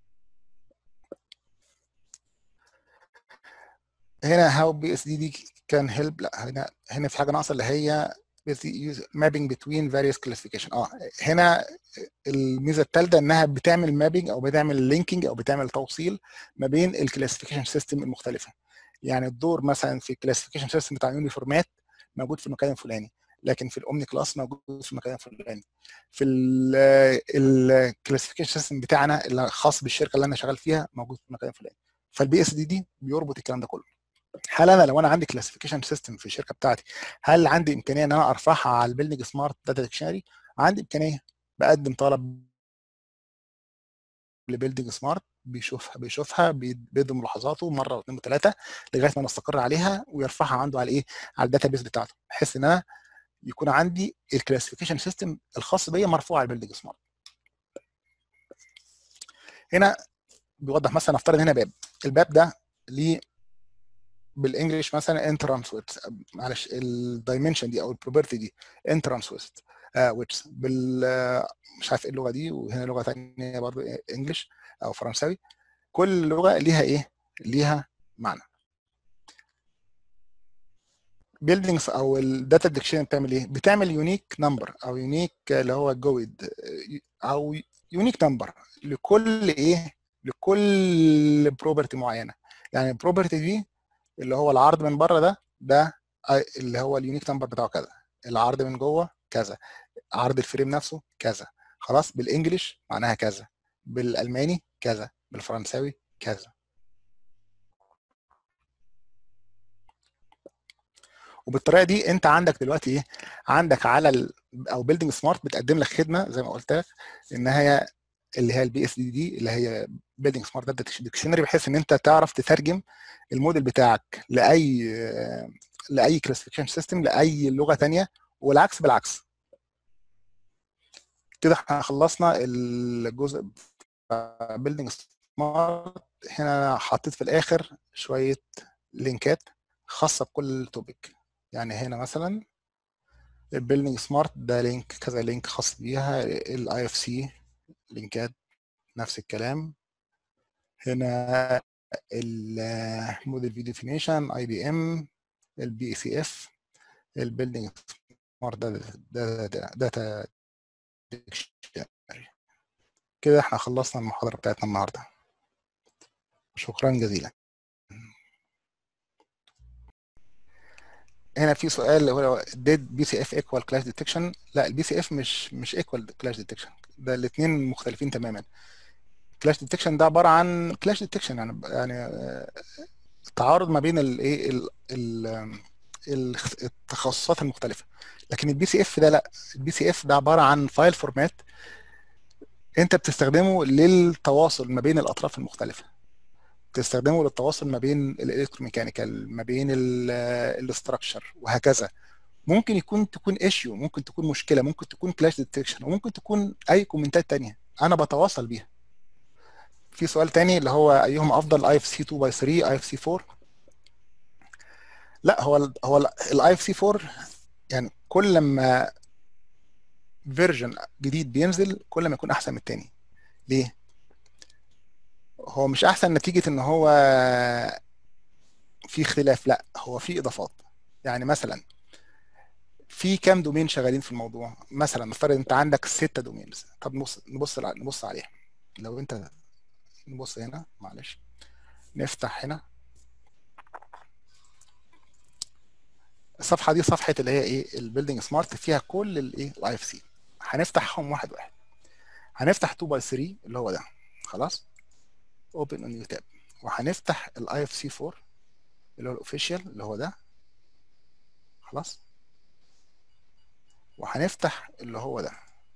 هنا هاو بي اس دي دي كان هيلب لا هنا هنا في حاجه ناقصه اللي هي mapping between various classification اه هنا الميزه الثالثه انها بتعمل مابينج او بتعمل لينكينج او بتعمل توصيل ما بين الكلاسيفيكيشن سيستم المختلفه يعني الدور مثلا في الكلاسيفيكيشن سيستم بتاع اليونيفورمات موجود في المكان الفلاني لكن في الاومني كلاس موجود في المكان الفلاني في الكلاسيفيكيشن سيستم بتاعنا اللي خاص بالشركه اللي انا شغال فيها موجود في المكان الفلاني فالبي اس دي دي بيربط الكلام ده كله هل انا لو انا عندي كلاسيفيكيشن سيستم في الشركه بتاعتي هل عندي امكانيه ان انا ارفعها على البيلدنج سمارت داتا ديكشنري عندي امكانيه بقدم طلب لبيلدنج سمارت بيشوفها بيشوفها بيدي ملاحظاته مره واثنين وثلاثه لغايه ما نستقر عليها ويرفعها عنده على ايه على الداتا بيس بتاعته بحيث ان انا يكون عندي الكلاسيفيكيشن سيستم الخاص بيا مرفوع على البيلدنج سمارت هنا بيوضح مثلا نفترض هنا باب الباب ده ليه بالانجلش مثلا انترانس ويتس معلش الدايمنشن دي او البروبرتي دي انترانس ويتس ويتس بال مش عارف ايه اللغه دي وهنا لغه ثانيه برضه انجلش او فرنساوي كل لغه ليها ايه؟ ليها معنى بيلدينجز او الداتا ديكشن بتعمل ايه؟ بتعمل يونيك نمبر او يونيك اللي هو جويد او يونيك نمبر لكل ايه؟ لكل بروبرتي معينه يعني البروبرتي دي اللي هو العرض من بره ده ده اللي هو اليونيك نمبر بتاعه كذا العرض من جوه كذا عرض الفريم نفسه كذا خلاص بالانجلش معناها كذا بالالماني كذا بالفرنساوي كذا وبالطريقه دي انت عندك دلوقتي ايه عندك على ال او بيلدينج سمارت بتقدم لك خدمه زي ما قلت لك ان هي اللي هي البي اس دي دي اللي هي بيلدينج سمارت داتا ديكشنري بحيث ان انت تعرف تترجم الموديل بتاعك لاي لاي كلاسيفيكيشن سيستم لاي لغه ثانيه والعكس بالعكس كده احنا خلصنا الجزء بيلدينج سمارت هنا حطيت في الاخر شويه لينكات خاصه بكل توبيك يعني هنا مثلا البيلدينج سمارت ده لينك كذا لينك خاص بيها الاي اف سي لينكات نفس الكلام هنا الموديل فيديو ديفينيشن اي بي ام البي سي اف البيلدينج سمارت داتا ديكشنري كده احنا خلصنا المحاضره بتاعتنا النهارده شكرا جزيلا هنا في سؤال اللي هو did BCF equal clash detection لا البي سي اف مش مش equal clash detection ده الاثنين مختلفين تماما كلاش ديتكشن ده عباره عن كلاش ديتكشن يعني يعني تعارض ما بين الايه التخصصات المختلفه لكن البي سي اف ده لا البي سي اف ده عباره عن فايل فورمات انت بتستخدمه للتواصل ما بين الاطراف المختلفه تستخدمه للتواصل ما بين الالكتروميكانيكال ما بين الاستراكشر وهكذا ممكن يكون تكون ايشيو ممكن تكون مشكله ممكن تكون كلاش ديتكشن وممكن تكون اي كومنتات تانية انا بتواصل بيها في سؤال تاني اللي هو ايهم افضل اي اف سي 2 باي 3 اي اف سي 4 لا هو ال هو الاي اف سي 4 يعني كل ما فيرجن جديد بينزل كل ما يكون احسن من التاني ليه هو مش احسن نتيجه ان هو في اختلاف لا هو في اضافات يعني مثلا في كام دومين شغالين في الموضوع مثلا نفترض انت عندك ستة دومينز طب نبص نبص نبص عليها لو انت نبص هنا معلش نفتح هنا الصفحه دي صفحه اللي هي ايه البيلدينج سمارت فيها كل الايه الاي اف سي هنفتحهم واحد واحد هنفتح 2 باي 3 اللي هو ده خلاص اوبن نيو تاب وهنفتح الاي اف سي 4 اللي هو الاوفيشال اللي هو ده خلاص وهنفتح اللي هو ده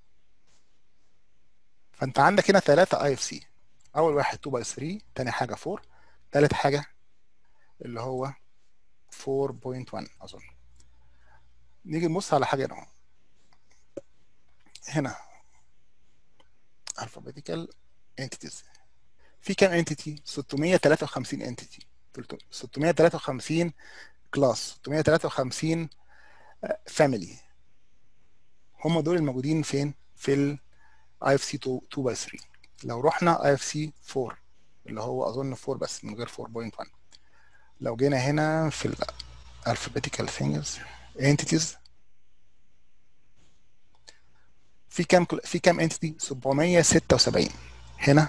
فانت عندك هنا ثلاثة اي اف سي اول واحد 2 باي 3 تاني حاجة 4 تالت حاجة اللي هو 4.1 اظن نيجي نبص على حاجة هنا هنا alphabetical entities في كام انتيتي 653 انتيتي 653 كلاس 653 فاميلي هم دول الموجودين فين في ال IFC 2 باي 3 لو رحنا IFC 4 اللي هو اظن 4 بس من غير 4.1 لو جينا هنا في ال alphabetical things entities في كام في كام انتيتي 776 هنا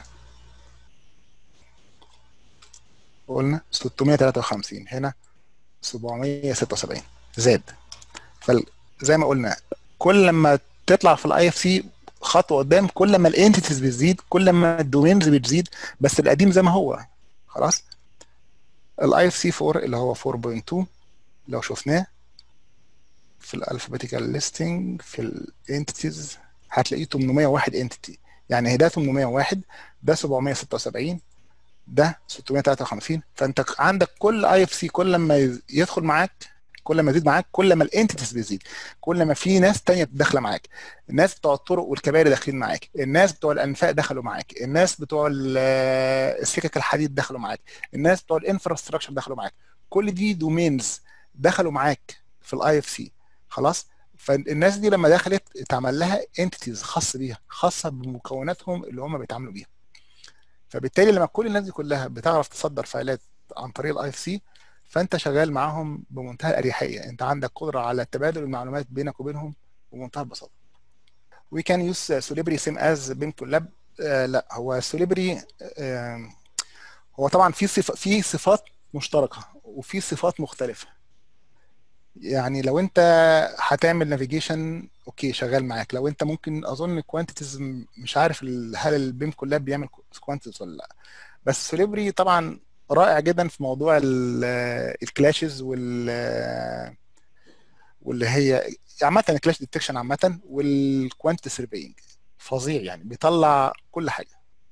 قلنا 653 هنا 776 زاد فزي ما قلنا كل ما تطلع في الاي اف سي خطوه قدام كل ما الانتيتيز بتزيد كل ما الدومينز بتزيد بس القديم زي ما هو خلاص الاي اف سي 4 اللي هو 4.2 لو شفناه في الالفابيتيكال ليستنج في الانتيتيز هتلاقيه 801 انتيتي يعني ده 801 ده 776 ده 653 فانت عندك كل اي اف سي كل ما يدخل معاك كل ما يزيد معاك كل ما الانتيتيز بيزيد كل ما في ناس تانية داخله معاك الناس بتوع الطرق والكباري داخلين معاك الناس بتوع الانفاق دخلوا معاك الناس بتوع السكك الحديد دخلوا معاك الناس بتوع الانفراستراكشر دخلوا معاك كل دي دومينز دخلوا معاك في الاي اف سي خلاص فالناس دي لما دخلت اتعمل لها انتيتيز خاص بيها خاصه بمكوناتهم اللي هم بيتعاملوا بيها فبالتالي لما كل الناس دي كلها بتعرف تصدر فايلات عن طريق الاي اف سي فانت شغال معاهم بمنتهى الاريحيه انت عندك قدره على تبادل المعلومات بينك وبينهم بمنتهى البساطه we can use Solibri same as BIM collab آه لا هو Solibri آه هو طبعا في صف في صفات مشتركه وفي صفات مختلفه يعني لو انت هتعمل نافيجيشن اوكي شغال معاك لو انت ممكن اظن كوانتيتيز مش عارف هل البيم كولاب بيعمل كوانتيتيز ولا لا بس سوليبري طبعا رائع جدا في موضوع الكلاشز وال واللي هي عامة الكلاش ديتكشن عامة والكوانتيتي سيرفينج فظيع يعني بيطلع كل حاجة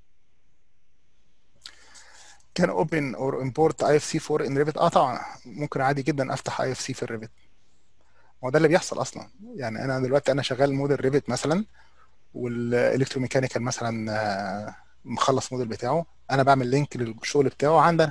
كان اوبن اور امبورت اي اف سي 4 ان ريفت اه طبعا ممكن عادي جدا افتح اي اف سي في الريفت هو ده اللي بيحصل اصلا يعني انا دلوقتي انا شغال موديل ريفت مثلا والالكتروميكانيكال مثلا مخلص موديل بتاعه انا بعمل لينك للشغل بتاعه عندنا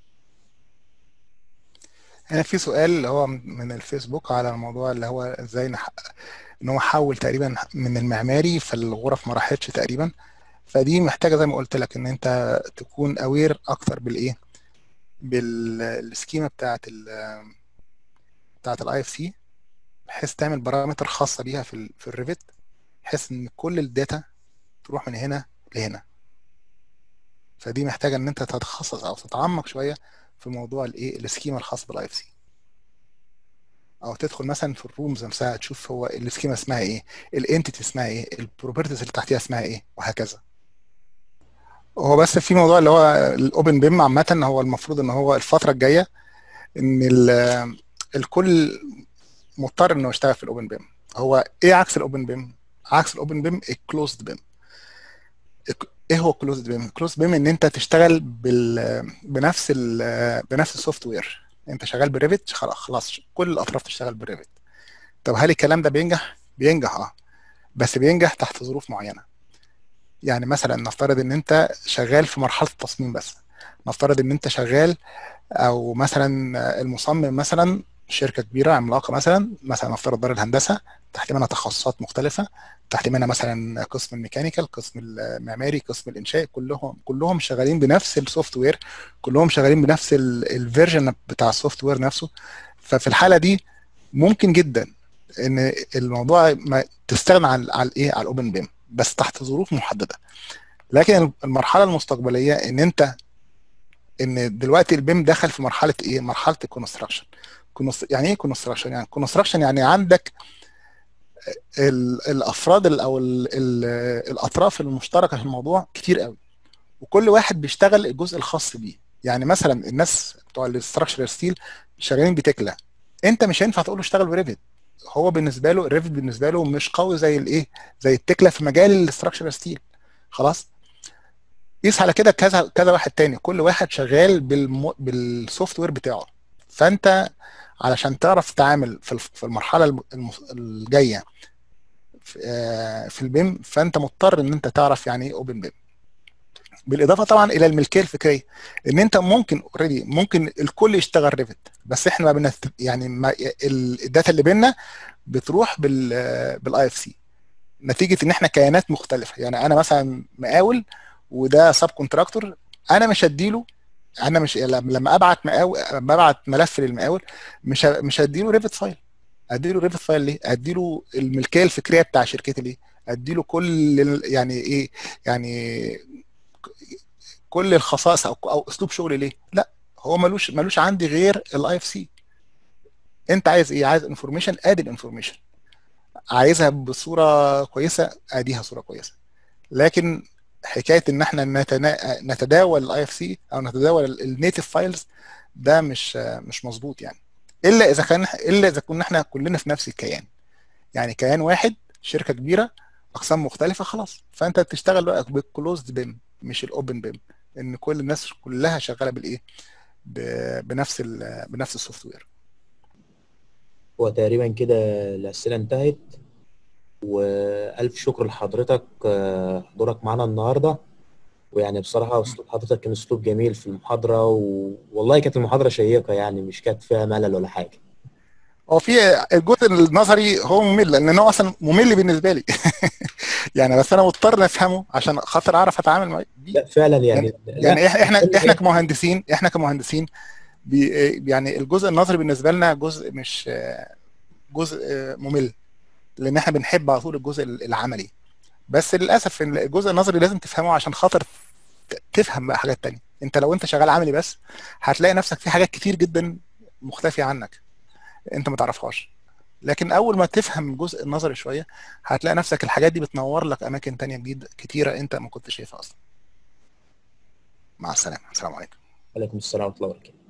هنا في سؤال اللي هو من الفيسبوك على الموضوع اللي هو ازاي نح... ان هو حول تقريبا من المعماري فالغرف ما راحتش تقريبا فدي محتاجه زي ما قلت لك ان انت تكون اوير اكتر بالايه بالسكيما بتاعت ال بتاعت الاي اف سي بحيث تعمل بارامتر خاصه بيها في ال في الريفت بحيث ان كل الداتا تروح من هنا لهنا فدي محتاجه ان انت تتخصص او تتعمق شويه في موضوع الايه السكيما الخاص بالاي اف سي او تدخل مثلا في الرومز نفسها تشوف هو السكيما اسمها ايه الانتيتي اسمها ايه البروبرتيز اللي تحتيها اسمها ايه وهكذا هو بس في موضوع اللي هو الاوبن بيم عامه هو المفروض ان هو الفتره الجايه ان الكل مضطر انه يشتغل في الاوبن بيم هو ايه عكس الاوبن بيم عكس الاوبن بيم الكلوزد بيم ايه هو كلوزد بيم كلوزد بيم ان انت تشتغل بال بنفس ال بنفس السوفت وير انت شغال بريفت خلاص خلاص كل الاطراف تشتغل بريفت طب هل الكلام ده بينجح بينجح اه بس بينجح تحت ظروف معينه يعني مثلا نفترض ان انت شغال في مرحله التصميم بس نفترض ان انت شغال او مثلا المصمم مثلا شركه كبيره عملاقه مثلا مثلا نفترض دار الهندسه تحت منها تخصصات مختلفه تحت منها مثلا قسم الميكانيكال قسم المعماري قسم الانشاء كلهم كلهم شغالين بنفس السوفت وير كلهم شغالين بنفس الفيرجن بتاع السوفت وير نفسه ففي الحاله دي ممكن جدا ان الموضوع ما تستغنى عن على الايه على الاوبن بيم بس تحت ظروف محدده لكن المرحله المستقبليه ان انت ان دلوقتي البيم دخل في مرحله ايه مرحله الكونستراكشن يعني ايه كونستراكشن يعني كونستراكشن يعني عندك الافراد او ال ال الاطراف المشتركه في الموضوع كتير قوي وكل واحد بيشتغل الجزء الخاص بيه يعني مثلا الناس بتوع الاستراكشر ستيل شغالين بتكلا انت مش هينفع تقول له اشتغل بريفت هو بالنسبه له الريفت بالنسبه له مش قوي زي الايه زي التكلا في مجال الاستراكشر ستيل خلاص قيس على كده كذا كذا واحد تاني كل واحد شغال بالم... بالسوفت وير بتاعه فانت علشان تعرف تتعامل في المرحله الجايه في البيم فانت مضطر ان انت تعرف يعني ايه اوبن بيم بالاضافه طبعا الى الملكيه الفكريه ان انت ممكن اوريدي ممكن الكل يشتغل ريفت بس احنا ما بنت يعني ما الداتا اللي بينا بتروح بال بالاي اف سي نتيجه ان احنا كيانات مختلفه يعني انا مثلا مقاول وده سب كونتراكتور انا مش هديله انا مش لما ابعت مقاول ببعت ملف للمقاول مش مش هديله ريفت فايل اديله ريفت فايل ليه؟ اديله الملكيه الفكريه بتاع شركتي ليه؟ اديله كل يعني ايه يعني كل الخصائص او او اسلوب شغلي ليه؟ لا هو ملوش ملوش عندي غير الاي اف سي انت عايز ايه؟ عايز انفورميشن ادي الانفورميشن عايزها بصوره كويسه اديها صوره كويسه لكن حكايه ان احنا نتداول الاي اف سي او نتداول النيتف فايلز ده مش مش مظبوط يعني الا اذا كان الا اذا كنا احنا كلنا في نفس الكيان يعني كيان واحد شركه كبيره اقسام مختلفه خلاص فانت بتشتغل بقى بالكلوزد بيم مش الاوبن بيم ان كل الناس كلها شغاله بالايه بنفس بنفس السوفت وير هو تقريبا كده الاسئله انتهت والف شكر لحضرتك حضورك معانا النهارده ويعني بصراحه اسلوب حضرتك كان اسلوب جميل في المحاضره و... والله كانت المحاضره شيقه يعني مش كانت فيها ملل ولا حاجه هو في الجزء النظري هو ممل لان هو اصلا ممل بالنسبه لي يعني بس انا مضطر افهمه عشان خاطر اعرف اتعامل معاه لا فعلا يعني يعني, يعني احنا احنا كمهندسين احنا كمهندسين بي يعني الجزء النظري بالنسبه لنا جزء مش جزء ممل لان احنا بنحب على طول الجزء العملي بس للاسف الجزء النظري لازم تفهمه عشان خاطر تفهم بقى حاجات تانية انت لو انت شغال عملي بس هتلاقي نفسك في حاجات كتير جدا مختفيه عنك انت ما تعرفهاش لكن اول ما تفهم الجزء النظري شويه هتلاقي نفسك الحاجات دي بتنور لك اماكن تانية جديده كتيره انت ما كنتش شايفها اصلا مع السلامه السلام عليكم عليكم السلام ورحمه الله وبركاته